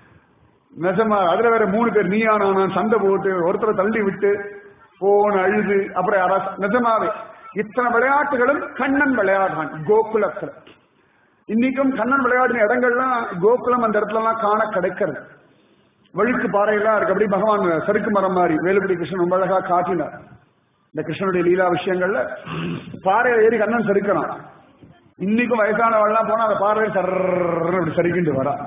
நிஜமா அதுல வேற மூணு பேர் நீயா நானா சண்டை போட்டு ஒருத்தரை தள்ளி விட்டு போன அழுது அப்புறம் யாராவது நிஜமாவே இத்தனை விளையாட்டுகளும் கண்ணன் விளையாடுறான் கோகுலத்துல இன்னைக்கும் கண்ணன் விளையாடின இடங்கள்லாம் கோகுலம் அந்த இடத்துல எல்லாம் காண கிடைக்கிறது வழுக்கு பாறையெல்லாம் இருக்கு அப்படி பகவான் சறுக்கு மரம் மாதிரி வேலுப்படி கிருஷ்ணன் ரொம்ப அழகா காட்டினார் இந்த கிருஷ்ணனுடைய லீலா விஷயங்கள்ல பாறையில ஏறி கண்ணன் சறுக்கிறான் இன்னைக்கும் வயசானவள்லாம் போனா அந்த பாறையில் சர்ன்னு அப்படி சறுக்கிட்டு வரா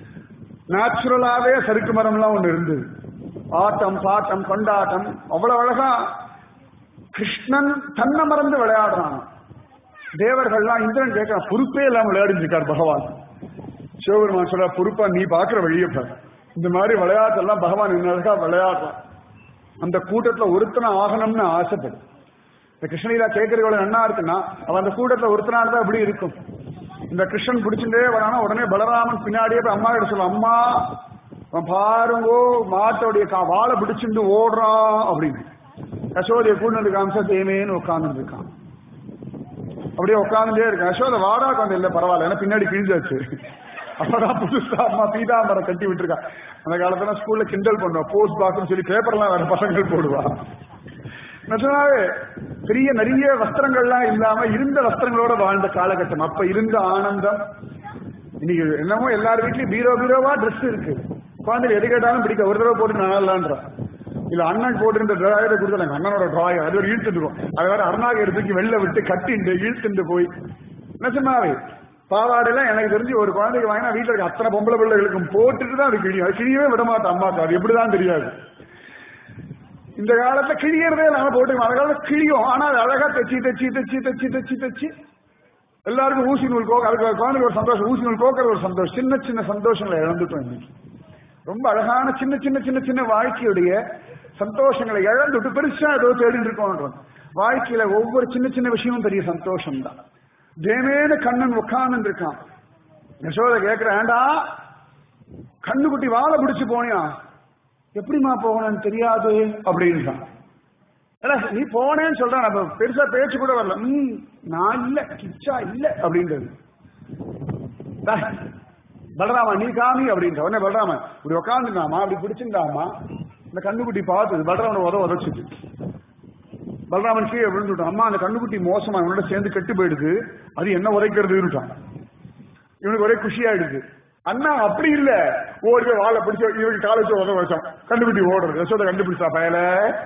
நேச்சுரலாவே சறுக்கு மரம்லாம் ஒண்ணு இருந்தது ஆட்டம் பாட்டம் கொண்டாட்டம் அவ்வளவு அழகா கிருஷ்ணன் தன்னை மறந்து விளையாடுறான் தேவர்கள்லாம் இந்திரன் கேட்கிறான் பொறுப்பே இல்லாம விளையாடிட்டு இருக்கார் பகவான் சிவபெருமான் சொல்ற பொறுப்பா நீ பாக்குற வழியை பாரு இந்த மாதிரி விளையாட்டெல்லாம் பகவான் இன்னும் அழகா விளையாடுறான் அந்த கூட்டத்துல ஒருத்தனை ஆகணும்னு ஆசைப்படு இந்த கிருஷ்ணலீலா கேட்கறது நன்னா இருக்குன்னா அவன் அந்த கூட்டத்துல ஒருத்தனா இருந்தா எப்படி இருக்கும் இந்த கிருஷ்ணன் பிடிச்சுட்டே வரானா உடனே பலராமன் பின்னாடியே போய் அம்மா கிட்ட சொல்லுவான் அம்மா அவன் பாருங்கோ மாட்டோடைய கா வாழை பிடிச்சிட்டு ஓடுறான் அப்படின்னு யசோதையை கூண்டு வந்து காமிச்சா தேமேன்னு உட்கார்ந்து இருக்கான் அப்படியே உட்காந்துட்டே இருக்கேன் யசோதை வாடா கொஞ்சம் இல்ல பரவாயில்ல ஏன்னா பின்னாடி கிழிஞ்சாச்சு அப்பதான் புதுசா அம்மா பீதாம்பரம் கட்டி விட்டுருக்கா அந்த காலத்துல ஸ்கூல்ல கிண்டல் பண்ணுவா போஸ்ட் பாக்ஸ் சொல்லி பேப்பர்லாம் வேற பசங்கள் போடுவா நிஜமாவே பெரிய நிறைய வஸ்திரங்கள்லாம் இல்லாம இருந்த வஸ்திரங்களோட வாழ்ந்த காலகட்டம் அப்ப இருந்த ஆனந்தம் இன்னைக்கு என்னமோ எல்லார் வீட்லயும் பீரோ பீரோவா ட்ரெஸ் இருக்கு குழந்தைங்க எது கேட்டாலும் பிடிக்க ஒரு தடவை போட்டு நல்லா இல்ல அண்ணன் போட்டிருந்த டிராயரை கொடுத்து எங்க அண்ணனோட டிராயர் அது ஒரு இழுத்துட்டு இருக்கும் அது வேற அருணாக எடுத்துக்கு வெளில விட்டு கட்டிண்டு இழுத்துட்டு போய் நிஜமாவே பாவாடைலாம் எனக்கு தெரிஞ்சு ஒரு குழந்தைக்கு வாங்கினா வீட்டுல இருக்க அத்தனை பொம்பளை பிள்ளைகளுக்கும் போட்டுட்டு தான் அது கிழியும் அது கிழியவே விட மாட்டேன் அம்மாக்கு அது எப்படிதான் தெரியாது இந்த காலத்துல கிழியறதே இல்லாம போட்டு அந்த காலத்துல கிழியும் ஆனா அது அழகா தச்சு தச்சு தச்சு தச்சு தச்சு தச்சு எல்லாருக்கும் ஊசி நூல் கோக்க அதுக்கு குழந்தைக்கு ஒரு சந்தோஷம் ஊசி நூல் கோக்கிறது ஒரு சந்தோஷம் சின்ன சின்ன சந்தோஷங்களை இழந்துட்டோம் இன்னைக்கு ரொம்ப அழகான சின்ன சின்ன சின்ன சின்ன வாழ்க்கையுடைய சந்தோஷங்களை இழந்துட்டு பெருசா ஏதோ தேடிட்டு இருக்கோம் வாழ்க்கையில ஒவ்வொரு சின்ன சின்ன விஷயமும் பெரிய சந்தோஷம் தான் தேமேன கண்ணன் உட்கார்ந்து இருக்கான் யசோதை கேக்குறேன்டா கண்ணுக்குட்டி வாழை பிடிச்சு போனியா எப்படிமா போகணும்னு தெரியாது அப்படின்றான் ஏடா, நீ போனேன்னு சொல்றான் நம்ம பெருசா பேச்சு கூட வரல ம் நான் இல்ல கிச்சா இல்ல அப்படின்றது டா, பலராமா நீ காமி அப்படின்ற உடனே பலராமன் இப்படி உட்காந்துருந்தாமா அப்படி பிடிச்சிருந்தாமா இந்த கண்ணுக்குட்டி பார்த்தது பலராமனை உத உதச்சிட்டு பலராமன் கீழே விழுந்துட்டான் அம்மா அந்த கண்ணுக்குட்டி மோசமா இவனோட சேர்ந்து கெட்டு போயிடுது அது என்ன உதைக்கிறதுன்னுட்டான் இவனுக்கு ஒரே குஷியாயிடுது அண்ணா அப்படி இல்ல ஓடி போய் வாழை பிடிச்ச இவனுக்கு காலை வச்சு உதவ வச்சான் கண்டுபிடி ஓடுறது யசோதை கண்டுபிடிச்சா பயல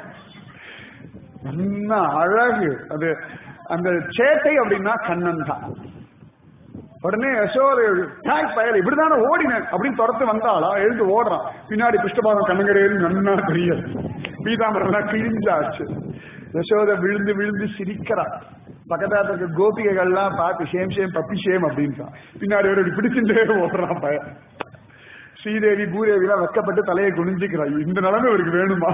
என்ன அழகு அது அந்த சேட்டை அப்படின்னா கண்ணன் தான் உடனே யசோதை டேக் பயல இப்படிதானே ஓடினேன் அப்படின்னு துரத்து வந்தாளா எழுந்து ஓடுறான் பின்னாடி கிருஷ்ணபாதம் கண்ணங்கரையில் நன்னா தெரியாது பீதாம்பரம் கிழிஞ்சாச்சு யசோதை விழுந்து விழுந்து சிரிக்கிறா பக்கத்துல இருக்க கோபிகைகள்லாம் பார்த்து ஷேம் ஷேம் பப்பி ஷேம் அப்படின்றான் பின்னாடி ஒரு பிடிச்சுட்டே ஓடுறான் பையன் ஸ்ரீதேவி பூதேவி எல்லாம் வெக்கப்பட்டு தலையை குனிஞ்சுக்கிறான் இந்த நிலைமை இவருக்கு வேணுமா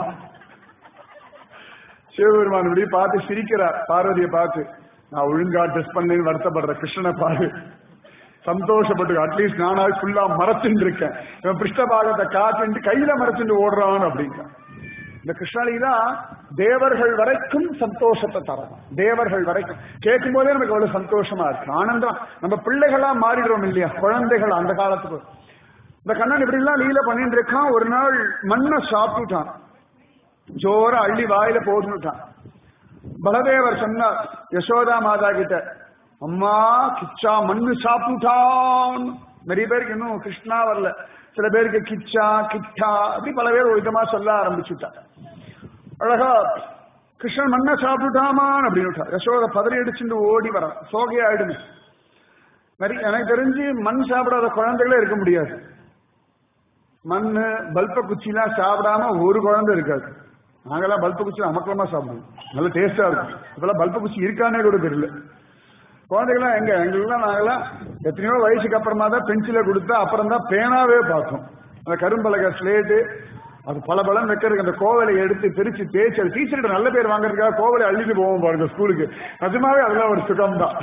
சிவபெருமான் இப்படி பார்த்து சிரிக்கிறார் பார்வதியை பார்த்து நான் ஒழுங்கா ட்ரெஸ் பண்ணேன்னு வருத்தப்படுற கிருஷ்ணனை பாரு சந்தோஷப்பட்டு அட்லீஸ்ட் நானாவது ஃபுல்லா மறைச்சுட்டு இருக்கேன் இவன் பிருஷ்டபாகத்தை காத்துட்டு கையில மறைச்சுட்டு ஓடுறான் அப்படிங்க இந்த கிருஷ்ணலீலா தேவர்கள் வரைக்கும் சந்தோஷத்தை தரும் தேவர்கள் வரைக்கும் கேட்கும் போதே நமக்கு அவ்வளவு சந்தோஷமா இருக்கு ஆனந்தம் நம்ம பிள்ளைகளா மாறிடுறோம் இல்லையா குழந்தைகள் அந்த காலத்துக்கு இந்த கண்ணன் இப்படி எல்லாம் லீல பண்ணிட்டு இருக்கான் ஒரு நாள் மண்ணை சாப்பிட்டுட்டான் ஜோர அள்ளி வாயில போட்டுட்டான் பலதேவர் சொன்னார் யசோதா மாதா கிட்ட அம்மா கிச்சா மண்ணு சாப்பிட்டான் நிறைய பேருக்கு இன்னும் கிருஷ்ணா வரல சில பேருக்கு கிச்சா கிட்டா அப்படி பல பேர் ஒரு விதமா சொல்ல ஆரம்பிச்சுட்டா அழகா கிருஷ்ணன் மண்ணை சாப்பிட்டுட்டாமான் அப்படின்னு யசோத பதறி அடிச்சுட்டு ஓடி வர சோகையாயிடுமே நிறைய எனக்கு தெரிஞ்சு மண் சாப்பிடாத குழந்தைகளே இருக்க முடியாது மண்ணு பல்ப குச்சிலாம் சாப்பிடாம ஒரு குழந்தை இருக்காது நாங்கெல்லாம் பல்ப குச்சி அமக்கலமா சாப்பிடுவோம் நல்ல டேஸ்டா இருக்கும் இப்பெல்லாம் பல்ப குச்சி இருக்கானே கூட தெரியல குழந்தைகள்லாம் எங்க எங்களுக்குலாம் நாங்கெல்லாம் எத்தனையோ வயசுக்கு அப்புறமா தான் பென்சிலை கொடுத்தா அப்புறம் தான் பேனாவே பார்த்தோம் அந்த கரும்பலக ஸ்லேட்டு அது பல பலம் வைக்கிறதுக்கு அந்த கோவலை எடுத்து பிரிச்சு தேய்ச்சி அது டீச்சர்கிட்ட நல்ல பேர் வாங்குறதுக்காக கோவலை அள்ளிட்டு போவோம் பாருங்க ஸ்கூலுக்கு நிஜமாவே அதெல்லாம் ஒரு சுகம் தான்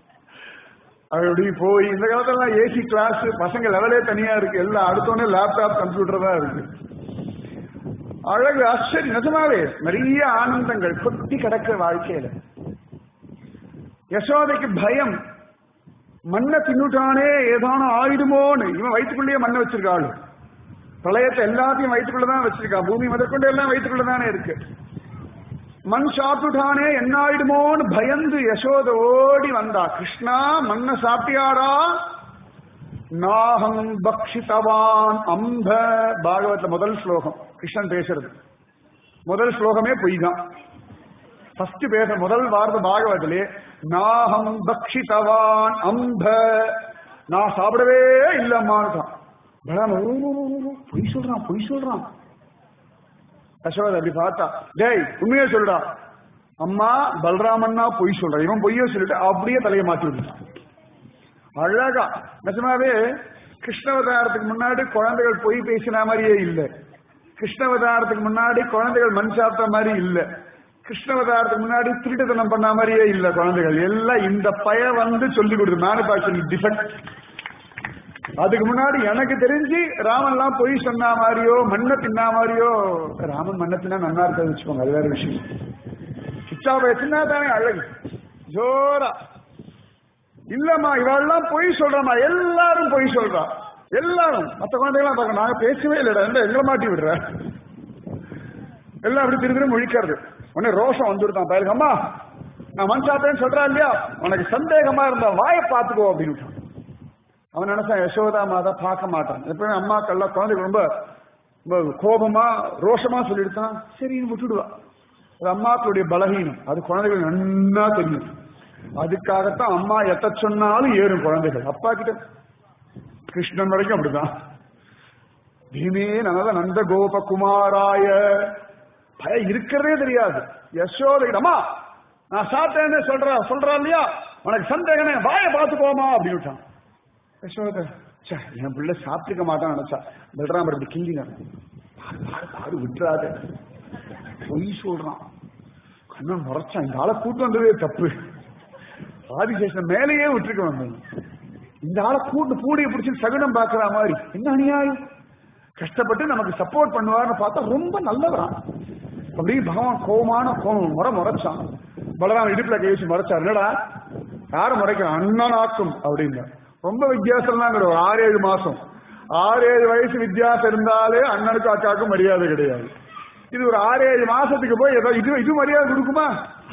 அது அப்படி போய் இந்த காலத்துல ஏசி கிளாஸ் பசங்க லெவலே தனியா இருக்கு எல்லாம் அடுத்தோடனே லேப்டாப் கம்ப்யூட்டர் தான் இருக்கு அழகு ஆச்சரியம் நிஜமாவே நிறைய ஆனந்தங்கள் கொட்டி கிடக்கிற வாழ்க்கையில யசோதைக்கு பயம் மண்ணை தின்னுட்டானே ஏதானோ ஆயிடுமோன்னு இவன் வயிற்றுக்குள்ளேயே மண்ணை வச்சிருக்காள் பிரளயத்தை எல்லாத்தையும் வயிற்றுக்குள்ளதான் வச்சிருக்கா பூமி முதற்கொண்டு எல்லாம் வயிற்றுக்குள்ளதானே இருக்கு மண் சாப்பிட்டுட்டானே என்ன ஆயிடுமோன்னு பயந்து யசோத ஓடி வந்தா கிருஷ்ணா மண்ணை சாப்பிட்டியாடா நாகம் பக்ஷிதவான் அம்ப பாகவத்ல முதல் ஸ்லோகம் கிருஷ்ணன் பேசுறது முதல் ஸ்லோகமே பொய் தான் ஃபர்ஸ்ட் பேச முதல் வார்த்தை பாகவத்திலே நாகம் பக்ஷிதவான் அம்ப நான் சாப்பிடவே இல்லம்மான்னு தான் பலராம, ஓ, ஓ, ஓ, ஓ, பொய் சொல்றான் பொய் சொல்றான் யசோதை அப்படி பார்த்தா டேய் உண்மையே சொல்றா அம்மா பலராமன்னா பொய் சொல்றான் இவன் பொய்யோ சொல்லிட்டு அப்படியே தலையை மாத்தி விட்டுட்டான் அழகா நிஜமாவே கிருஷ்ணவதாரத்துக்கு முன்னாடி குழந்தைகள் பொய் பேசின மாதிரியே இல்லை கிருஷ்ணவதாரத்துக்கு முன்னாடி குழந்தைகள் மண் சாப்பிட்ட மாதிரி இல்லை கிருஷ்ணவதாரத்துக்கு முன்னாடி திருட்டுத்தனம் பண்ண மாதிரியே இல்ல குழந்தைகள் எல்லாம் இந்த பய வந்து சொல்லி கொடுத்து மேனுபேக்சரிங் டிஃபெக்ட் அதுக்கு முன்னாடி எனக்கு தெரிஞ்சு ராமன்லாம் பொய் சொன்ன மாதிரியோ மண்ணை தின்னா மாதிரியோ ராமன் மண்ணை தின்னா நன்னா இருக்காது வச்சுக்கோங்க அது வேற விஷயம் சிச்சா பேசுனா தானே அழகு ஜோரா இல்லம்மா இவெல்லாம் பொய் சொல்றமா எல்லாரும் பொய் சொல்றா எல்லாரும் மத்த குழந்தைகளாம் பார்க்க நாங்க பேசவே இல்லடா என்ன எங்களை மாட்டி விடுற எல்லாம் அப்படி திரு திரு முழிக்கிறது உடனே ரோஷம் வந்துருதான் பயலுக்கு அம்மா நான் மண் சாப்பிட்டேன்னு சொல்றா இல்லையா உனக்கு சந்தேகமா இருந்தா வாயை பார்த்துக்கோ அப்படின்னு விட்டான். அவன் நினைச்சான் யசோதா மாதா பார்க்க மாட்டான் எப்பவுமே அம்மாக்கள்லாம் குழந்தைக்கு ரொம்ப ரொம்ப கோபமா ரோஷமா சொல்லிடுதான் சரின்னு விட்டுடுவா அது அம்மாக்களுடைய பலகீனம் அது குழந்தைகள் நன்னா தெரியும் அதுக்காகத்தான் அம்மா எத்த சொன்னாலும் ஏறும் குழந்தைகள் அப்பா கிட்ட கிருஷ்ணன் வரைக்கும் அப்படிதான் பீமே நனத நந்த கோபகுமாராய பய இருக்கிறதே தெரியாது யசோதை அம்மா நான் சாப்பிட்டேன்னு சொல்றா சொல்றா இல்லையா உனக்கு சந்தேகம் வாயை பார்த்துக்கோமா அப்படின்னு விட்டான் யசோதை ச்சே, என் பிள்ளை சாப்பிட்டுக்க மாட்டான் நினைச்சா பல்ராமர் இப்படி கிங்கினார் பாரு பாரு பாரு விட்டுறாத பொய் சொல்றான் கண்ணன் முறைச்சான் இந்த ஆளை கூட்டு வந்ததே தப்பு ஆதிசேஷன் மேலேயே விட்டுருக்க வந்தேன் இந்த ஆளை கூட்டு பூடியை பிடிச்சி சகுனம் பார்க்கிற மாதிரி என்ன அநியாயம் கஷ்டப்பட்டு நமக்கு சப்போர்ட் பண்ணுவார்னு பார்த்தா ரொம்ப நல்லவரான் அப்படியே பகவான் கோபமான கோபம் முறை முறைச்சான் பலராம இடுப்புல கை வச்சு முறைச்சார் என்னடா யாரு முறைக்கிறான் அண்ணனாக்கும் அப்படின்னு ரொம்ப வித்தியாசம் தான் கிடையாது ஒரு ஆறு ஏழு மாசம் ஆறு ஏழு வயசு வித்தியாசம் இருந்தாலே அண்ணனுக்கும் அக்காவுக்கும் மரியாதை கிடையாது இது ஒரு ஆறு ஏழு மாசத்துக்கு போய் ஏதோ இது இது மரியாதை கொடுக்குமா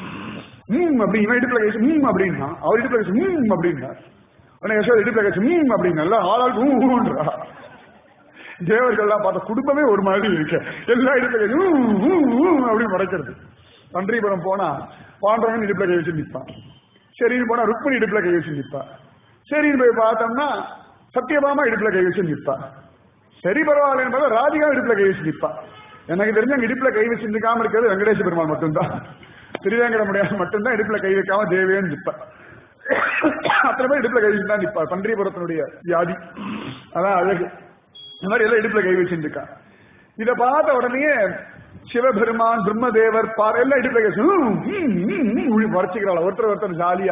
ம் அப்படி இவன் இடுப்புல கை வச்சு ம் அப்படின்னா அவர் இடுப்புல கை வச்சு ம் அப்படின்னா உடனே யசோதை இடுப்புல கை வச்சு ம் அப்படின்னா ஆளாளுக்கு ஊ ஊன்றா தேவர்கள்லாம் பார்த்த குடும்பமே ஒரு மாதிரி இருக்கு எல்லா இடத்துல அப்படின்னு மறைக்கிறது பன்றிபுரம் போனா பாண்டவன் இடுப்புல கை வச்சு நிற்பான் சரின்னு போனா ருக்மணி இடுப்புல கை வச்சு நிற்பா சரின்னு போய் பார்த்தோம்னா சத்யபாமா இடுப்புல கை வச்சு நிற்பா சரி பரவாயில்லன்னு பார்த்தா ராதிகா இடுப்புல கை வச்சு நிற்பா எனக்கு தெரிஞ்ச அங்க இடுப்புல கை வச்சு நிற்காம இருக்கிறது வெங்கடேச பெருமாள் மட்டும்தான் திருவேங்கட முடியாது மட்டும்தான் இடுப்புல கை வைக்காம தேவேன்னு நிற்பா அத்தனை பேர் இடுப்புல கை வச்சு தான் நிற்பார் பன்றிபுரத்தினுடைய வியாதி அதான் அழகு இந்த மாதிரி எல்லாம் இடுப்புல கை வச்சுருக்கா இத பார்த்த உடனே சிவபெருமான் பிரம்மதேவர் பார் எல்லாம் இடுப்புல கை வச்சு மறைச்சிக்கிறாள் ஒருத்தர் ஒருத்தர் ஜாலியா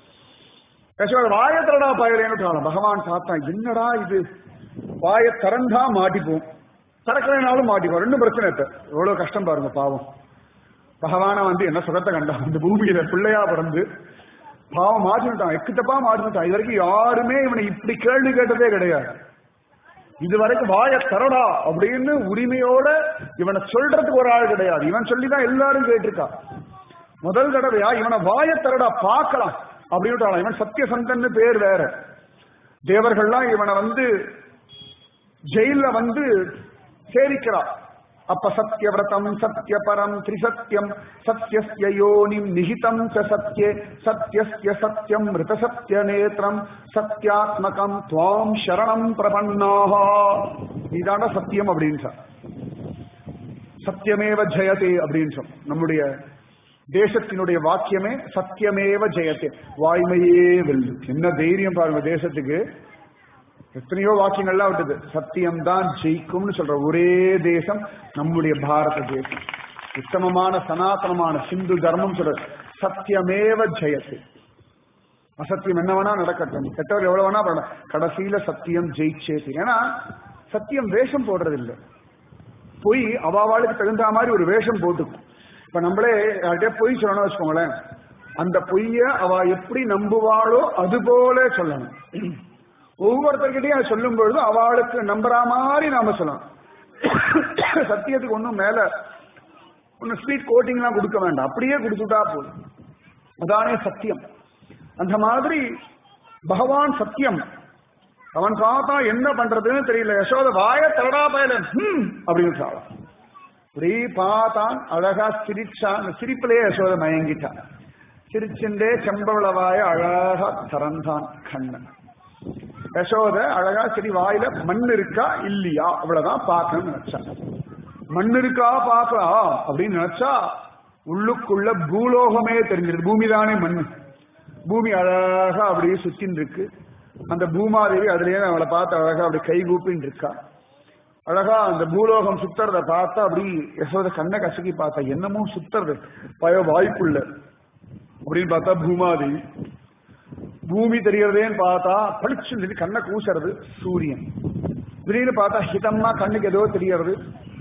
யசோத வாயத்திரடா பயலேன்னு பகவான் பார்த்தான் என்னடா இது வாய திறந்தா மாட்டிப்போம் திறக்கலைனாலும் மாட்டிப்போம் ரெண்டும் பிரச்சனை இல்ல எவ்வளவு கஷ்டம் பாருங்க பாவம் பகவான வந்து என்ன சுகத்தை கண்டான் இந்த பூமியில பிள்ளையா பிறந்து பாவம் மாட்டிட்டான் எக்குத்தப்பா மாட்டிட்டான் இது வரைக்கும் யாருமே இவனை இப்படி கேள்வி கேட்டதே கிடையாது இது வரைக்கும் வாய தரடா அப்படின்னு உரிமையோட இவனை சொல்றதுக்கு ஒரு ஆள் கிடையாது இவன் சொல்லிதான் எல்லாரும் கேட்டிருக்கா முதல் தடவையா இவனை வாய தரடா பார்க்கலாம் அப்படின்னு இவன் சத்தியசந்தன்னு பேர் வேற தேவர்கள்லாம் இவனை வந்து ஜெயில வந்து சேரிக்கிறா அப்ப சத்யவிரதம் சத்யபரம் திரிசத்யம் சத்யஸ்ய யோனிம் நிகிதம் ச சத்யே சத்யஸ்ய சத்யம் ரிதசத்ய நேத்திரம் சத்யாத்மகம் துவாம் சரணம் பிரபன்னாக இதான சத்தியம் அப்படின்னு சொல் சத்தியமேவ ஜெயதே அப்படின்னு சொல் நம்முடைய தேசத்தினுடைய வாக்கியமே சத்தியமேவ ஜெயத்தே வாய்மையே வெல்லு என்ன தைரியம் பாருங்க தேசத்துக்கு எத்தனையோ வாக்கியங்கள்லாம் விட்டது சத்தியம் தான் ஜெயிக்கும்னு சொல்ற ஒரே தேசம் நம்முடைய பாரத தேசம் உத்தமமான சனாதனமான சிந்து தர்மம் சொல்ற சத்தியமேவ ஜெயத்து அசத்தியம் என்ன வேணா நடக்கட்டும் கெட்டவர் எவ்வளவு வேணா பண்ணலாம் கடைசியில சத்தியம் ஜெயிச்சேது ஏன்னா சத்தியம் வேஷம் போடுறது இல்லை பொய் அவாவாளுக்கு தகுந்த மாதிரி ஒரு வேஷம் போட்டுக்கும் இப்ப நம்மளே யார்கிட்டயே பொய் சொல்லணும்னு வச்சுக்கோங்களேன் அந்த பொய்ய அவ எப்படி நம்புவாளோ அது போல சொல்லணும் ஒவ்வொருத்தர்கிட்டையும் அதை சொல்லும் பொழுது அவளுக்கு நம்புற மாதிரி நாம சொல்லணும் சத்தியத்துக்கு ஒன்றும் மேல ஒன்னும் ஸ்வீட் கோட்டிங்லாம் கொடுக்க வேண்டாம் அப்படியே கொடுத்துட்டா போதும் அதானே சத்தியம் அந்த மாதிரி பகவான் சத்தியம் அவன் பார்த்தா என்ன பண்றதுன்னு தெரியல யசோத வாய தரடா பயல ஹம் அப்படின்னு சாவம் இப்படி பார்த்தான் அழகா சிரிச்சான் அந்த சிரிப்பிலேயே யசோத மயங்கிட்டான் சிரிச்சுண்டே செம்பவள வாய அழகா திறந்தான் கண்ணன் யசோத அழகா சரி வாயில மண் இருக்கா இல்லையா அவ்வளவுதான் பார்க்கணும்னு நினைச்சான் மண் இருக்கா பார்க்கலாம் அப்படின்னு நினைச்சா உள்ளுக்குள்ள பூலோகமே தெரிஞ்சிருக்கு பூமி தானே மண் பூமி அழகா அப்படியே சுத்தின்னு இருக்கு அந்த பூமாதேவி அதுலயே அவளை பார்த்து அழகா அப்படி கை கூப்பின்னு இருக்கா அழகா அந்த பூலோகம் சுத்துறத பார்த்தா அப்படி யசோத கண்ணை கசக்கி பார்த்தா என்னமோ சுத்துறது பய வாய்ப்புள்ள அப்படின்னு பார்த்தா பூமாதேவி பூமி தெரியறதேன்னு பார்த்தா பளிச்சு கண்ணை கூசுறது சூரியன் திடீர்னு பார்த்தா ஹிதம்மா கண்ணுக்கு ஏதோ தெரியறது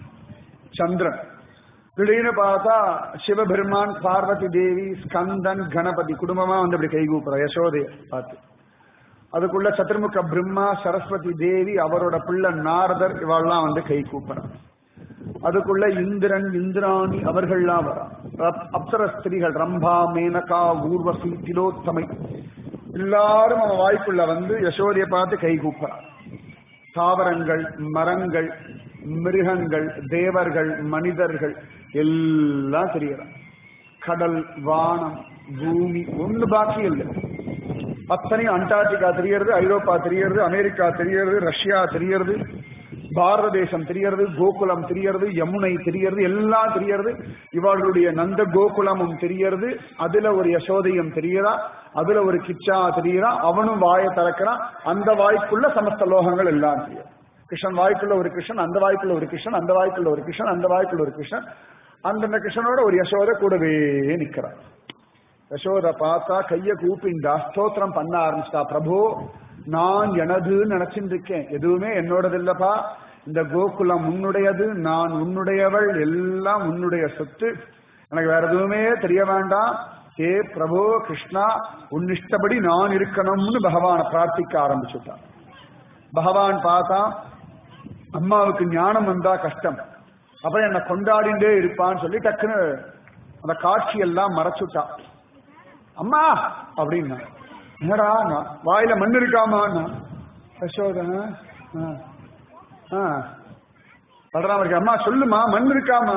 சந்திரன் திடீர்னு பார்த்தா சிவபெருமான் பார்வதி தேவி ஸ்கந்தன் கணபதி குடும்பமா வந்து அப்படி கைகூப்புற யசோதைய பார்த்து அதுக்குள்ள சதுர்முக பிரம்மா சரஸ்வதி தேவி அவரோட பிள்ளை நாரதர் இவாள்லாம் வந்து கை கூப்புறான் அதுக்குள்ள இந்திரன் இந்திராணி அவர்கள்லாம் வரா அப்சர ஸ்திரீகள் ரம்பா மேனகா ஊர்வசி திலோத்தமை எல்லாரும் அவன் வாய்ப்புள்ள வந்து யசோதைய பார்த்து கை கூப்புறான் தாவரங்கள் மரங்கள் மிருகங்கள் தேவர்கள் மனிதர்கள் எல்லாம் தெரியறான் கடல் வானம் பூமி ஒண்ணு பாக்கி இல்லை அத்தனையும் அண்டார்டிகா தெரியறது ஐரோப்பா தெரியறது அமெரிக்கா தெரியறது ரஷ்யா தெரியறது பாரத தேசம் தெரியறது கோகுலம் தெரியறது யமுனை தெரியறது எல்லாம் தெரியறது இவர்களுடைய நந்த கோகுலமும் தெரியறது அதுல ஒரு யசோதையும் தெரியறா அதுல ஒரு கிச்சா தெரியறா அவனும் வாயை திறக்கிறான் அந்த வாய்க்குள்ள சமஸ்த லோகங்கள் எல்லாம் தெரியும் கிருஷ்ணன் வாய்க்குள்ள ஒரு கிருஷ்ணன் அந்த வாய்க்குள்ள ஒரு கிருஷ்ணன் அந்த வாய்க்குள்ள ஒரு கிருஷ்ணன் அந்த வாய்க்குள்ள ஒரு கிருஷ்ணன் அந்தந்த கிருஷ்ணனோட ஒரு யசோதை கூடவே நிக்கிறான் யசோத பார்த்தா கைய கூப்பிண்டா ஸ்தோத்திரம் பண்ண ஆரம்பிச்சிட்டா பிரபு நான் எனதுன்னு நினைச்சிட்டு இருக்கேன் எதுவுமே என்னோடது இல்லப்பா இந்த கோகுலம் உன்னுடையது நான் உன்னுடையவள் எல்லாம் உன்னுடைய சொத்து எனக்கு வேற எதுவுமே தெரிய வேண்டாம் ஏ பிரபு கிருஷ்ணா உன்னிஷ்டபடி நான் இருக்கணும்னு பகவானை பிரார்த்திக்க ஆரம்பிச்சுட்டான் பகவான் பார்த்தா அம்மாவுக்கு ஞானம் வந்தா கஷ்டம் அப்புறம் என்ன கொண்டாடிண்டே இருப்பான்னு சொல்லி டக்குன்னு அந்த காட்சி எல்லாம் மறைச்சுட்டான் அம்மா அப்படின்னா என்னடா நான் வாயில மண் இருக்காமான்னா யசோதா பலராம இருக்கு அம்மா சொல்லுமா மண் இருக்காமா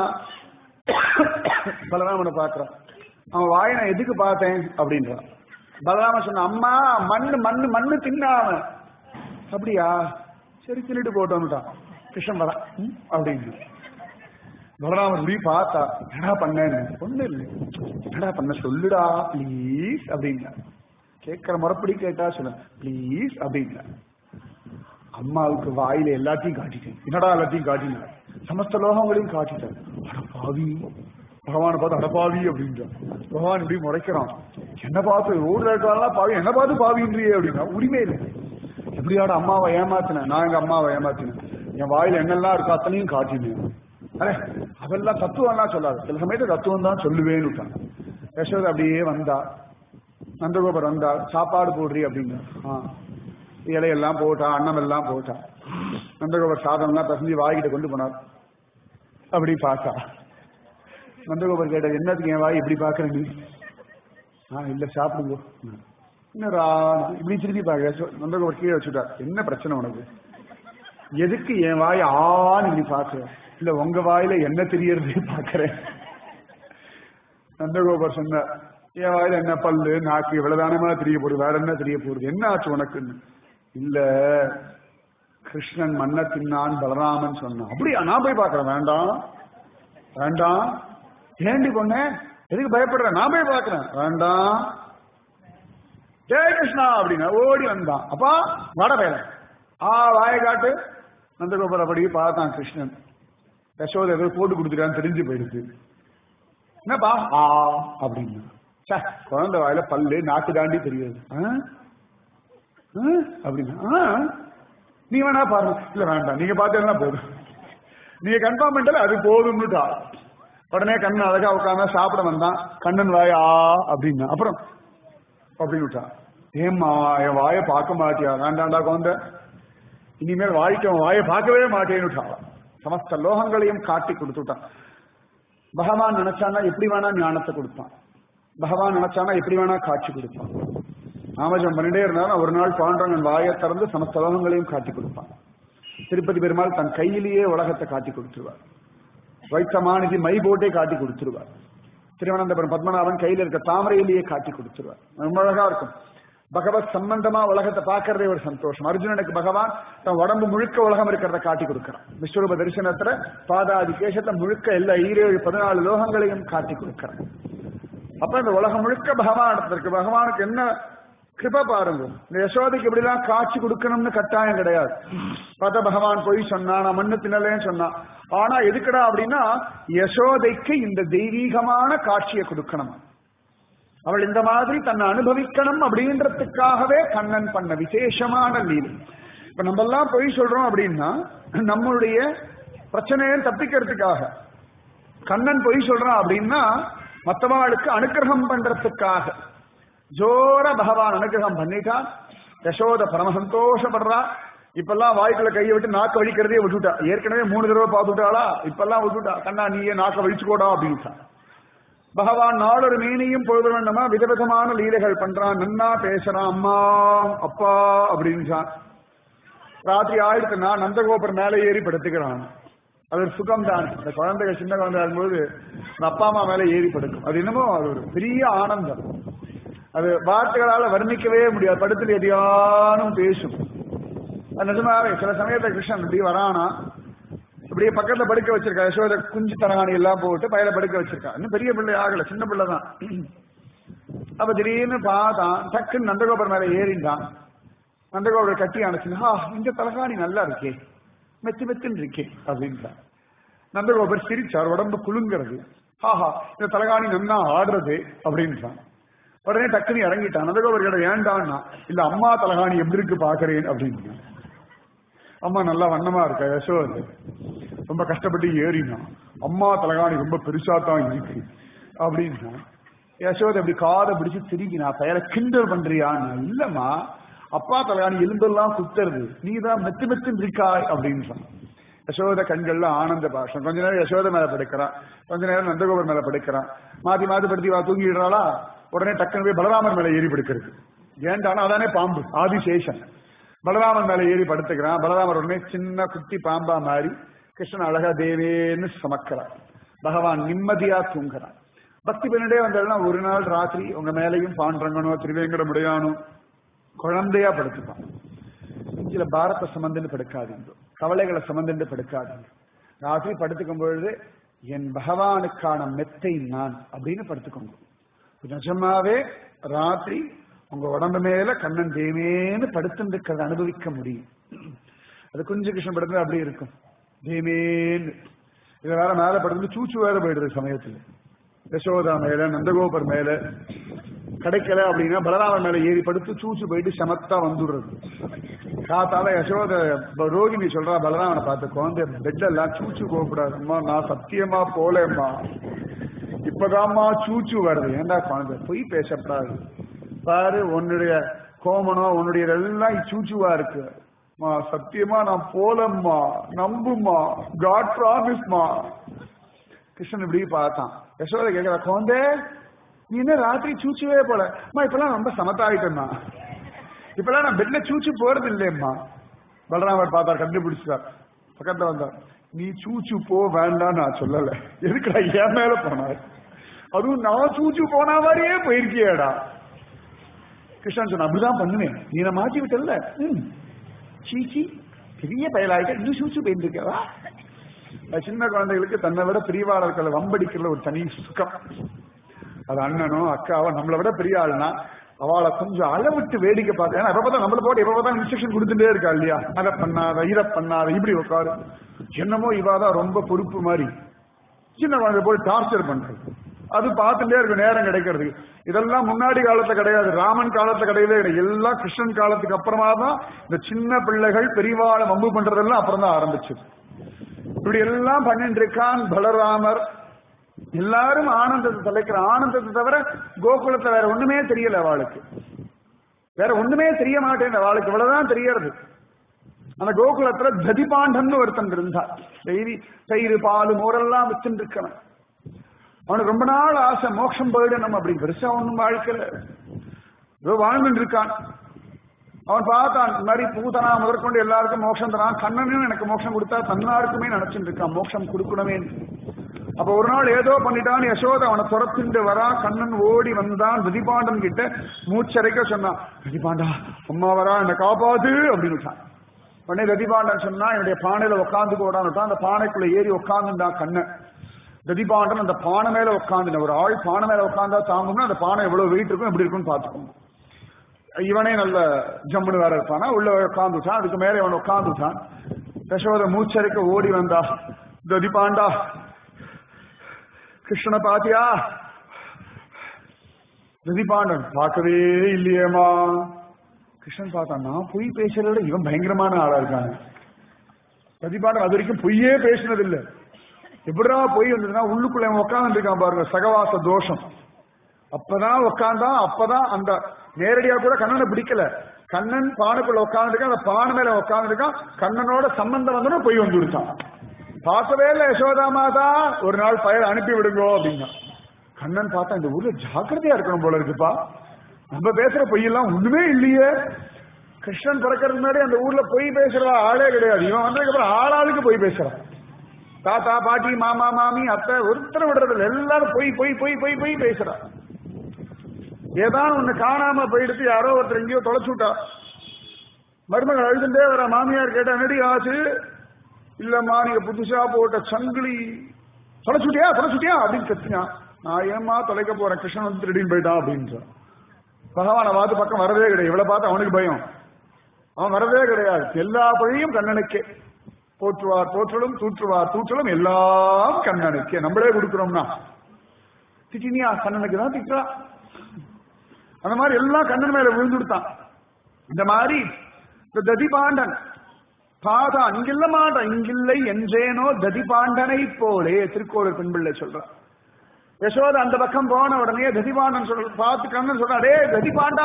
பலராமனை பாக்குறான் அவன் வாயை நான் எதுக்கு பார்த்தேன் அப்படின்றான் பலராம சொன்ன அம்மா மண்ணு மண்ணு மண்ணு தின்னாம அப்படியா சரி தின்னுட்டு போட்டோம்ட்டான் கிருஷ்ணன் வரா அப்படின்னு பலராமர் இப்படி பார்த்தா என்னடா பண்ணேன்னு ஒண்ணு இல்லை என்னடா பண்ண சொல்லுடா ப்ளீஸ் அப்படின்னா கேட்கிற முறைப்படி கேட்டா சொல்ல ப்ளீஸ் அப்படின்னா அம்மாவுக்கு வாயில எல்லாத்தையும் காட்டிட்டேன் என்னடா எல்லாத்தையும் காட்டினார் சமஸ்த லோகங்களையும் காட்டிட்டார் அடப்பாவி பகவானை பார்த்து அடப்பாவி அப்படின்றான் பகவான் இப்படி முறைக்கிறான் என்ன பார்த்து ஊர்ல இருக்கலாம் பாவி என்ன பார்த்து பாவின்றியே அப்படின்னா உரிமை இல்லை எப்படியாட அம்மாவை ஏமாத்தினேன் நான் எங்க அம்மாவை ஏமாத்தினேன் என் வாயில என்னெல்லாம் இருக்கோ அத்தனையும் காட்டினேன் அரே அதெல்லாம் தத்துவம்லாம் சொல்லாது சில சமயத்துல தத்துவம் தான் சொல்லுவேன்னு விட்டான் யசோதை அப்படியே வந்தா நந்தகோபர் வந்தா சாப்பாடு போடுறி அப்படின்னு ஆ இலையெல்லாம் போட்டா அன்னம் எல்லாம் போட்டா நந்தகோபர் சாதம்லாம் பசஞ்சு வாய்கிட்ட கொண்டு போனார் அப்படி பார்த்தா நந்தகோபர் கேட்டார் என்னத்துக்கு என் வாய் இப்படி பாக்குற நீ ஆ இல்ல சாப்பிடுங்க என்னடா இப்படி திருப்பி பாக்க நந்தகோபர் கீழே வச்சுட்டார் என்ன பிரச்சனை உனக்கு எதுக்கு என் வாய் ஆன்னு இப்படி பாக்குற இல்ல உங்க வாயில என்ன தெரியறது பாக்குறேன் நந்தகோபர் சொன்னார் என் வாயில என்ன பல்லு நாக்கு இவ்வளவுதானமா தெரிய போகுது வேற என்ன தெரிய போகுது என்ன ஆச்சு உனக்குன்னு இல்ல கிருஷ்ணன் மன்ன தின்னான் பலராமன் சொன்னான் அப்படியா நான் போய் பாக்குறேன் வேண்டாம் வேண்டாம் ஏண்டி பொண்ணு எதுக்கு பயப்படுற நான் போய் பாக்குறேன் வேண்டாம் ஜெய கிருஷ்ணா அப்படின்னா ஓடி வந்தான் அப்பா வட பேர ஆ வாயை காட்டு நந்தகோபுரம் அப்படி பார்த்தான் கிருஷ்ணன் யசோதை ஏதோ போட்டு கொடுத்துட்டான்னு தெரிஞ்சு போயிடுச்சு என்னப்பா ஆ அப்படின்னு ச்சே, குழந்தை வாயில பல்லு நாக்கு தாண்டி தெரியாது ஆ? ஆ? அப்படின்னா ஆ? நீ வேணா பாருங்க இல்ல வேண்டாம் நீங்க பார்த்தீங்கன்னா போதும் நீங்க கன்ஃபார்ம் பண்ணிட்டால அது போதும்னுட்டா உடனே கண்ணன் அழகா உட்காந்து சாப்பிட வந்தான் கண்ணன் வாய் ஆ அப்படின்னா அப்புறம் அப்படின்னு விட்டா ஏம்மா என் வாயை பார்க்க மாட்டியா வேண்டாண்டா குழந்தை இனிமேல் வாய்க்கு அவன் வாயை பார்க்கவே மாட்டேன்னு விட்டா சமஸ்த லோகங்களையும் காட்டி கொடுத்துட்டான் பகவான் நினைச்சானா எப்படி வேணா ஞானத்தை கொடுப்பான் பகவான் நினைச்சானா எப்படி வேணா காட்சி கொடுப்பான் நாமஜம் பண்ணிட்டே இருந்தாலும் ஒரு நாள் பாண்டவன் வாயை திறந்து சமஸ்த லோகங்களையும் காட்டி கொடுப்பான் திருப்பதி பெருமாள் தன் கையிலேயே உலகத்தை காட்டி கொடுத்துருவார் வைத்தமானிதி மை போட்டே காட்டி கொடுத்துருவார் திருவனந்தபுரம் பத்மநாபன் கையில இருக்க தாமரையிலேயே காட்டி கொடுத்துருவார் ரொம்ப அழகா இருக்கும் பகவத் சம்பந்தமா உலகத்தை பார்க்கறதே ஒரு சந்தோஷம் அர்ஜுனனுக்கு பகவான் தன் உடம்பு முழுக்க உலகம் இருக்கிறத காட்டி கொடுக்கிறான் விஸ்வரூப தரிசனத்துல பாதாதி கேசத்தை முழுக்க எல்லா ஈரேழு பதினாலு லோகங்களையும் காட்டி கொடுக்கிறான் அப்ப இந்த உலகம் முழுக்க பகவான் இடத்துல இருக்கு பகவானுக்கு என்ன கிருப பாருங்க இந்த யசோதைக்கு இப்படிலாம் காட்சி கொடுக்கணும்னு கட்டாயம் கிடையாது பார்த்தா பகவான் போய் சொன்னா நான் மண்ணு தின்னலேன்னு சொன்னான் ஆனா எதுக்குடா அப்படின்னா யசோதைக்கு இந்த தெய்வீகமான காட்சியை கொடுக்கணும் அவள் இந்த மாதிரி தன்னை அனுபவிக்கணும் அப்படின்றதுக்காகவே கண்ணன் பண்ண விசேஷமான லீலை இப்ப நம்ம எல்லாம் பொய் சொல்றோம் அப்படின்னா நம்மளுடைய பிரச்சனையை தப்பிக்கிறதுக்காக கண்ணன் பொய் சொல்றான் அப்படின்னா மற்றவர்களுக்கு அனுகிரகம் பண்றதுக்காக ஜோர பகவான் அனுகிரகம் பண்ணிட்டான் யசோத பரம சந்தோஷப்படுறா இப்பெல்லாம் வாய்க்குள்ள கையை விட்டு நாக்க வலிக்கிறதே விட்டுட்டா ஏற்கனவே மூணு தடவை பார்த்துட்டாளா இப்பெல்லாம் விட்டுட்டா கண்ணா நீயே நாக்க வலிச்சுக்கோடா அப்படின்ட்டான் பகவான் நாளொரு மீனையும் பொழுது வேண்டாமா விதவிதமான லீலைகள் பண்றான் நன்னா பேசுறான் அம்மா அப்பா அப்படின்றான் ராத்திரி ஆயிடுத்துனா நந்தகோபுரம் மேலே ஏறி படுத்துக்கிறான் அது ஒரு சுகம் தான் இந்த குழந்தைகள் சின்ன குழந்தை இருக்கும்போது அந்த அப்பா அம்மா மேலே ஏறி படுக்கும் அது என்னமோ அது ஒரு பெரிய ஆனந்தம் அது வார்த்தைகளால வர்ணிக்கவே முடியாது படுத்துல எதையானும் பேசும் அது நிஜமாவே சில சமயத்துல கிருஷ்ணன் இப்படி வரானா இப்படியே பக்கத்துல படுக்க வச்சிருக்கா யசோத குஞ்சு தரகாணி எல்லாம் போட்டு பயில படுக்க வச்சிருக்கா இன்னும் பெரிய பிள்ளை ஆகல சின்ன பிள்ளை தான் அப்ப திடீர்னு பார்த்தான் டக்குன்னு நந்தகோபுரம் மேல ஏறிண்டான் நந்தகோபுரம் கட்டி அணைச்சு ஆ இந்த தலகாணி நல்லா இருக்கே மெத்து மெத்துன்னு இருக்கே அப்படின்றான் நந்தகோபர் சிரிச்சார் உடம்பு குலுங்கிறது ஆஹா இந்த தலகாணி நன்னா ஆடுறது அப்படின்றான் உடனே டக்குன்னு இறங்கிட்டான் நந்தகோபர் கிட்ட ஏண்டான்னா இல்ல அம்மா தலகாணி எப்படி இருக்கு பாக்குறேன் அப்படின்னு அம்மா நல்லா வண்ணமா இருக்கா யசோது ரொம்ப கஷ்டப்பட்டு ஏறினான் அம்மா தலகாணி ரொம்ப பெருசா தான் இருக்கு அப்படின்னா யசோதை அப்படி காதை பிடிச்சு திரும்பினா பெயரை கிண்டல் பண்றியான்னு இல்லம்மா அப்பா தலகாணி எலும்பெல்லாம் குத்துறது நீ தான் மெத்து மெத்துன்னு இருக்காய் அப்படின்றான் யசோத கண்கள்ல ஆனந்த பாஷம் கொஞ்ச நேரம் யசோத மேல படுக்கிறான் கொஞ்ச நேரம் நந்தகோபர் மேல படுக்கிறான் மாத்தி மாத்தி படுத்தி வா தூங்கிடுறாளா உடனே டக்குனு போய் பலராமர் மேல ஏறி படுக்கிறது ஏன்டானா அதானே பாம்பு ஆதிசேஷன் பலராமன் மேல ஏறி படுத்துக்கிறான் பலராமர் உடனே சின்ன குட்டி பாம்பா மாறி கிருஷ்ணன் அழகா தேவேன்னு சமக்கிறான் பகவான் நிம்மதியா தூங்குறான் பக்தி பண்ணிட்டே வந்ததுன்னா ஒரு நாள் ராத்திரி உங்க மேலையும் பாண்டரங்கனோ திருவேங்கடமுடையானோ குழந்தையா படுத்துப்பான் இதுல பாரத சம்பந்தன்னு படுக்காதீங்க கவலைகளை சம்பந்தன்னு படுக்காதீங்க ராத்திரி படுத்துக்கும் பொழுது என் பகவானுக்கான மெத்தை நான் அப்படின்னு படுத்துக்கோங்க நிஜமாவே ராத்திரி உங்க உடம்பு மேல கண்ணன் தேமேன்னு படுத்துட்டு இருக்கிறத அனுபவிக்க முடியும் அது குஞ்சு கிருஷ்ணன் படுத்து அப்படி இருக்கும் தேமேன்னு இது வேற மேல படுத்து சூச்சு வேற போயிடுது சமயத்துல யசோதா மேல நந்தகோபர் மேல கிடைக்கல அப்படின்னா பலராமன் மேல ஏறி படுத்து சூச்சு போயிட்டு சமத்தா வந்துடுறது காத்தால யசோத ப- ரோகிணி சொல்றா பலராமனை பார்த்து குழந்தை பெட்ல எல்லாம் சூச்சு போகக்கூடாது அம்மா நான் சத்தியமா போலேம்மா இப்பதாம்மா சூச்சு வருது ஏண்டா குழந்தை பொய் பேசப்படாது பாரு உன்னுடைய கோமனம் உன்னுடைய எல்லாம் சூச்சுவா இருக்கு மா சத்தியமா நான் போலம்மா நம்புமா காட் ப்ராமிஸ்மா கிருஷ்ணன் இப்படி பார்த்தான் யசோதை கேட்கிற குழந்தை நீ என்ன ராத்திரி சூச்சுவே போல அம்மா இப்பெல்லாம் ரொம்ப சமத்தாயிட்டேம்மா இப்பெல்லாம் நான் பெட்ல சூச்சு போறது இல்லையம்மா பலராமர் பார்த்தார் கண்டுபிடிச்சார் பக்கத்துல வந்தார் நீ சூச்சு போ வேண்டாம் நான் சொல்லல எதுக்குடா என் மேல போனார் அதுவும் நான் சூச்சு போன மாதிரியே போயிருக்கியேடா கிருஷ்ணன் சொன்ன அப்படிதான் பண்ணுவேன் நீ நான் மாற்றி விட்டல ம் சீச்சி பெரிய பயலாயிட்ட இன்னும் சூச்சு போயிருக்கவா சின்ன குழந்தைகளுக்கு தன்னை விட பிரிவாளர்களை வம்படிக்கிறதுல ஒரு தனி சுகம் அது அண்ணனோ அக்காவோ நம்மளை விட பெரிய ஆளுனா அவளை கொஞ்சம் அளவிட்டு வேடிக்கை பார்த்தேன் ஏன்னா எப்ப பார்த்தா நம்மள போட்டு எப்ப பார்த்தா இன்ஸ்ட்ரக்ஷன் கொடுத்துட்டே இருக்கா இல்லையா அதை பண்ணாத இதை பண்ணாத இப்படி உட்காரு என்னமோ இவாதான் ரொம்ப பொறுப்பு மாதிரி சின்ன குழந்தை போய் டார்ச்சர் பண்றது அது பார்த்துட்டே இருக்கும் நேரம் கிடைக்கிறது இதெல்லாம் முன்னாடி காலத்துல கிடையாது ராமன் காலத்துல கிடையவே கிடையாது எல்லாம் கிருஷ்ணன் காலத்துக்கு அப்புறமா தான் இந்த சின்ன பிள்ளைகள் பெரியவாளை வம்பு பண்றதெல்லாம் அப்புறம் தான் ஆரம்பிச்சது இப்படி எல்லாம் பண்ணிட்டு இருக்கான் பலராமர் எல்லாரும் ஆனந்தத்தை தலைக்கிற ஆனந்தத்தை தவிர கோகுலத்துல வேற ஒண்ணுமே தெரியல அவளுக்கு வேற ஒண்ணுமே தெரிய மாட்டேன் அவளுக்கு இவ்வளவுதான் தெரியறது அந்த கோகுலத்துல ததிபாண்டன் ஒருத்தன் இருந்தான் டெய்லி தயிர் பால் மோரெல்லாம் வச்சுட்டு இருக்கவன் அவனுக்கு ரொம்ப நாள் ஆசை மோட்சம் போயிடணும் அப்படி பெருசா ஒண்ணும் வாழ்க்கையில ஏதோ வாழ்ந்துட்டு இருக்கான் அவன் பார்த்தான் இந்த மாதிரி பூதனா முதற்கொண்டு எல்லாருக்கும் மோட்சம் தரான் கண்ணனும் எனக்கு மோட்சம் கொடுத்தா தன்னாருக்குமே நினைச்சுட்டு இருக்கான் மோட்சம் கொடுக்கணுமே அப்ப ஒரு நாள் ஏதோ பண்ணிட்டான் யசோத அவனை துரத்துண்டு வரா கண்ணன் ஓடி வந்தான் திதிபாண்டன் கிட்ட மூச்சரைக்க சொன்னான் திதிபாண்டா அம்மா வரா என்னை காப்பாத்து அப்படின்னு விட்டான். உடனே ரதிபாண்டன் சொன்னா என்னுடைய பானையில உட்காந்து போடான்னு அந்த பானைக்குள்ள ஏறி உட்காந்துட்டான் கண்ணன் ரதிபாண்டன் அந்த பானை மேல உட்காந்து ஒரு ஆள் பானை மேல உட்காந்தா தாங்கும்னா அந்த பானை எவ்வளவு வெயிட் இருக்கும் எப்படி இருக்கும்னு பாத்துக்கோங்க இவனே நல்ல ஜம்முன்னு வேற இருப்பானா உள்ள உட்காந்துட்டான் அதுக்கு மேல இவன் உட்காந்துட்டான் யசோத மூச்சரிக்க ஓடி வந்தா ததிபாண்டா கிருஷ்ணனை பாத்தியா ததிபாண்டன் பார்க்கவே இல்லையேமா கிருஷ்ணன் பார்த்தான் நான் பொய் பேசுறத விட இவன் பயங்கரமான ஆளா இருக்காங்க பிரதிபாண்டன் அது வரைக்கும் பொய்யே பேசினது இல்ல எப்படா பொய் வந்ததுன்னா உள்ளுக்குள்ள இவன் உட்கார்ந்து இருக்கான் பாருங்க சகவாச தோஷம் அப்பதான் உட்கார்ந்தான் அப்பதான் அந்த நேரடியா கூட கண்ணனை பிடிக்கல கண்ணன் பானைக்குள்ள உட்கார்ந்துருக்கான் அந்த பானை மேல உட்கார்ந்துருக்கான் கண்ணனோட சம்பந்தம் வந்தனும் பொய் வந்து விடுத்தான் பார்க்கவே இல்ல யசோதா மாதா ஒரு நாள் பயிர் அனுப்பி விடுங்கோ அப்படின்னா கண்ணன் பார்த்தா இந்த ஊர்ல ஜாக்கிரதையா இருக்கணும் போல இருக்குப்பா நம்ம பேசுற பொய்யெல்லாம் ஒண்ணுமே இல்லையே கிருஷ்ணன் பிறக்கிறதுக்கு முன்னாடி அந்த ஊர்ல பொய் பேசுறவா ஆளே கிடையாது இவன் வந்ததுக்கு அப்புறம் ஆளாளுக்கு பொய் பேசுறான் தாத்தா பாட்டி மாமா மாமி அத்தை ஒருத்தர் விடுறது இல்ல எல்லாரும் பொய் பொய் பொய் பொய் பொய் பேசுறான் ஏதாவது ஒண்ணு காணாம போயிடுத்து யாரோ ஒருத்தர் எங்கேயோ தொலைச்சு விட்டா மருமகள் அழுதுண்டே வர மாமியார் கேட்டா என்னடி ஆச்சு இல்லம்மா நீங்க புதுசா போட்ட சங்கிலி தொலைச்சுட்டியா தொலைச்சுட்டியா அப்படின்னு கத்தினா நான் ஏமா தொலைக்க போறேன் கிருஷ்ணன் வந்து திருடின்னு போயிட்டான் அப்படின்றான் பகவானை பார்த்து பக்கம் வரவே கிடையாது இவ்வளவு பார்த்து அவனுக்கு பயம் அவன் வரவே கிடையாது எல்லா பழியும் கண்ணனுக்கே போற்றுவார் போற்றலும் தூற்றுவார் தூற்றலும் எல்லாம் கண்ணனுக்கே நம்மளே கொடுக்கிறோம்னா திட்டினியா கண்ணனுக்கு தான் திட்டுறான் அந்த மாதிரி எல்லாம் கண்ணன் மேல விழுந்துடுத்தான் இந்த மாதிரி இந்த ததிபாண்டன் பாதா இங்கில்ல மாட்டான் இங்கில்லை என்றேனோ ததிபாண்டனை போலே திருக்கோவில் பெண்பிள்ளை சொல்றான் யசோத அந்த பக்கம் போன உடனே ததிபாண்டன் சொல்ற பார்த்து கண்ணன் சொல்றா டே ததிபாண்டா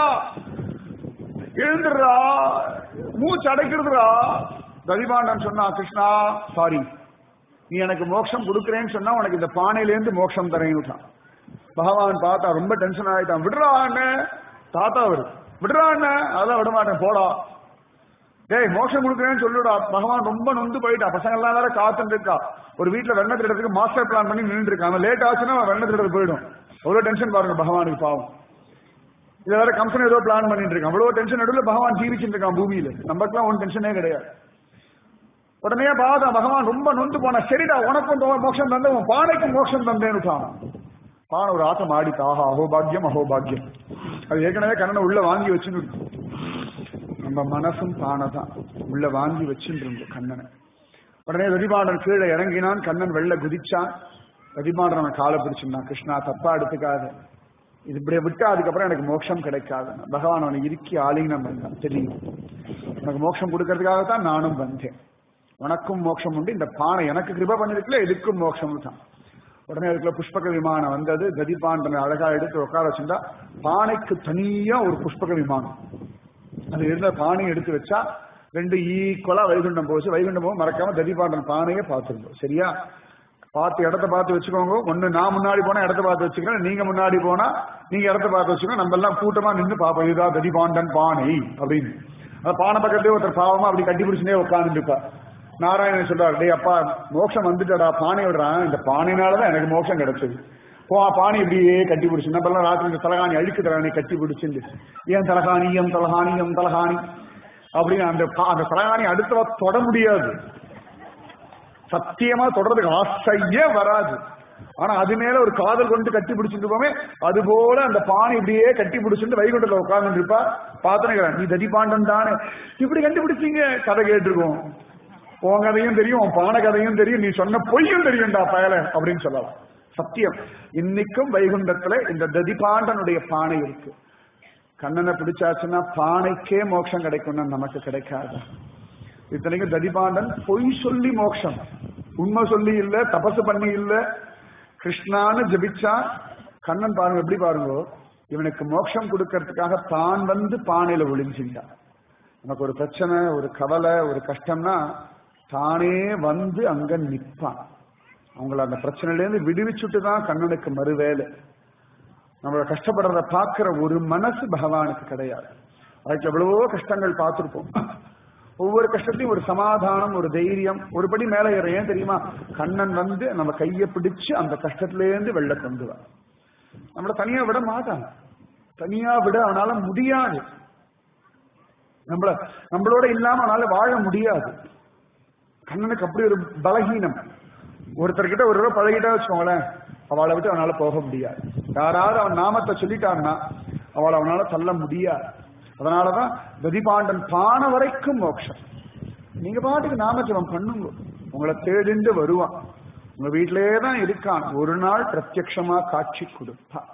எழுந்துடுறா மூச்சு அடைக்கிறதுடா ததிபாண்டன் சொன்னா கிருஷ்ணா சாரி நீ எனக்கு மோட்சம் கொடுக்குறேன்னு சொன்னா உனக்கு இந்த பானையிலேருந்து மோட்சம் தரேன்னு பகவான் பார்த்தா ரொம்ப டென்ஷன் ஆயிட்டான் விடுறா அண்ணன் தாத்தா அவரு விடுறா அண்ணன் அதான் விட மாட்டேன் போடா டேய் மோட்சம் கொடுக்குறேன்னு சொல்லுடா பகவான் ரொம்ப நொந்து போயிட்டா பசங்க எல்லாம் வேற காத்துட்டு இருக்கா ஒரு வீட்டுல வெண்ண திருடத்துக்கு மாஸ்டர் பிளான் பண்ணி நின்று இருக்காங்க லேட் ஆச்சுன்னா அவன் வெண்ண திருடத்து போயிடும் அவ்வளவு டென்ஷன் பாருங்க பகவானுக்கு பாவம் இதுல வேற கம்பெனி ஏதோ பிளான் பண்ணிட்டு இருக்கான் அவ்வளவு டென்ஷன் நடுவில் பகவான் ஜீவிச்சுட்டு இருக்கான் பூமியில நமக்குலாம் ஒன்றும் டென்ஷனே கிடையாது உடனே பாதா பகவான் ரொம்ப நொந்து போனா சரிடா உனக்கும் தோ- மோட்சம் தந்த உன் பானைக்கும் மோட்சம் தந்தேன்னு பானை ஒரு ஆட்டம் ஆடிட்டு ஆஹா அஹோபாக்கியம் அஹோபாக்கியம் அது ஏற்கனவே கண்ணனை உள்ள வாங்கி வச்சுன்னு இருக்கு. நம்ம மனசும் பானை தான் உள்ள வாங்கி வச்சுட்டு இருந்தோம் கண்ணனை உடனே ரதிபாண்டன் கீழே இறங்கினான் கண்ணன் வெள்ள குதிச்சான் ரதிபாண்டன் அவன் காலை பிடிச்சிருந்தான் கிருஷ்ணா தப்பா எடுத்துக்காத இது இப்படியே விட்டா அதுக்கப்புறம் எனக்கு மோட்சம் கிடைக்காது பகவான் அவனை இறுக்கி ஆலிங்கம் பண்ணான் தெரியும் உனக்கு மோட்சம் கொடுக்கறதுக்காகத்தான் நானும் வந்தேன் உனக்கும் மோட்சம் உண்டு இந்த பானை எனக்கு கிருப பண்ணிருக்கல எதுக்கும் மோட்சம் தான் உடனே அதுக்குள்ள புஷ்பக விமானம் வந்தது கதிபாண்டனை அழகா எடுத்து உட்கார வச்சிருந்தா பானைக்கு தனியா ஒரு புஷ்பக விமானம் அது இருந்த பானையை எடுத்து வச்சா ரெண்டு ஈக்குவலா வைகுண்டம் போச்சு வைகுண்டம் போக மறக்காம ததிபாண்டன் பானையை பார்த்துருந்தோம் சரியா பார்த்து இடத்த பார்த்து வச்சுக்கோங்க ஒண்ணு நான் முன்னாடி போனா இடத்த பார்த்து வச்சுக்கிறேன் நீங்க முன்னாடி போனா நீங்க இடத்த பார்த்து வச்சுக்கோங்க நம்ம எல்லாம் கூட்டமா நின்று பார்ப்போம் இதுதான் ததிபாண்டன் பானை அப்படின்னு அந்த பானை பக்கத்துலயே ஒருத்தர் பாவமா அப்படி கட்டி பிடிச்சுனே உட்கார்ந்து இருப்பா நாராயணன் சொல்றாரு டேய் அப்பா மோட்சம் வந்துட்டடா பானை விடுறான் இந்த பானையினாலதான் எனக்கு மோட்சம் கிடைச்சது போ பானை இப்படியே கட்டி பிடிச்சு நம்ம எல்லாம் ராத்திரி இந்த தலகாணி அழுக்கு தலகாணி கட்டி பிடிச்சிருந்து ஏன் தலகாணி எம் தலகாணி எம் தலகாணி அப்படின்னு அந்த பா- அந்த தலகாணி அடுத்தவ தொட முடியாது சத்தியமா தொடறதுக்கு ஆசையே வராது ஆனா அது மேல ஒரு காதல் கொண்டு கட்டி பிடிச்சிட்டு போமே அது போல அந்த பானை இப்படியே கட்டி பிடிச்சிட்டு வைகுண்டத்துல உட்கார்ந்து இருப்பா பாத்தனை நீ ததிபாண்டன் தானே இப்படி கண்டுபிடிச்சீங்க கதை கேட்டிருக்கோம் உன் கதையும் தெரியும் உன் பானை கதையும் தெரியும் நீ சொன்ன பொய்யும் தெரியும்டா பயல அப்படின்னு சொல்லலாம் சத்தியம் இன்னைக்கும் வைகுண்டத்துல இந்த ததிபாண்டனுடைய பானை இருக்கு கண்ணனை பிடிச்சாச்சுன்னா பானைக்கே மோட்சம் கிடைக்கும்னா நமக்கு கிடைக்காது இத்தனைக்கும் ததிபாண்டன் பொய் சொல்லி மோட்சம் உண்மை சொல்லி இல்ல தபசு பண்ணி இல்ல கிருஷ்ணான்னு ஜபிச்சா கண்ணன் பாருங்க எப்படி பாருங்க இவனுக்கு மோட்சம் கொடுக்கறதுக்காக தான் வந்து பானையில ஒளிஞ்சிட்டான் நமக்கு ஒரு பிரச்சனை ஒரு கவலை ஒரு கஷ்டம்னா தானே வந்து அங்க நிப்பான் அவங்கள அந்த பிரச்சனையிலேருந்து விடுவிச்சுட்டு தான் கண்ணனுக்கு மறுவேலை நம்மள கஷ்டப்படுறத பார்க்கிற ஒரு மனசு பகவானுக்கு கிடையாது அதுக்கு எவ்வளவோ கஷ்டங்கள் பார்த்திருப்போம் ஒவ்வொரு கஷ்டத்தையும் ஒரு சமாதானம் ஒரு தைரியம் ஒரு படி மேல ஏற ஏன் தெரியுமா கண்ணன் வந்து நம்ம கையை பிடிச்சு அந்த கஷ்டத்திலேருந்து வெளில கொண்டு வா நம்மள தனியா விட மாட்டான் தனியா விட அவனால முடியாது நம்மள நம்மளோட இல்லாம அவனால வாழ முடியாது கண்ணனுக்கு அப்படி ஒரு பலகீனம் ஒருத்தர்கிட்ட ஒரு ரூபா பழகிட்டா வச்சுக்கோங்களேன் அவளை விட்டு அவனால போக முடியாது யாராவது அவன் நாமத்தை சொல்லிட்டான்னா அவளை அவனால தள்ள முடியாது அதனாலதான் கதிபாண்டன் பான வரைக்கும் மோட்சம் நீங்க பாட்டுக்கு நாமஜபம் பண்ணுங்க உங்களை தேடிண்டு வருவான் உங்க வீட்டிலேயே தான் இருக்கான் ஒரு நாள் பிரத்யக்ஷமா காட்சி கொடுப்பான்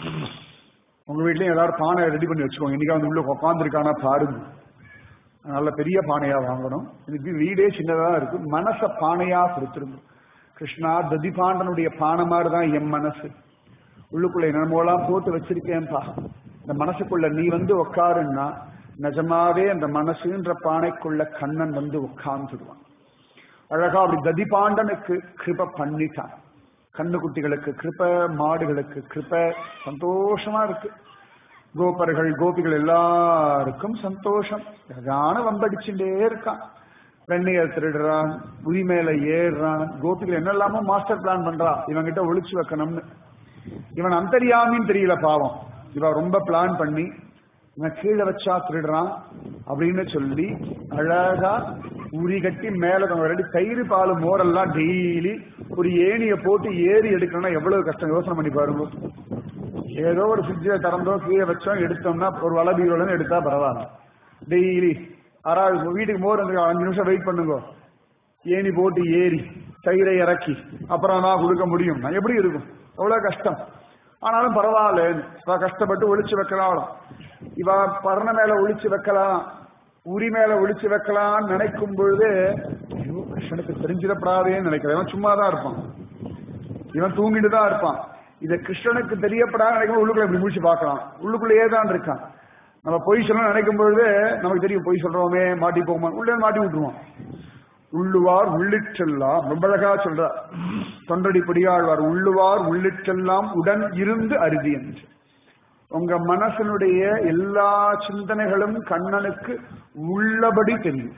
உங்க வீட்லயும் ஏதாவது பானை ரெடி பண்ணி வச்சுக்கோங்க இன்னைக்கு வந்து உள்ள உட்காந்துருக்கானா பாருங்க நல்ல பெரிய பானையா வாங்கணும் இதுக்கு வீடே சின்னதா இருக்கு மனச பானையா கொடுத்துருங்க கிருஷ்ணா ததிபாண்டனுடைய பானை மாதிரி தான் என் மனசு உள்ளுக்குள்ள என்னமோலாம் போட்டு வச்சிருக்கேன்பா இந்த மனசுக்குள்ள நீ வந்து உட்காருன்னா நிஜமாவே அந்த மனசுன்ற பானைக்குள்ள கண்ணன் வந்து உட்கார்ந்துடுவான் அழகா அப்படி ததிபாண்டனுக்கு கிருப பண்ணிட்டான் கண்ணுக்குட்டிகளுக்கு கிருப மாடுகளுக்கு கிருப சந்தோஷமா இருக்கு கோபர்கள் கோபிகள் எல்லாருக்கும் சந்தோஷம் அழகான வம்படிச்சுட்டே இருக்கான் வெண்ணையர் திருடுறான் உரி மேல ஏறுறான் கோபிகள் என்னெல்லாமோ மாஸ்டர் பிளான் பண்றா இவங்கிட்ட ஒளிச்சு வைக்கணும்னு இவன் அந்தரியாமின்னு தெரியல பாவம் இவன் ரொம்ப பிளான் பண்ணி இவன் கீழே வச்சா திருடுறான் அப்படின்னு சொல்லி அழகா உரி கட்டி மேல ரெடி தயிர் பால் மோரெல்லாம் டெய்லி ஒரு ஏணிய போட்டு ஏறி எடுக்கணும்னா எவ்வளவு கஷ்டம் யோசனை பண்ணி பாருங்க ஏதோ ஒரு ஃப்ரிட்ஜை திறந்தோ கீழே வச்சோம் எடுத்தோம்னா ஒரு வலை பீரோலன்னு எடுத்தா பரவாயில்ல டெய்லி யாராவது வீட்டுக்கு மோர் வந்து அஞ்சு நிமிஷம் வெயிட் பண்ணுங்க ஏணி போட்டு ஏறி தயிரை இறக்கி அப்புறம் நான் கொடுக்க முடியும் நான் எப்படி இருக்கும் எவ்வளவு கஷ்டம் ஆனாலும் பரவாயில்ல இவ கஷ்டப்பட்டு ஒளிச்சு வைக்கலாம் இவ பர்ண மேல ஒளிச்சு வைக்கலாம் உரி மேல ஒளிச்சு வைக்கலாம்னு நினைக்கும் பொழுது ஐயோ கிருஷ்ணனுக்கு தெரிஞ்சிடப்படாதேன்னு நினைக்கிறேன் இவன் சும்மா தான் இருப்பான் இவன் தூங்கிட்டு தான் இருப்பான் இதை கிருஷ்ணனுக்கு தெரியப்படாத நினைக்கும் உள்ளுக்குள்ள இப்படி முடிச்சு பார்க்கலாம் உள்ளுக்குள்ளேயே தான் இருக்கான் நம்ம பொய் சொல்லணும்னு நினைக்கும் பொழுது நமக்கு தெரியும் பொய் சொல்றோமே மாட்டி போகுமா உள்ளே மாட்டி விட்டுருவான் உள்ளுவார் உள்ளிற்றெல்லாம் ரொம்ப அழகா சொல்றார் தொண்டடி பொடியாழ்வார் உள்ளுவார் உள்ளிற்றெல்லாம் உடன் இருந்து அருதி என்று உங்க மனசனுடைய எல்லா சிந்தனைகளும் கண்ணனுக்கு உள்ளபடி தெரியும்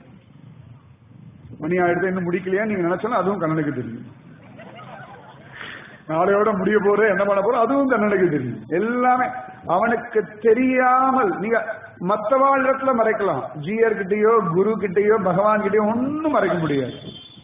மணி ஆயிடுத்து இன்னும் முடிக்கலையா நீங்க நினைச்சாலும் அதுவும் கண்ணனுக்கு தெரியும் நாளையோட முடிய போற என்ன பண்ண போறோம் அதுவும் கண்ணனுக்கு தெரியும் எல்லாமே அவனுக்கு தெரியாமல் நீங்க மத்தவாள் இடத்துல மறைக்கலாம் ஜியர் கிட்டயோ குரு கிட்டயோ பகவான் கிட்டயோ ஒன்னும் மறைக்க முடியாது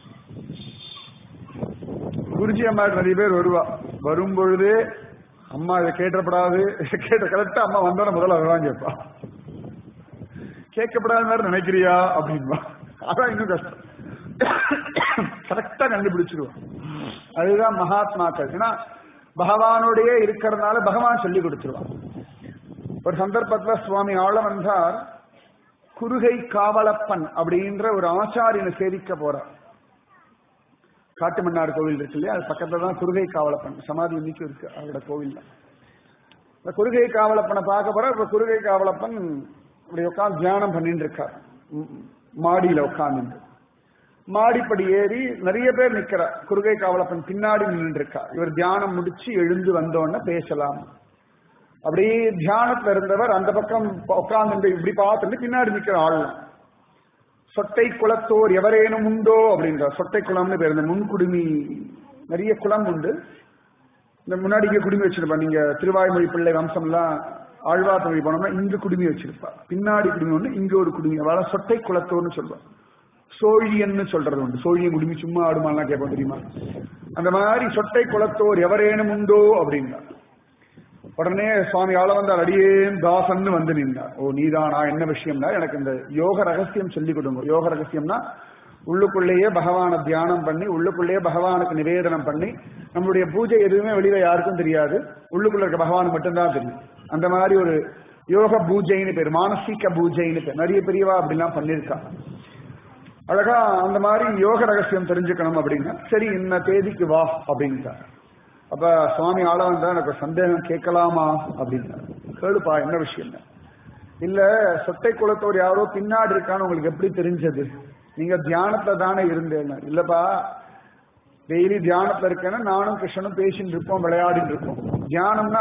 குருஜி அம்மா நிறைய பேர் வருவா வரும் பொழுதே அம்மா இதை கேட்டப்படாது கேட்ட கரெக்டா அம்மா வந்தோட முதல்ல அதுதான் கேட்பா கேட்கப்படாத மாதிரி நினைக்கிறியா அப்படின்பா அதான் இன்னும் கஷ்டம் கரெக்டா கண்டுபிடிச்சிருவோம் அதுதான் மகாத்மாக்கள் ஏன்னா பகவானோடயே இருக்கிறதுனால பகவான் சொல்லி கொடுத்துருவான் ஒரு சந்தர்ப்பத்துல சுவாமி ஆள வந்தார் குருகை காவலப்பன் அப்படின்ற ஒரு ஆச்சாரியனை சேவிக்க போறார் காட்டுமன்னார் கோவில் இருக்கு இல்லையா அது பக்கத்துல தான் குருகை காவலப்பன் சமாதி இன்னைக்கு இருக்கு அவரோட கோவில் தான் இந்த குருகை காவலப்பனை பார்க்க போற இப்ப குருகை காவலப்பன் இப்படி உட்காந்து தியானம் பண்ணிட்டு இருக்கார் மாடியில உட்கார்ந்து மாடிப்படி ஏறி நிறைய பேர் நிக்கிறார் குருகை காவலப்பன் பின்னாடி நின்று இருக்கா இவர் தியானம் முடிச்சு எழுந்து வந்தோடனே பேசலாம் அப்படியே தியானத்துல இருந்தவர் அந்த பக்கம் உட்கார்ந்து இப்படி பார்த்துட்டு பின்னாடி நிக்கிற ஆள்லாம் சொட்டை குளத்தோர் எவரேனும் உண்டோ அப்படின்றார் சொட்டை குளம்னு பேர் இந்த முன்குடுமி நிறைய குளம் உண்டு இந்த முன்னாடி இங்க குடுமி வச்சிருப்பா நீங்க திருவாய்மொழி பிள்ளை வம்சம்லாம் ஆழ்வார் தொழில் போனோம்னா இங்க குடுமி வச்சிருப்பா பின்னாடி குடுமி ஒண்ணு இங்க ஒரு குடுமி அவள சொட்டை குளத்தோர்னு சொல்லுவா சோழியன்னு சொல்றது உண்டு சோழியை குடுமி சும்மா ஆடுமாலாம் கேட்போம் தெரியுமா அந்த மாதிரி சொட்டை குளத்தோர் எவரேனும் உண்டோ அப்படின்னா உடனே சுவாமி ஆள வந்தார் அடியேன் தாசன்னு வந்து நின்றார் ஓ நீதானா என்ன விஷயம்னா எனக்கு இந்த யோக ரகசியம் சொல்லி கொடுங்க யோக ரகசியம்னா உள்ளுக்குள்ளேயே பகவானை தியானம் பண்ணி உள்ளுக்குள்ளேயே பகவானுக்கு நிவேதனம் பண்ணி நம்மளுடைய பூஜை எதுவுமே வெளியில யாருக்கும் தெரியாது உள்ளுக்குள்ள இருக்க பகவான் மட்டும்தான் தெரியும் அந்த மாதிரி ஒரு யோக பூஜைன்னு பேர் மானசீக பூஜைன்னு பேர் நிறைய பெரியவா அப்படிலாம் பண்ணியிருக்கா அழகா அந்த மாதிரி யோக ரகசியம் தெரிஞ்சுக்கணும் அப்படின்னா சரி இன்ன தேதிக்கு வா அப்படின்ட்டார் அப்ப சுவாமி ஆள வந்தா எனக்கு ஒரு சந்தேகம் கேட்கலாமா அப்படின்னார் கேளுப்பா என்ன விஷயம் இல்ல சொட்டை குளத்தோர் யாரோ பின்னாடி இருக்கான்னு உங்களுக்கு எப்படி தெரிஞ்சது நீங்க தியானத்துல தானே இருந்தேன் இல்லப்பா டெய்லி தியானத்துல இருக்கேன்னா நானும் கிருஷ்ணனும் பேசிட்டு இருப்போம் விளையாடிட்டு இருப்போம் தியானம்னா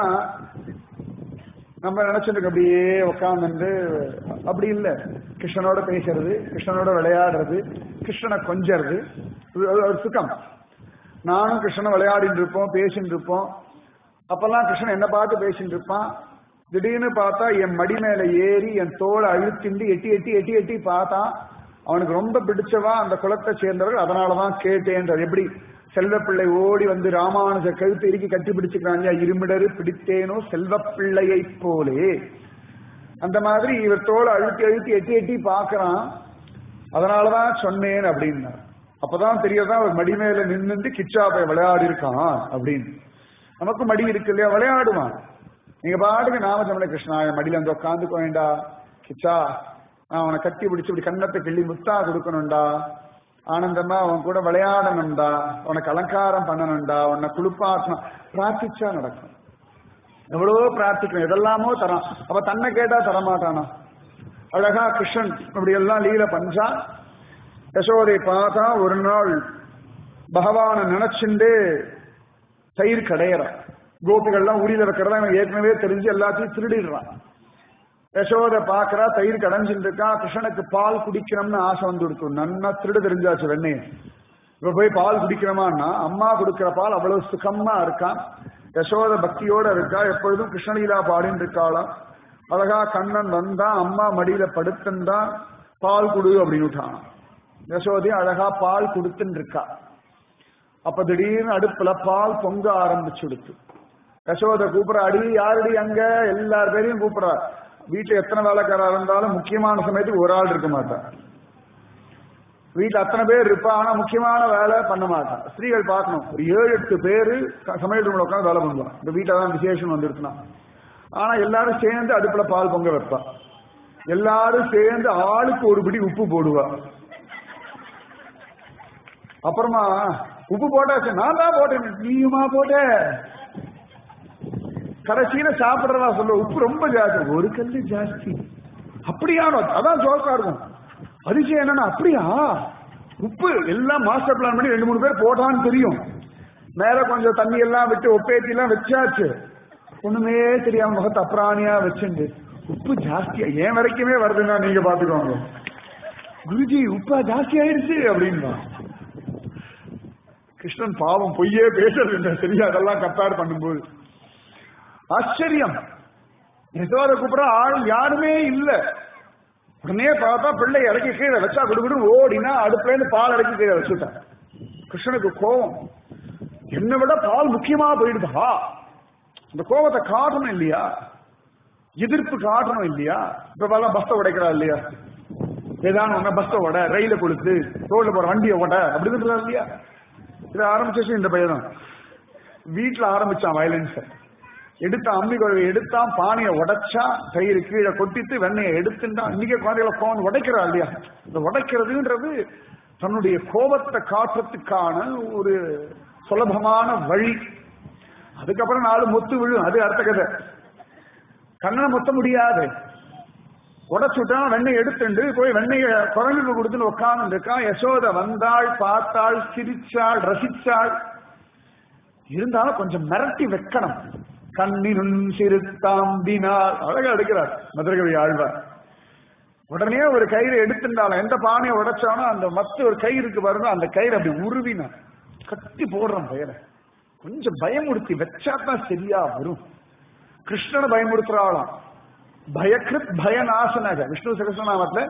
நம்ம நினைச்சிட்டு அப்படியே உட்காந்துட்டு அப்படி இல்லை கிருஷ்ணனோட பேசுறது கிருஷ்ணனோட விளையாடுறது கிருஷ்ணனை கொஞ்சறது அது ஒரு சுகம் நானும் கிருஷ்ணன் விளையாடிட்டு இருப்போம் பேசிட்டு இருப்போம் அப்பெல்லாம் கிருஷ்ணன் என்ன பார்த்து பேசிட்டு இருப்பான் திடீர்னு பார்த்தா என் மடி மேல ஏறி என் தோலை அழுத்திண்டு எட்டி எட்டி எட்டி எட்டி பார்த்தான் அவனுக்கு ரொம்ப பிடிச்சவா அந்த குலத்தை சேர்ந்தவர்கள் அதனாலதான் கேட்டேன்றது எப்படி செல்வப்பிள்ளை ஓடி வந்து ராமானுஜ கழுத்து இறுக்கி கட்டி பிடிச்சுக்கிறாங்க இருமிடரு பிடித்தேனோ செல்வப்பிள்ளையை போலே அந்த மாதிரி இவர் தோலை அழுத்தி அழுத்தி எட்டி எட்டி பார்க்கறான் அதனாலதான் சொன்னேன் அப்படின்னா அப்பதான் தெரியதான் அவர் மடி மேல நின்று கிச்சாப்பை விளையாடி இருக்கான் அப்படின்னு நமக்கு மடி இருக்கு இல்லையா விளையாடுவான் நீங்க பாட்டுக்கு நாமஜமல கிருஷ்ணா என் மடியில வந்து உட்காந்துக்க வேண்டா கிச்சா நான் அவனை கட்டி பிடிச்சு இப்படி கண்ணத்தை கிள்ளி முத்தா கொடுக்கணும்டா ஆனந்தமா அவன் கூட விளையாடணும்டா உனக்கு அலங்காரம் பண்ணணும்டா உன்னை குளிப்பாட்டணும் பிரார்த்திச்சா நடக்கும் எவ்வளவோ பிரார்த்திக்கணும் எதெல்லாமோ தரான் அப்ப தன்னை கேட்டா தரமாட்டானா அழகா கிருஷ்ணன் இப்படி எல்லாம் லீல பஞ்சா யசோதை பார்த்தா ஒரு நாள் பகவானை நினைச்சுண்டு தயிர் கடையிறான் கோபிகள்லாம் உரியில வைக்கிறதா இவன் ஏற்கனவே தெரிஞ்சு எல்லாத்தையும் திருடிடுறான் யசோத பாக்குறா தயிர் கடைஞ்சிட்டு இருக்கா கிருஷ்ணனுக்கு பால் குடிக்கணும்னு ஆசை வந்து கொடுக்கும் நன்னா திருடு தெரிஞ்சாச்சு வெண்ணைய இப்ப போய் பால் குடிக்கணுமான்னா அம்மா கொடுக்கிற பால் அவ்வளவு சுகமா இருக்கான் யசோத பக்தியோட இருக்கா எப்பொழுதும் கிருஷ்ணலீலா பாடின்னு இருக்காளாம் அழகா கண்ணன் வந்தா அம்மா மடியில படுத்துந்தா பால் குடு அப்படின்னு விட்டான் யசோதி அழகா பால் கொடுத்துன்னு இருக்கா அப்ப திடீர்னு அடுப்புல பால் பொங்க ஆரம்பிச்சுடுத்து யசோத கூப்பிடுற அடி யாரடி அங்க எல்லார் பேரையும் கூப்பிடுறா வீட்டுல எத்தனை வேலைக்காரா இருந்தாலும் முக்கியமான சமயத்துக்கு ஒரு ஆள் இருக்க மாட்டான் வீட்டுல அத்தனை பேர் இருப்பா ஆனா முக்கியமான வேலை பண்ண மாட்டான் ஸ்திரீகள் பார்க்கணும் ஒரு ஏழு எட்டு பேரு க- சமையல் ரூம்ல உட்காந்து வேலை பண்ணுவான் இந்த வீட்டுல தான் விசேஷம் வந்துருச்சுன்னா ஆனா எல்லாரும் சேர்ந்து அடுப்புல பால் பொங்க வைப்பா எல்லாரும் சேர்ந்து ஆளுக்கு ஒரு பிடி உப்பு போடுவா அப்புறமா உப்பு போட்டாச்சு நான் தான் போட்டேன் நீயுமா போட்ட கடைசியில சாப்பிடுறதா சொல்ல உப்பு ரொம்ப ஜாஸ்தி ஒரு கல்லு ஜாஸ்தி அப்படியானோ அதான் ஜோக்கா இருக்கும் அதிசயம் என்னன்னா அப்படியா உப்பு எல்லாம் மாஸ்டர் பிளான் பண்ணி ரெண்டு மூணு பேர் போட்டான்னு தெரியும் மேல கொஞ்சம் தண்ணி எல்லாம் விட்டு ஒப்பேத்தி எல்லாம் வச்சாச்சு ஒண்ணுமே தெரியாம முகத்தை அப்ராணியா வச்சுண்டு உப்பு ஜாஸ்தியா ஏன் வரைக்குமே வருதுன்னா நீங்க பாத்துக்கோங்க குருஜி உப்பா ஜாஸ்தி ஆயிடுச்சு அப்படின்னா கிருஷ்ணன் பாவம் பொய்யே பேசுறது இல்லை சரியா அதெல்லாம் கம்பேர் பண்ணும்போது ஆச்சரியம் யசோத கூப்பிட ஆள் யாருமே இல்ல உடனே பார்த்தா பிள்ளை இறக்கி கீழே வச்சா விடுவிடு ஓடினா அடுப்புல இருந்து பால் இறக்கி கீழே வச்சுட்டான் கிருஷ்ணனுக்கு கோபம் என்னை விட பால் முக்கியமா போயிடுதா அந்த கோபத்தை காட்டணும் இல்லையா எதிர்ப்பு காட்டணும் இல்லையா இப்ப எல்லாம் பஸ்ஸை உடைக்கிறா இல்லையா ஏதாவது ஒண்ணு பஸ்ஸை உட ரயில கொடுத்து ரோட்ல போற வண்டியை உட அப்படி சொல்றா இல்லையா இதை ஆரம்பிச்சு இந்த பையன் தான் வீட்டுல ஆரம்பிச்சான் வயலன்ஸ எடுத்த அம்மி குழவை எடுத்தான் பானையை உடைச்சா தயிர் கீழே கொட்டிட்டு வெண்ணையை எடுத்துட்டான் இன்னைக்கு குழந்தைகளை போன் உடைக்கிறா இல்லையா இந்த உடைக்கிறதுன்றது தன்னுடைய கோபத்தை காட்டுறதுக்கான ஒரு சுலபமான வழி அதுக்கப்புறம் நாலு மொத்து விழும் அது அர்த்த கதை கண்ணனை மொத்த முடியாது உடச்சுட்டா வெண்ணெய் எடுத்துண்டு போய் வெண்ணெய குரங்குக்கு கொடுத்துன்னு உட்கார்ந்து இருக்கான் யசோத வந்தாள் பார்த்தாள் சிரிச்சாள் ரசிச்சாள் இருந்தாலும் கொஞ்சம் மிரட்டி வைக்கணும் கண்ணினும் சிறுத்தாம்பினால் அழகா எடுக்கிறார் மதுரகவி ஆழ்வார் உடனே ஒரு கயிறு எடுத்துட்டாலும் எந்த பானையை உடைச்சானோ அந்த மத்த ஒரு கயிறுக்கு பாருங்க அந்த கயிறு அப்படி உருவினான் கட்டி போடுறான் பெயரை கொஞ்சம் பயமுறுத்தி வச்சா தான் சரியா வரும் கிருஷ்ணனை பயமுறுத்துறாளாம் பயக்கிருத் பயநாசனக விஷ்ணு சகசநாமத்துல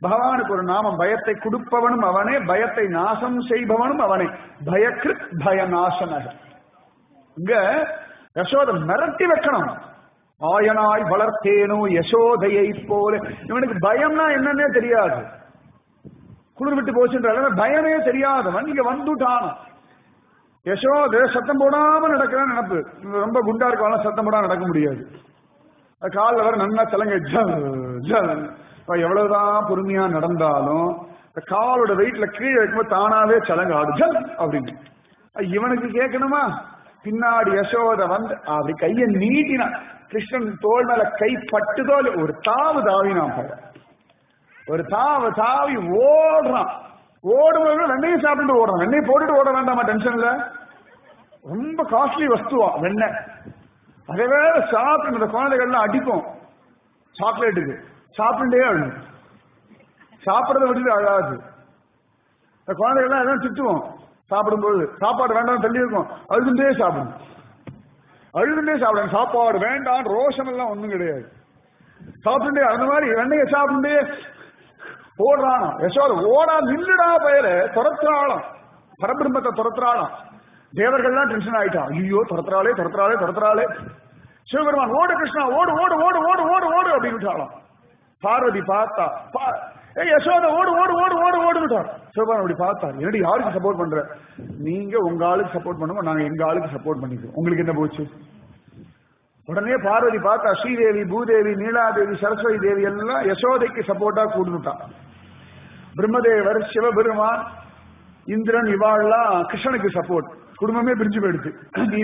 பகவானுக்கு ஒரு நாமம் பயத்தை கொடுப்பவனும் அவனே பயத்தை நாசம் செய்பவனும் அவனே பயக்கிருத் பயநாசனக இங்க யசோத மிரட்டி வைக்கணும் ஆயனாய் வளர்த்தேனோ யசோதையை போல இவனுக்கு பயம்னா என்னன்னே தெரியாது குளிர் விட்டு போச்சுன்ற பயமே தெரியாதவன் இங்க வந்துட்டான் யசோத சத்தம் போடாம நடக்கிறான் நினப்பு ரொம்ப குண்டா இருக்காலும் சத்தம் போடாம நடக்க முடியாது காலில் வர நன்னா சலங்க ஜல் ஜல் எவ்வளவுதான் பொறுமையா நடந்தாலும் காலோட வெயிட்ல கீழே வைக்கும்போது தானாவே சலங்க ஆடு ஜல் அப்படின்னு இவனுக்கு கேட்கணுமா பின்னாடி யசோத வந்து அப்படி கையை நீட்டினான் கிருஷ்ணன் தோல் மேல கை பட்டுதோ ஒரு தாவு தாவினான் பய ஒரு தாவு தாவி ஓடுறான் ஓடும்போது வெண்ணையும் சாப்பிட்டு ஓடுறான் வெண்ணெய் போட்டுட்டு ஓட வேண்டாமா டென்ஷன்ல ரொம்ப காஸ்ட்லி வஸ்துவா வெண்ணெய் அதை வேற சாப்பிட்டு இந்த குழந்தைகள்லாம் அடிக்கும் சாக்லேட்டுக்கு சாப்பிட்டுட்டே அழும் சாப்பிடறத விட்டுட்டு அழாது இந்த குழந்தைகள்லாம் எல்லாம் திட்டுவோம் சாப்பிடும்போது சாப்பாடு வேண்டாம் தள்ளி இருக்கும் அழுதுண்டே சாப்பிடும் அழுதுண்டே சாப்பிடுங்க சாப்பாடு வேண்டாம் ரோஷம் எல்லாம் ஒண்ணும் கிடையாது சாப்பிட்டுட்டே அந்த மாதிரி வெண்ணையை சாப்பிட்டுட்டே ஓடுறான் யசோத ஓடா நில்லுடா பெயர துரத்துறாளாம் பரபிரம்மத்தை துரத்துறாளாம் தேவர்கள்லாம் டென்ஷன் ஆயிட்டான் ஐயோ துரத்துறாளே துரத்துறாளே துரத்துறாளே சிவபெருமான் ஓடு கிருஷ்ணா ஓடு ஓடு ஓடு ஓடு ஓடு ஓடு அப்படின்னு பார்வதி பார்த்தா ஏ யசோத ஓடு ஓடு ஓடு ஓடு ஓடுட்டார் சிவபெருமான் அப்படி பார்த்தார் என்னடி யாருக்கு சப்போர்ட் பண்ற நீங்க உங்க ஆளுக்கு சப்போர்ட் பண்ணுவோம் நாங்க எங்க ஆளுக்கு சப்போர்ட் பண்ணிக்கிறோம் உங்களுக்கு என்ன போச்சு உடனே பார்வதி பார்த்தா ஸ்ரீதேவி பூதேவி நீலாதேவி சரஸ்வதி தேவி எல்லாம் யசோதைக்கு சப்போர்ட்டா கூடுனுட்டான் பிரம்மதேவர் சிவபெருமான் இந்திரன் இவாள்லாம் கிருஷ்ணனுக்கு சப்போர்ட் குடும்பமே பிரிஞ்சு போயிடுச்சு நீ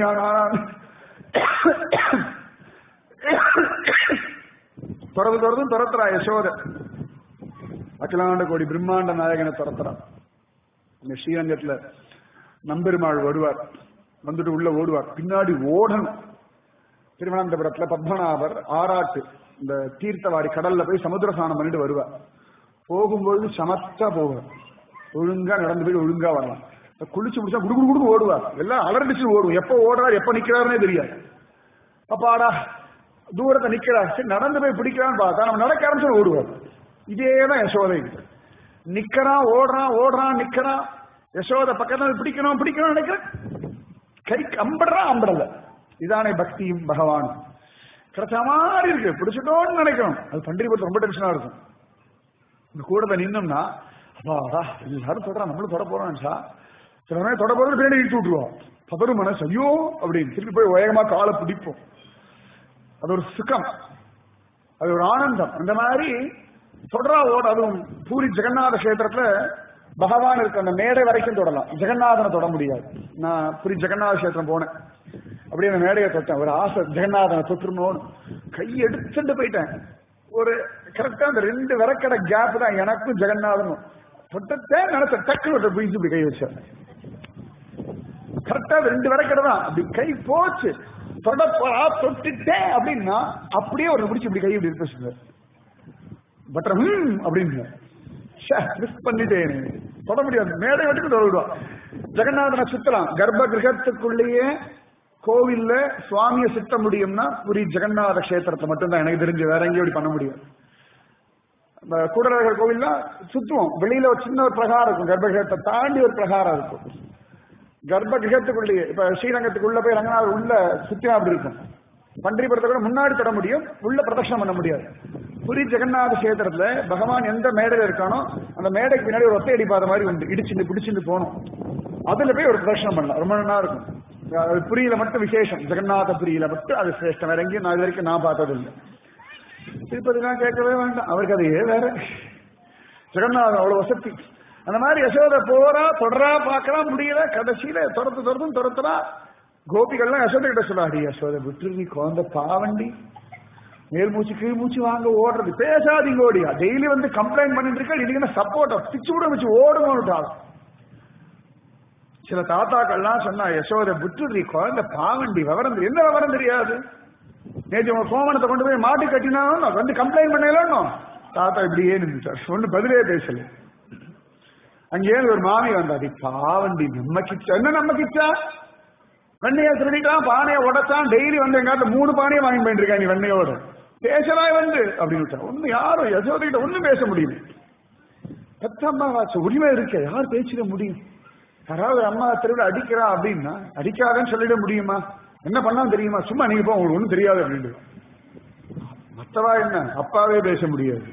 துறவு துறதும் துரத்துறா யசோத அகிலாண்ட கோடி பிரம்மாண்ட நாயகனை துரத்துறா இந்த ஸ்ரீரங்கத்துல நம்பெருமாள் வருவார் வந்துட்டு உள்ள ஓடுவார் பின்னாடி ஓடணும் திருவனந்தபுரத்துல பத்மநாபர் ஆராட்டு இந்த தீர்த்தவாரி கடல்ல போய் சமுத்திர ஸ்நானம் பண்ணிட்டு வருவார் போகும்போது சமத்தா போவார் ஒழுங்கா நடந்து போய் ஒழுங்கா வரலாம் குளிச்சு முடிச்சா குடு குடு குடு ஓடுவார் எல்லாம் அலர்டிச்சு ஓடுவோம் எப்ப ஓடுறாரு எப்ப நிக்கிறாருன்னே தெரியாது அப்பாடா தூரத்தை நிக்கிறார் சரி நடந்து போய் பிடிக்கிறான்னு பார்த்தா நம்ம நடக்க ஆரம்பிச்சு ஓடுவார் இதேதான் யசோதை நிக்கிறான் ஓடுறான் ஓடுறான் நிக்கிறான் யசோத பக்கத்துல பிடிக்கணும் பிடிக்கணும் நினைக்கிறேன் கை அம்படுறான் அம்படல இதானே பக்தியும் பகவான் கிடைச்ச மாதிரி இருக்கு பிடிச்சிட்டோம்னு நினைக்கிறோம் அது பண்டிகைபுரத்து ரொம்ப டென்ஷனா இருக்கும் இந்த கூடத்தை நின்னோம்னா அப்பாடா எல்லாரும் தொடரா நம்மளும் தொட போறோம் சில நேரம் தொட போறது பின்னாடி இழுத்து விட்டுருவோம் பதறும் மனசு ஐயோ அப்படின்னு திருப்பி போய் வேகமா காலை பிடிப்போம் அது ஒரு சுகம் அது ஒரு ஆனந்தம் அந்த மாதிரி தொடரா ஓட அதுவும் பூரி ஜெகநாத கஷேத்திரத்துல பகவான் இருக்க அந்த மேடை வரைக்கும் தொடலாம் ஜெகநாதனை தொட முடியாது நான் பூரி ஜெகநாத கஷேத்திரம் போனேன் அப்படியே அந்த மேடையை தொட்டேன் ஒரு ஆசை ஜெகநாதனை தொற்றுனோன்னு கை எடுத்துட்டு போயிட்டேன் ஒரு கரெக்டா அந்த ரெண்டு விரக்கடை கேப் தான் எனக்கும் ஜெகநாதனும் தொட்டத்தே நினைச்ச டக்குனு ஒரு பீச்சு இப்படி கை வச்சேன் கரெக்டா ரெண்டு விரக்கடை தான் அப்படி கை போச்சு தொடப்பா தொட்டுட்டேன் அப்படின்னா அப்படியே ஒரு பிடிச்சி இப்படி கை இப்படி இருக்க பட் ஹம் அப்படின்னு மிஸ் பண்ணிட்டேன் தொட முடியாது மேடை வட்டுக்கு தொடவிடுவான் ஜெகநாதனை சுத்தலாம் கர்ப்ப கிரகத்துக்குள்ளேயே கோவில்ல சுவாமியை சுத்த முடியும்னா புரி ஜெகநாத கஷேத்திரத்தை மட்டும்தான் எனக்கு தெரிஞ்சு வேற எங்கேயும் பண்ண முடியும் இந்த கூடலர்கள் கோவில்லாம் சுத்துவோம் வெளியில ஒரு சின்ன ஒரு பிரகாரம் இருக்கும் கர்ப்ப கிரகத்தை தாண்டி ஒரு பிரகாரம் இருக்கும் கர்ப்ப கிரகத்துக்குள்ளேயே இப்ப ஸ்ரீரங்கத்துக்குள்ள போய் ரங்கநாதர் உள்ள சுத்தியா அப்படி இருக்கும் பன்றிபுரத்தை கூட முன்னாடி தொட முடியும் உள்ள பிரதட்சணம் பண்ண முடியாது புரி ஜெகநாத கஷேத்திரத்துல பகவான் எந்த மேடையில இருக்கானோ அந்த மேடைக்கு பின்னாடி ஒரு ஒத்தை அடிப்பாத மாதிரி உண்டு இடிச்சுட்டு பிடிச்சிட்டு போகணும் அதுல போய் ஒரு பிரதட்சணம் பண்ணலாம் ரொம்ப நல்லா இருக்கும் அது புரியில மட்டும் விசேஷம் ஜெகநாத புரியில மட்டும் அது சிரேஷ்டம் வேற எங்கேயும் நான் இது வரைக்கும் நான் பார்த்தது இல்லை திருப்பதிலாம் கேட்கவே வேண்டாம் அவருக்கு அது வேற ஜெகநாதன் அவ்வளவு வசதி அந்த மாதிரி யசோத போறா தொடரா பாக்கறா முடியல கடைசியில துரத்து துரத்தும் துரத்துறா கோபிகள்லாம் யசோத கிட்ட சொல்லாடி யசோத விட்டு நீ குழந்தை பாவண்டி மேல் மூச்சு கீழ் மூச்சு வாங்க ஓடுறது பேசாதீங்க ஓடியா டெய்லி வந்து கம்ப்ளைண்ட் பண்ணிட்டு இருக்கா இல்லைன்னா சப்போர்ட் பிச்சு விட வச்சு ஓடுங்கன்னு சில தாத்தாக்கள்லாம் சொன்னா யசோத விட்டுறி குழந்தை பாவண்டி விவரம் தெரியும் என்ன விவரம் தெரியாது நேற்று உங்க கோமணத்தை கொண்டு போய் மாட்டு கட்டினாலும் வந்து கம்ப்ளைண்ட் பண்ணலாம் தாத்தா இப்படியே நின்றுட்டார் ஒண்ணு பதிலே பேசல அங்கே ஒரு மாமி வந்தாடி பாவண்டி நம்ம கிச்சா என்ன நம்ம கிச்சா வெண்ணையை திருடிட்டான் பானையை உடைச்சான் டெய்லி வந்து எங்காட்ட மூணு பானையை வாங்கி போயிட்டு இருக்கா நீ வெண்ணையோட பேசலாய் வந்து அப்படின்னு ஒண்ணு யாரும் யசோதைகிட்ட ஒண்ணும் பேச முடியல பெத்த அம்மா வாச உரிமை இருக்க யார் பேசிட முடியும் யாராவது அம்மா தெருவில் அடிக்கிறா அப்படின்னா அடிக்காதன்னு சொல்லிட முடியுமா என்ன பண்ணாலும் தெரியுமா சும்மா நீங்க போ உங்களுக்கு ஒன்றும் தெரியாது அப்படின்னு மத்தவா என்ன அப்பாவே பேச முடியாது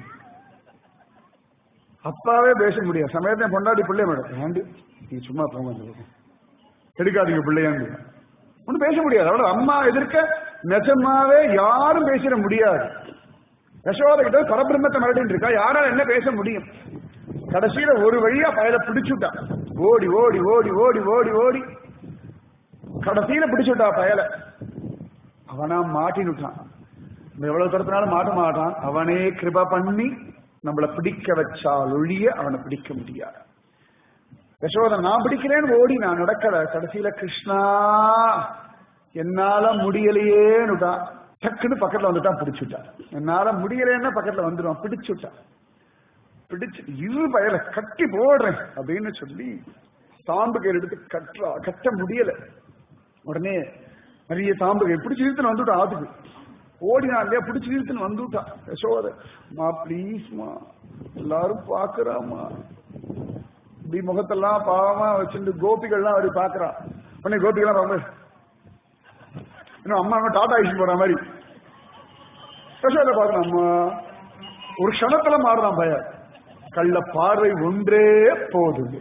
அப்பாவே பேச முடியாது சமயத்தை பொண்டாடி பிள்ளை மேடம் ஏண்டு நீ சும்மா போங்க அந்த பக்கம். எடுக்காதீங்க பிள்ளையாண்டு ஒன்றும் பேச முடியாது அவ்வளவு அம்மா எதிர்க்க நிஜமாவே யாரும் பேசிட முடியாது யசோதை கிட்ட பரபிரம்மத்தை மிரட்டின்னு இருக்கா யாரால என்ன பேச முடியும் கடைசியில ஒரு வழியா பயல பிடிச்சுட்டா ஓடி ஓடி ஓடி ஓடி ஓடி ஓடி கடைசியில பிடிச்சுட்டா பயல அவனா மாட்டினுட்டான் நம்ம எவ்வளவு தரத்தினாலும் மாட்ட மாட்டான் அவனே கிருப பண்ணி நம்மளை பிடிக்க வச்சால் ஒழிய அவனை பிடிக்க முடியாது யசோதா நான் பிடிக்கிறேன்னு ஓடி நான் நடக்கல கடைசியில கிருஷ்ணா என்னால முடியலையேன்னுட்டா டக்குன்னு பக்கத்துல வந்துட்டான் பிடிச்சுட்டான் என்னால முடியலைன்னா பக்கத்துல வந்துடுவான் பிடிச்சுட்டான் பிடிச்சு இரு பயல கட்டி போடுறேன் அப்படின்னு சொல்லி தாம்பு கயிறு எடுத்து கட்டுறா கட்ட முடியல உடனே நிறைய தாம்பு கயிறு பிடிச்சு இழுத்துன்னு வந்துட்டான் ஆத்துக்கு ஓடினா இல்லையா பிடிச்சு இழுத்துன்னு வந்துட்டான் யசோத மா ப்ளீஸ்மா எல்லாரும் பாக்குறாமா இப்படி முகத்தெல்லாம் பாவமா வச்சுட்டு கோபிகள்லாம் அப்படி பாக்குறான் உடனே கோபிகள்லாம் பார்க்கும்போது இன்னும் அம்மா இன்னும் டாடா ஐஸ் போற மாதிரி யசோத பாக்குறான் அம்மா ஒரு க்ஷணத்துல மாறுறான் பய கள்ள பார்வை ஒன்றே போதும்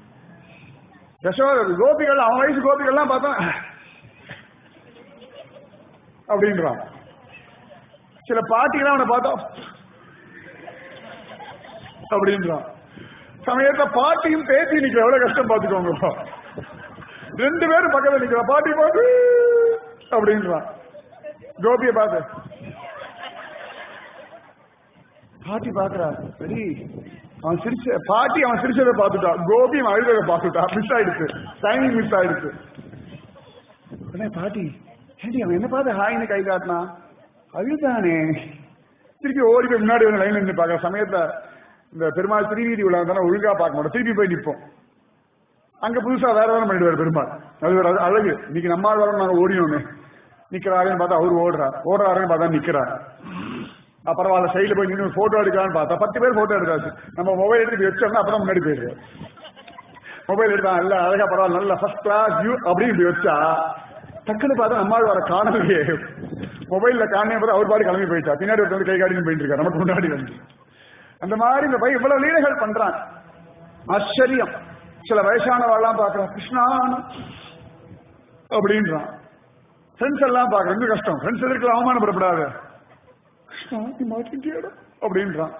யசோத கோபிகள் அவன் வயசு கோபிகள்லாம் பார்த்தா அப்படின்றான் சில பாட்டிகளாம் அவனை பார்த்தா அப்படின்றான் சமயத்துல பாட்டியும் பேத்தி நிக்கிற எவ்வளவு கஷ்டம் பாத்துக்கோங்க ரெண்டு பேரும் பக்கத்துல நிக்கிற பாட்டி பார்த்து அப்படின்றான் கோபியை பார்த்து பாட்டி பாக்குறா சரி அவன் சிரிச்ச பாட்டி அவன் சிரிச்சதை பார்த்துட்டா கோபி அவன் அழுததை பார்த்துட்டா மிஸ் ஆயிடுச்சு டைமிங் மிஸ் ஆயிடுச்சு உடனே பாட்டி ஏண்டி அவன் என்ன பார்த்து ஹாய்னு கை காட்டினா அழுதானே திருப்பி ஓடி போய் முன்னாடி வந்து லைன்ல நின்று பார்க்க சமயத்துல இந்த பெருமாள் திருவீதி உள்ள தானே ஒழுங்கா பார்க்க மாட்டோம் திருப்பி போய் நிற்போம் அங்க புதுசா வேற வேற பண்ணிடுவார் பெருமாள் அது ஒரு அழகு இன்னைக்கு நம்ம வரோம் நாங்க ஓடினோமே நிக்கிறாருன்னு பார்த்தா அவர் ஓடுறார் ஓடுறாருன்னு பார்த்தா நிக்கிறார் அஹ் பரவாயில்ல சைடுல போய் நின்று போட்டோ எடுக்கலாம்னு பார்த்தா பத்து பேர் போட்டோ எடுக்காது நம்ம மொபைல் எடுத்து வச்சோம்னா அப்புறம் முன்னாடி போயிடுது மொபைல் எடுத்தான் இல்ல அழகா பரவாயில்ல நல்ல ஃபர்ஸ்ட் கிளாஸ் வியூ அப்படின்னு இப்படி வச்சா டக்குன்னு பார்த்தா நம்மால் வர காணலையே மொபைல்ல காணே பார்த்து அவர் பாடி கிளம்பி போயிட்டா பின்னாடி ஒருத்தர் வந்து கை காட்டின்னு போயிட்டு இருக்காரு நமக்கு முன்னாடி வந்து அந்த மாதிரி இந்த பையன் இவ்வளவு லீலைகள் பண்றான் ஆச்சரியம் சில வயசானவாள்லாம் பாக்குறான் கிருஷ்ணா அப்படின்றான் ஃப்ரெண்ட்ஸ் எல்லாம் பாக்குறேன் ரொம்ப கஷ்டம் ஃப்ரெண்ட்ஸ் எதிர்க்கல அவமானப்படப்படாது கிருஷ்ணா நீ மாட்டிட்டியாடா அப்படின்றான்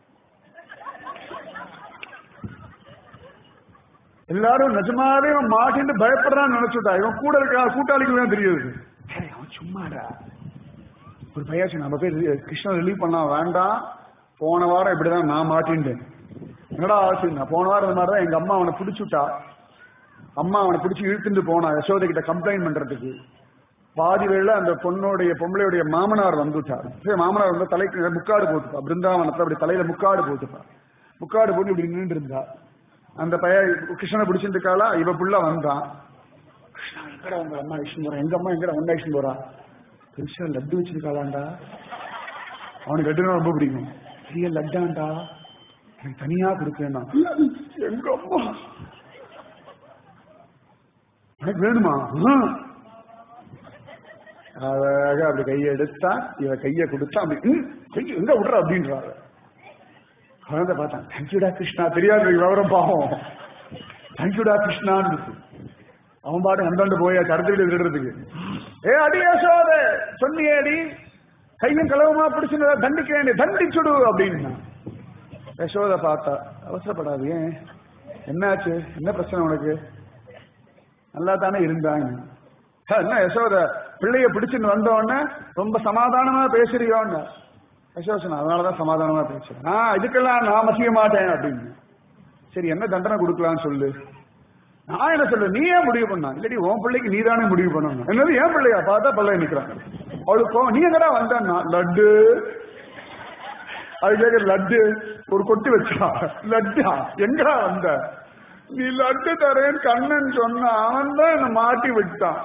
எல்லாரும் நிஜமாவே அவன் மாட்டிட்டு பயப்படுறான்னு நினைச்சுட்டா இவன் கூட இருக்கா கூட்டாளிக்கு தான் தெரியுது ஏய், அவன் சும்மாடா ஒரு பையாச்சு நம்ம பேர் கிருஷ்ணன் ரிலீவ் பண்ணா வேண்டாம் போன வாரம் இப்படிதான் நான் மாட்டின்ட்டேன் என்னடா ஆச்சுன்னா போன வாரம் இந்த மாதிரி தான் எங்க அம்மா அவனை பிடிச்சுட்டா அம்மா அவனை பிடிச்சி இழுத்துட்டு போனா யசோதை கிட்ட கம்ப்ளைண்ட் பண்றதுக்கு பாதி வேளை அந்த பொண்ணுடைய பொம்பளையுடைய மாமனார் வந்துட்டார் சரி, மாமனார் வந்து தலைக்கு முக்காடு போட்டுப்பா பிருந்தாவனத்துல அப்படி தலையில முக்காடு போட்டுப்பா முக்காடு போட்டு இப்படி நின்று இருந்தா அந்த பையன் கிருஷ்ணனை பிடிச்சிட்டு இருக்காளா இவ புள்ள வந்தான் கிருஷ்ணா எங்கடா உங்க அம்மா இஷ்டம் போறா எங்க அம்மா எங்கடா ஒன்னா இஷ்டம் போறா பெருசா லட்டு வச்சிருக்காளாண்டா அவனுக்கு லட்டுனா ரொம்ப பிடிக்கும் பெரிய லட்டாண்டா எனக்கு தனியா கொடுக்கேன்னா எங்க அம்மா எனக்கு வேணுமா ஆ. அழகா அப்படி கையை எடுத்தா இவ கையை கொடுத்தா அப்படி ம், கையை எங்க விடுற அப்படின்றாரு குழந்தை பார்த்தான் தேங்க்யூடா கிருஷ்ணா தெரியாது எனக்கு விவரம் பாவம் தேங்க்யூடா கிருஷ்ணான்னு இருக்கு. அவன் பாட்டு அந்தாண்டு போயா அடுத்த திருடுறதுக்கு ஏ அடி யசோதே சொன்னியே அடி கையும் கலவமா பிடிச்சுன்னு தண்டிக்க தண்டிச்சுடு அப்படின்னா யசோத பார்த்தா அவசரப்படாது ஏன் என்னாச்சு என்ன பிரச்சனை உனக்கு நல்லா தானே இருந்தாங்க "ஹ, என்ன யசோத பிள்ளைய பிடிச்சுன்னு வந்த உடனே ரொம்ப சமாதானமா பேசுறியோன்னு யசோத சொன்னா அதனாலதான் சமாதானமா பேசுறேன் நான் இதுக்கெல்லாம் நான் மசிய மாட்டேன் அப்படின்னு சரி என்ன தண்டனை கொடுக்கலாம்னு சொல்லு நான் என்ன சொல்றேன் நீ ஏன் முடிவு பண்ணா இல்லாட்டி உன் பிள்ளைக்கு நீ தானே முடிவு பண்ணணும் என்னது ஏன் பிள்ளையா பார்த்தா பிள்ளை நிக்கிறான் அவளுக்கு கோவம், நீ எங்கடா வந்தன்னா லட்டு அது கேட்க லட்டு ஒரு கொட்டு வச்சா லட்டா எங்கடா வந்த நீ லட்டு தரேன் கண்ணன் சொன்ன அவன் தான் என்ன மாட்டி விட்டான்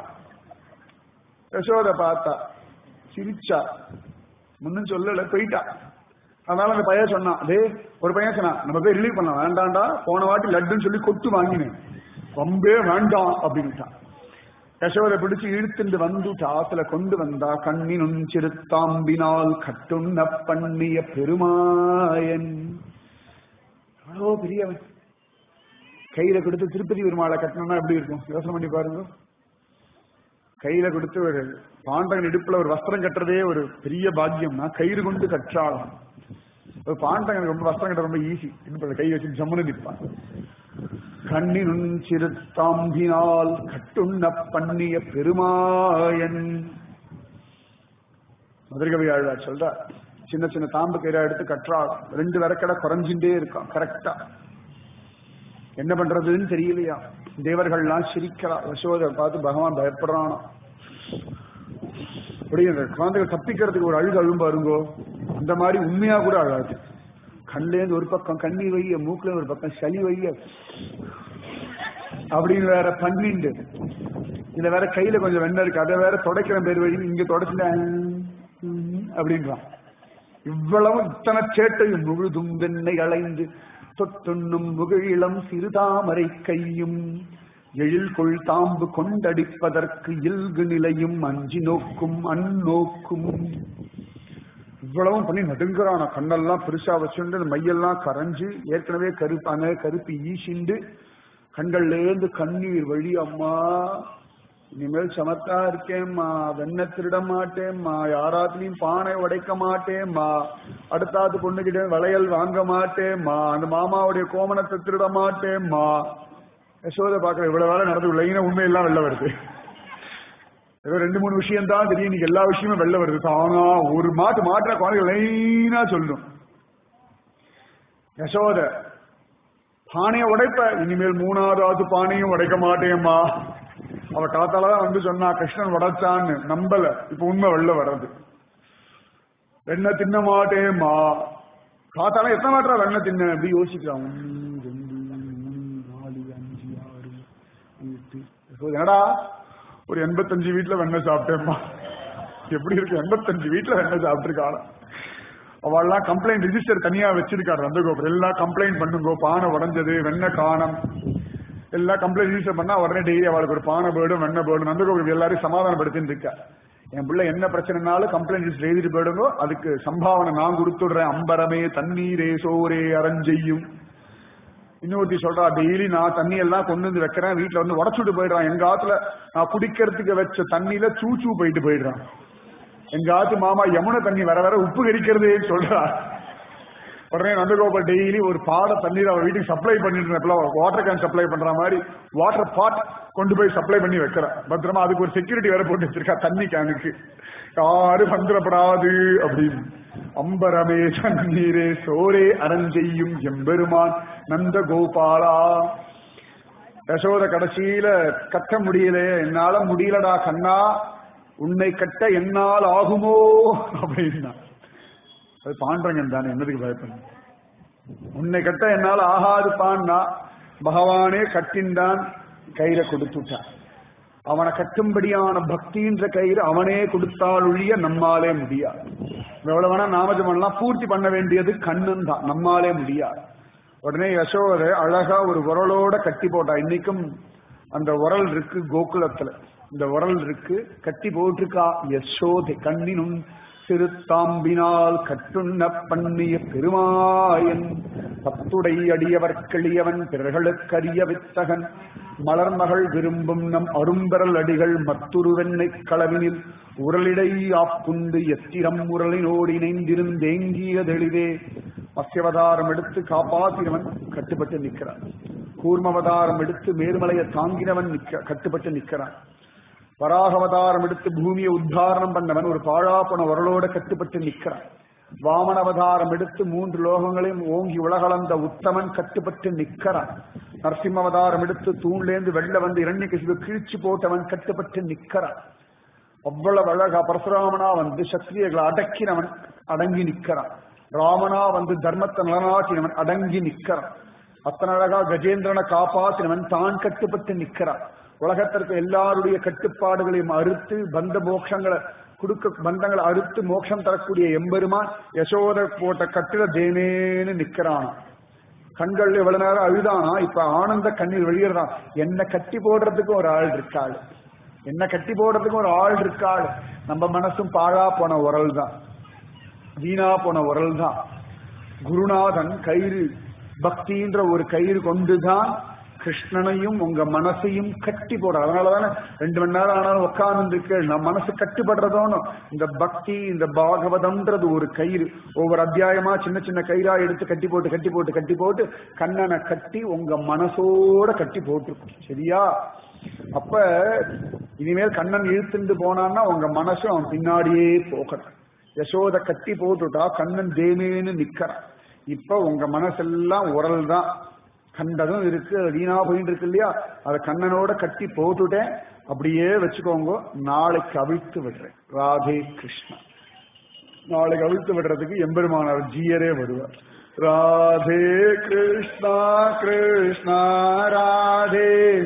யசோத பார்த்தா சிரிச்சா முன்னும் சொல்லல போயிட்டா அதனால அந்த பையன் சொன்னான் அதே ஒரு பையன் சொன்னான் நம்ம போய் ரிலீவ் பண்ணலாம் வேண்டாண்டா போன வாட்டி லட்டுன்னு சொல்லி கொட்டு வாங்கினேன் ரொம்பவே வேண்டாம் அப்படின்ட்டான் யசோதை பிடிச்சு இழுத்துண்டு வந்து ஆத்துல கொண்டு வந்தா கண்ணினும் சிறுத்தாம்பினால் கட்டுண்ண பண்ணிய பெருமாயன் அவ்வளோ பெரியவன் கையில கொடுத்து திருப்பதி பெருமாளை கட்டணும்னா எப்படி இருக்கும் யோசனை பண்ணி பாருங்க கையில கொடுத்து ஒரு பாண்டகன் இடுப்புல ஒரு வஸ்திரம் கட்டுறதே ஒரு பெரிய பாக்கியம்னா கயிறு கொண்டு கற்றாலாம் ஒரு பாண்டகனுக்கு ரொம்ப வஸ்திரம் கட்ட ரொம்ப ஈஸி இடுப்புல கை வச்சு ஜம்முன்னு நிற்பான் கண்ணினும் சிறுத்தாம்பினால் கட்டுண்ண பண்ணிய பெருமாயன் மதுரகவி ஆழ்வார் சொல்ற சின்ன சின்ன தாம்பு கயிறா எடுத்து கற்றா ரெண்டு விரக்கடை குறைஞ்சுட்டே இருக்கான் கரெக்டா என்ன பண்றதுன்னு தெரியலையா தேவர்கள்லாம் சிரிக்கிறா யசோதை பார்த்து பகவான் பயப்படுறானா அப்படி அந்த குழந்தைகள் தப்பிக்கிறதுக்கு ஒரு அழுகு அழும்பு அருங்கோ அந்த மாதிரி உண்மையா கூட அழாது கண்லேருந்து ஒரு பக்கம் கண்ணி வைய மூக்குல ஒரு பக்கம் சளி வைய அப்படின்னு வேற பண்ணிண்டு இதுல வேற கையில கொஞ்சம் வெண்ணெய் இருக்கு அதை வேற தொடக்கிற பேர் வழி இங்க தொடச்சுட்ட அப்படின்றான் இவ்வளவு இத்தனை சேட்டையும் முழுதும் வெண்ணெய் அலைந்து தொட்டுண்ணும் முகிழம் சிறுதாமரை கையும் எழில் கொள் தாம்பு கொண்டடிப்பதற்கு இல்கு நிலையும் அஞ்சி நோக்கும் அந்நோக்கும் இவ்வளவும் பண்ணி நடுங்குறான கண்ணெல்லாம் பெருசா வச்சுண்டு அந்த மையெல்லாம் கரைஞ்சு ஏற்கனவே கருப்பான கருப்பு ஈசிண்டு கண்கள்ல இருந்து கண்ணீர் வழி அம்மா இனிமேல் சமத்தா இருக்கேம்மா வெண்ண திருட மாட்டேம்மா யாராத்துலயும் பானை உடைக்க மாட்டேம்மா அடுத்தாத்து பொண்ணுகிட்ட வளையல் வாங்க மாட்டேம்மா அந்த மாமாவுடைய கோமணத்தை திருட மாட்டேம்மா யசோதை பாக்குற இவ்வளவு வேலை நடந்து லைனா உண்மை எல்லாம் வெளில வருது ஏதோ ரெண்டு மூணு விஷயம் தான் தெரியும் இன்னைக்கு எல்லா விஷயமும் வெளில வருது தானா ஒரு மாட்டு மாற்ற குழந்தைகள் லைனா சொல்லும் யசோத பானையை உடைப்ப இனிமேல் மூணாவது பானையும் உடைக்க மாட்டேம்மா அவ காத்தால தான் வந்து சொன்னா கிருஷ்ணன் உடைச்சான்னு நம்பல இப்ப உண்மை வெளில வர்றது வெண்ணெய் தின்ன மாட்டேம்மா காத்தால எத்தனை மாட்டா வெண்ணெய் தின்ன அப்படி யோசிக்கிறான் ஒன்னு ரெண்டு மூணு நாலு அஞ்சு ஆறு எட்டு என்னடா ஒரு எண்பத்தஞ்சு வீட்டுல வெண்ணெய் சாப்பிட்டேம்மா எப்படி இருக்கு எண்பத்தஞ்சு வீட்டுல வெண்ணெய் சாப்பிட்டுருக்காள் அவள்லாம் கம்ப்ளைண்ட் ரிஜிஸ்டர் தனியா வச்சிருக்காரு நந்தகோபுரம் எல்லாம் கம்ப்ளைண்ட் பண்ணுங்கோ பானை உடஞ்சது வெண்ணெய் காணம் எல்லாம் கம்ப்ளைண்ட் ரிஜிஸ்டர் பண்ணா உடனே டெய்லி அவளுக்கு ஒரு பானை பேர்டும் வெண்ணெய் பேர்டும் நந்தகோபுரம் எல்லாரையும் சமாதானப்படுத்தின்னு இருக்கா என் பிள்ளை என்ன பிரச்சனைனாலும் கம்ப்ளைண்ட் ரிஜிஸ்டர் எழுதிட்டு போயிடுங்கோ அதுக்கு சம்பாவனை நான் கொடுத்துடுறேன் அம்பரமே தண்ணீரே சோரே அரஞ்செய்யும் இன்னொருத்தி சொல்றா டெய்லி நான் தண்ணி எல்லாம் கொண்டு வந்து வைக்கிறேன் வீட்டுல வந்து உடச்சுட்டு போயிடுறான் எங்க ஆத்துல நான் குடிக்கிறதுக்கு வச்ச தண்ணியில சூச்சு போயிட்டு போயிடுறான் எங்க ஆத்து மாமா யமுனை தண்ணி வர வர உப்பு கரிக்கிறதேன்னு சொல்றா உடனே நந்தகோபால் டெய்லி ஒரு பாட தண்ணீர் அவர் வீட்டுக்கு சப்ளை பண்ணிட்டு வாட்டர் கேன் சப்ளை பண்ற மாதிரி வாட்டர் பாட் கொண்டு போய் சப்ளை பண்ணி வைக்கிறேன் பத்திரமா அதுக்கு ஒரு செக்யூரிட்டி வேற போட்டு வச்சிருக்கா தண்ணி கேனுக்கு யாரும் வந்துடப்படாது அப்படின்னு அம்பரமே தண்ணீரே சோரே அரஞ்செய்யும் எம்பெருமான் நந்த கோபாலா யசோத கடைசியில கட்ட முடியல என்னால முடியலடா கண்ணா உன்னை கட்ட என்னால் ஆகுமோ அப்படின்னா அது பாண்டரங்கன் தானே என்னதுக்கு பயப்படணும் உன்னை கட்ட என்னால் ஆகாது பான்னா பகவானே கட்டின்தான் கையில கொடுத்துட்டான் அவனை கட்டும்படியான பக்தின்ற கயிறு அவனே கொடுத்தால் ஒழிய நம்மாலே முடியாது எவ்வளவு வேணா நாமஜமெல்லாம் பூர்த்தி பண்ண வேண்டியது கண்ணன் தான் நம்மாலே முடியாது உடனே யசோதை அழகா ஒரு உரலோட கட்டி போட்டா இன்னைக்கும் அந்த உரல் இருக்கு கோகுலத்துல இந்த உரல் இருக்கு கட்டி போட்டிருக்கா யசோதை கண்ணினும் சிறு தாம்பினால் கட்டுண்ண பண்ணிய பெருமாயன் பத்துடை அடியவர் கிளியவன் பிறர்களுக்கரிய வித்தகன் மலர்மகள் விரும்பும் நம் அரும்பரல் அடிகள் மத்துருவெண்ணை களவினில் உரலிடை ஆப்புண்டு எத்திரம் உரலினோடு இணைந்திருந்தேங்கியதெளிவே மத்தியவதாரம் எடுத்து காப்பாத்தினவன் கட்டுப்பட்டு நிற்கிறான் கூர்மவதாரம் எடுத்து மேல்மலையை தாங்கினவன் நிக்க கட்டுப்பட்டு நிற்கிறான் வராகவதாரம் எடுத்து பூமியை உத்தாரணம் பண்ணவன் ஒரு பாழாப்பன உரலோட கட்டுப்பட்டு நிற்கிறான் வாமன அவதாரம் எடுத்து மூன்று லோகங்களையும் ஓங்கி உலகளந்த உத்தமன் கட்டுப்பட்டு நிற்கிறான் நரசிம்ம அவதாரம் எடுத்து தூண்லேந்து வெள்ள வந்து இரண்ய கசிவு கிழிச்சு போட்டவன் கட்டுப்பட்டு நிற்கிறான் அவ்வளவு அழகா பரசுராமனா வந்து சத்திரியர்களை அடக்கினவன் அடங்கி நிற்கிறான் ராமனா வந்து தர்மத்தை நலனாக்கினவன் அடங்கி நிற்கிறான் அத்தனை அழகா கஜேந்திரனை காப்பாத்தினவன் தான் கட்டுப்பட்டு நிற்கிறான் உலகத்திற்கு எல்லாருடைய கட்டுப்பாடுகளையும் அறுத்து பந்த மோட்சங்களை குடுக்க பந்தங்களை அறுத்து மோட்சம் தரக்கூடிய எம்பெருமான் யசோத போட்ட கட்டில தேனேன்னு நிக்கிறான் கண்கள் எவ்வளவு நேரம் அழுதானா இப்ப ஆனந்த கண்ணீர் வெளியிடுறான் என்ன கட்டி போடுறதுக்கு ஒரு ஆள் இருக்காள் என்ன கட்டி போடுறதுக்கு ஒரு ஆள் இருக்காள் நம்ம மனசும் பாழா போன உரல் தான் வீணா போன உரல் தான் குருநாதன் கயிறு பக்தின்ற ஒரு கயிறு கொண்டுதான் கிருஷ்ணனையும் உங்க மனசையும் கட்டி போடுற அதனாலதானே ரெண்டு மணி நேரம் ஆனாலும் உட்கார்ந்து இருக்கு நம்ம மனசு கட்டுப்படுறதோன்னு இந்த பக்தி இந்த பாகவதம்ன்றது ஒரு கயிறு ஒவ்வொரு அத்தியாயமா சின்ன சின்ன கயிறா எடுத்து கட்டி போட்டு கட்டி போட்டு கட்டி போட்டு கண்ணனை கட்டி உங்க மனசோட கட்டி போட்டு சரியா அப்ப இனிமேல் கண்ணன் இழுத்துட்டு போனான்னா உங்க மனசு அவன் பின்னாடியே போகணும் யசோத கட்டி போட்டுட்டா கண்ணன் தேமேன்னு நிக்கிறான் இப்ப உங்க மனசெல்லாம் உரல் தான் கண்டதும் இருக்கு அது வீணா போயிட்டு இருக்கு இல்லையா அதை கண்ணனோட கட்டி போட்டுட்டேன் அப்படியே வச்சுக்கோங்க நாளைக்கு அவிழ்த்து விடுறேன் ராதே கிருஷ்ணா நாளைக்கு அவிழ்த்து விடுறதுக்கு எம்பெருமானார் ஜீயரே வருவார் ராதே கிருஷ்ணா கிருஷ்ணா ராதே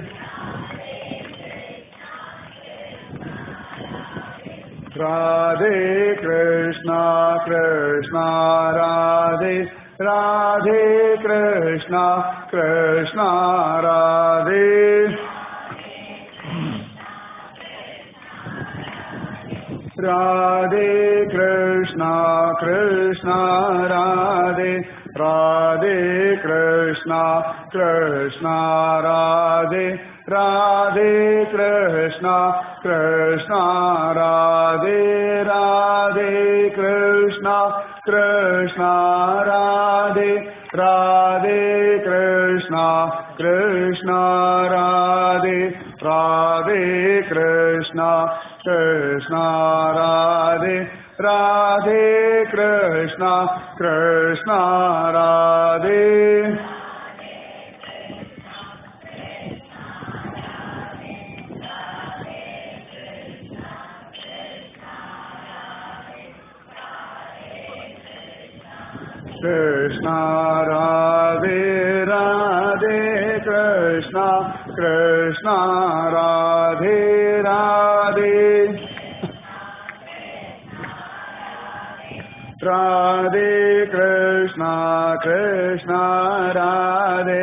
ராதே கிருஷ்ணா கிருஷ்ணா ராதே ராதே கிருஷ்ணா கிருஷ்ணா ராதே ராதே கிருஷ்ணா கிருஷ்ணா ராதே ராதே கிருஷ்ணா கிருஷ்ணா ராதே ராதே கிருஷ்ணா கிருஷ்ணா ராதே ராதே கிருஷ்ணா கிருஷ்ணா ராதே ராதே கிருஷ்ணா கிருஷ்ணா ராதே ராதே கிருஷ்ணா கிருஷ்ணா ராதே ராதே கிருஷ்ணா கிருஷ்ணா ராதே कृष्णा राधे राधे कृष्णा कृष्णा राधे राधे राधे कृष्णा कृष्णा राधे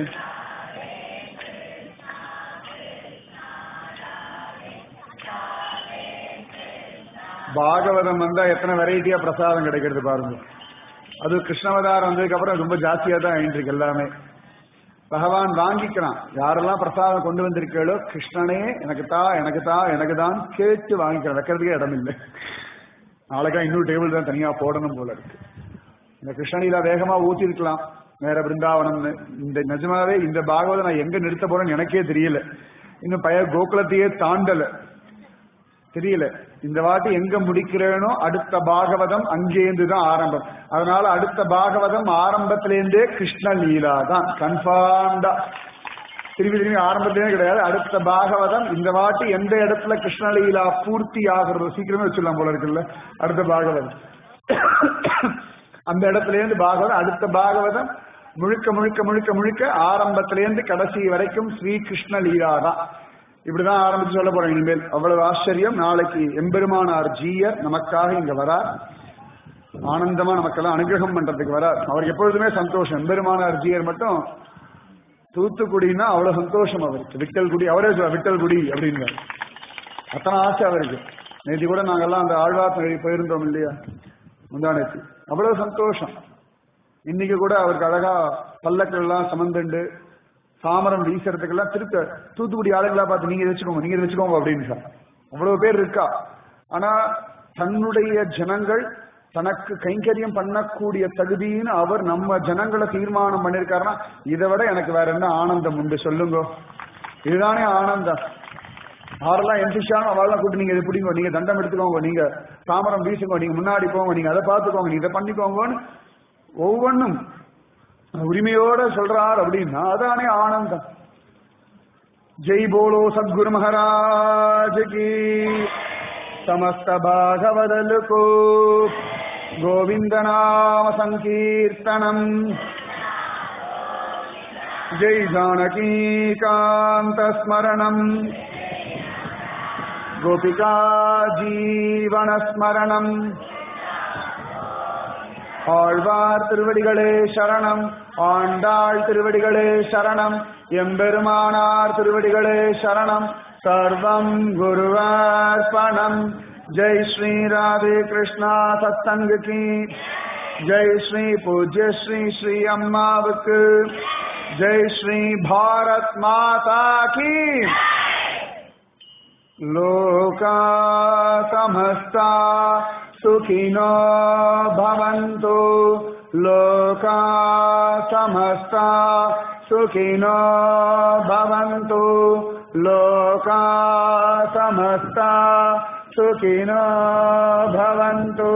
பாகவதம் வந்தா எத்தனை வெரைட்டியா பிரசாதம் கிடைக்கிறது பாருங்க அது கிருஷ்ணவதாரம் வந்ததுக்கு அப்புறம் ரொம்ப ஜாஸ்தியா தான் ஆயிட்டு இருக்கு எல்லாமே பகவான் வாங்கிக்கிறான் யாரெல்லாம் பிரசாதம் கொண்டு வந்திருக்கீங்களோ கிருஷ்ணனே எனக்கு தா எனக்கு தா எனக்கு தான் கேட்டு வாங்கிக்கிறான் வைக்கிறதுக்கே இடம் இல்லை நாளைக்கா இன்னொரு டேபிள் தான் தனியா போடணும் போல இருக்கு இந்த கிருஷ்ணலீலா வேகமா ஊத்தி இருக்கலாம் வேற பிருந்தாவனம்னு இந்த நிஜமாவே இந்த பாகவதம் நான் எங்க நிறுத்த போறேன்னு எனக்கே தெரியல இன்னும் பய கோகுலத்தையே தாண்டல தெரியல இந்த வாட்டி எங்க முடிக்கிறேனோ அடுத்த பாகவதம் அங்கேருந்து தான் ஆரம்பம் அதனால அடுத்த பாகவதம் ஆரம்பத்திலேருந்தே கிருஷ்ண லீலா தான் கன்ஃபார்ம்டா திரும்பி திரும்பி ஆரம்பத்திலே கிடையாது அடுத்த பாகவதம் இந்த வாட்டி எந்த இடத்துல கிருஷ்ணலீலா பூர்த்தி ஆகிறது சீக்கிரமே வச்சிடலாம் போல இருக்குல்ல அடுத்த பாகவதம் அந்த இடத்துல இருந்து பாகவதம் அடுத்த பாகவதம் முழுக்க முழுக்க முழுக்க முழுக்க ஆரம்பத்திலேருந்து கடைசி வரைக்கும் ஸ்ரீ கிருஷ்ண லீலா தான் இப்படிதான் ஆரம்பிச்சு சொல்ல போறேன் இனிமேல் அவ்வளவு ஆச்சரியம் நாளைக்கு எம்பெருமானார் ஜீயர் நமக்காக இங்க வரார் ஆனந்தமா நமக்கெல்லாம் அனுகிரகம் பண்றதுக்கு வரார் அவருக்கு எப்பொழுதுமே சந்தோஷம் எம்பெருமானார் ஜீயர் மட்டும் தூத்துக்குடின்னா அவ்வளவு சந்தோஷம் அவருக்கு விட்டல் குடி அவரே சொல்ல விட்டல் குடி அப்படின்னு அத்தனை ஆசை அவருக்கு நேற்று கூட நாங்கெல்லாம் அந்த ஆழ்வார் நகரி போயிருந்தோம் இல்லையா முந்தானேத்து அவ்வளவு சந்தோஷம் இன்னைக்கு கூட அவருக்கு அழகா பல்லக்கள் எல்லாம் சமந்துண்டு சாமரம் வீசுறதுக்கெல்லாம் திருத்த தூத்துக்குடி ஆளுங்களா பார்த்து நீங்க இதை வச்சுக்கோங்க நீங்க இதை வச்சுக்கோங்க அப்படின்னு சார் அவ்வளவு பேர் இருக்கா ஆனா தன்னுடைய ஜனங்கள் தனக்கு கைங்கரியம் பண்ணக்கூடிய தகுதின்னு அவர் நம்ம ஜனங்களை தீர்மானம் பண்ணிருக்காருன்னா இதை விட எனக்கு வேற என்ன ஆனந்தம் உண்டு சொல்லுங்க இதுதானே ஆனந்தம் யாரெல்லாம் எந்திரிச்சாலும் அவெல்லாம் கூட்டு நீங்க இதை பிடிங்க நீங்க தண்டம் எடுத்துக்கோங்க நீங்க தாமரம் வீசுங்க நீங்க முன்னாடி போங்க நீங்க அதை பார்த்துக்கோங்க நீங்க இதை பண்ணிக்கோங்கன்னு ஒவ்வொன்றும் உரிமையோட சொல்றார் அப்படின்னா அதானே ஆனந்தம் ஜெய் போலோ சத்குரு மகாராஜ் கி समस्त भागवदल को गोविंद नाम संकीर्तनम जय जानकी कांत स्मरणम गोपिका जीवनस्मरणम् ஆழ்வார் திருவடிகளே சரணம் ஆண்டாள் திருவடிகளே சரணம் எம்பெருமானார் திருவடிகளே சரணம் சர்வம் குருவார்ப்பணம் ஜெய் ஸ்ரீ ராதே கிருஷ்ணா சத்சங்க கி ஜெய் ஸ்ரீ பூஜ்ய ஸ்ரீ ஸ்ரீ அம்மாவுக்கு ஜெய் ஸ்ரீ பாரத் மாதா கி लोका समस्ता सुखिनो भवन्तु लोका समस्ता सुखिनो भवन्तु लोका समस्ता सुखिनो भवन्तु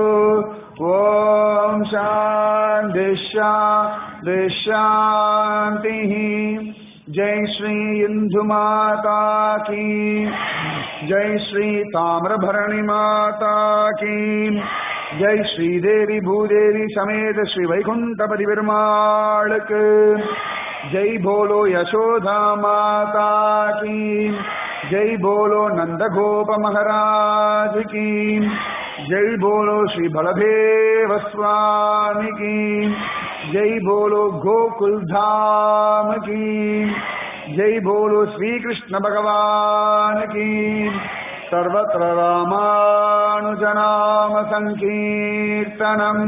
ॐ शान्ति शान्ति शान्तिः जय श्री इंदु माता की जय श्री ताम्रभरणी माता की जय श्री देवी भूदेवी समेत श्री वैकुंठपति विरमाल जय बोलो यशोदा माता की जय बोलो नंद गोप महाराज की जय बोलो श्री बलदेव स्वामी की जय बोलो गोकुल धाम की जय बोलो श्री कृष्ण भगवान की सर्वत्र रामानुजनाम संकीर्तनम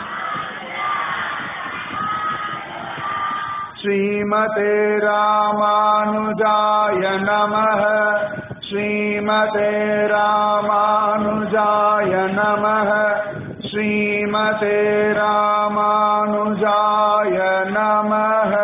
श्रीमते रामानुजाय नमः श्रीमते रामानुजाय नमः श्रीमते ராமானுஜாய நமः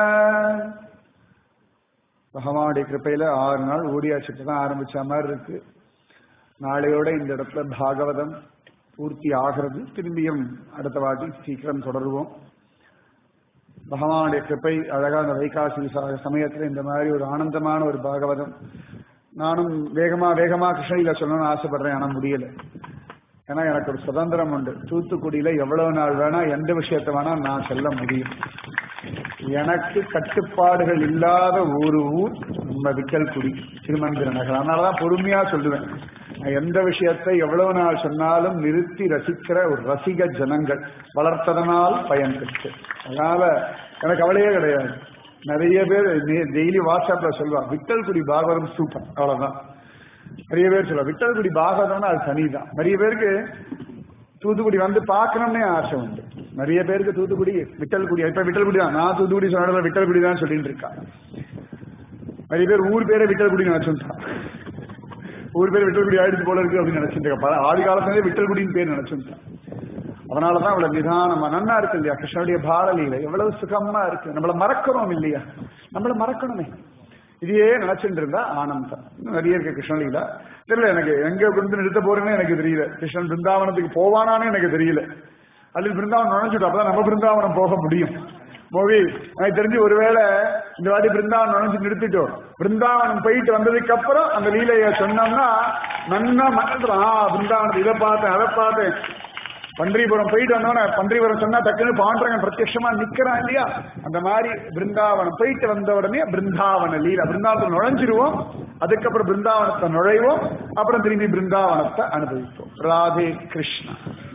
பகவானுடைய கிருப்பையில ஆறு நாள் ஓடியாச்சுட்டு தான் ஆரம்பிச்ச மாதிரி இருக்கு நாளையோட இந்த இடத்துல பாகவதம் பூர்த்தி ஆகிறது திரும்பியும் அடுத்த வாட்டி சீக்கிரம் தொடருவோம் பகவானுடைய கிருப்பை அழகா அந்த வைகாசி விசாக சமயத்துல இந்த மாதிரி ஒரு ஆனந்தமான ஒரு பாகவதம் நானும் வேகமா வேகமா கிருஷ்ணகிரியில சொல்லணும்னு ஆசைப்படுறேன் ஆனா முடியல ஏன்னா எனக்கு ஒரு சுதந்திரம் உண்டு தூத்துக்குடியில எவ்வளவு நாள் வேணா எந்த விஷயத்த வேணா நான் சொல்ல முடியும் எனக்கு கட்டுப்பாடுகள் இல்லாத ஒரு ஊர் நம்ம விக்கல்குடி திருமந்திர நகர் அதனாலதான் பொறுமையா சொல்லுவேன் நான் எந்த விஷயத்தை எவ்வளவு நாள் சொன்னாலும் நிறுத்தி ரசிக்கிற ஒரு ரசிக ஜனங்கள் வளர்த்ததனால் பயன் பெற்று அதனால எனக்கு கவலையே கிடையாது நிறைய பேர் டெய்லி வாட்ஸ்அப்ல சொல்லுவா விட்டல்குடி பாகவதம் சூப்பர் அவ்வளவுதான் நிறைய பேர் சொல்லுவா விட்டல்குடி பாகவதம்னா அது தனிதான் நிறைய பேருக்கு தூத்துக்குடி வந்து பார்க்கணும்னே ஆசை உண்டு நிறைய பேருக்கு தூத்துக்குடி விட்டல்குடி இப்ப விட்டல்குடி தான் நான் தூத்துக்குடி சொன்ன விட்டல்குடி தான் சொல்லிட்டு இருக்கா நிறைய பேர் ஊர் பேரே விட்டல்குடி நினைச்சுட்டான் ஊர் பேர் விட்டல்குடி ஆயிடுச்சு போல இருக்கு அப்படின்னு நினைச்சிட்டு இருக்கா ஆதி காலத்திலே விட்டல்குடின்னு பேர் நினைச்சுட்டான் அதனாலதான் இவ்வளவு நிதானமா நன்னா இருக்கு இல்லையா கிருஷ்ணனுடைய பாரலீல எவ்வளவு சுகமா இருக்கு நம்மள மறக்கிறோம் இல்லையா நம்மள மறக்கணுமே இதையே நினைச்சுட்டு இருந்தா ஆனந்தம் இன்னும் நிறைய இருக்கு கிருஷ்ணலீலா தெரியல எனக்கு எங்க கொண்டு நிறுத்த போறேன்னு எனக்கு தெரியல கிருஷ்ணன் பிருந்தாவனத்துக்கு போவானான்னு எனக்கு தெரியல அல்லது பிருந்தாவனம் நுழைஞ்சுட்டோம் அப்பதான் நம்ம பிருந்தாவனம் போக முடியும் மோவி எனக்கு தெரிஞ்சு ஒருவேளை இந்த வாட்டி பிருந்தாவனம் நுழைஞ்சு நிறுத்திட்டோம் பிருந்தாவனம் போயிட்டு வந்ததுக்கு அப்புறம் அந்த லீலைய சொன்னோம்னா நன்னா மனசுல ஆ பிருந்தாவனம் இதை பார்த்தேன் அதை பார்த்தேன் பன்றிபுரம் போயிட்டு வந்தோன்னே பன்றிபுரம் சொன்னா டக்குன்னு பாண்டரங்கன் பிரத்யட்சமா நிக்கிறான் இல்லையா அந்த மாதிரி பிருந்தாவனம் போயிட்டு வந்த உடனே பிருந்தாவன லீலா பிருந்தாவனத்தை நுழைஞ்சிருவோம் அதுக்கப்புறம் பிருந்தாவனத்தை நுழைவோம் அப்புறம் திரும்பி பிருந்தாவனத்தை அனுபவிப்போம் ராதே கிருஷ்ணா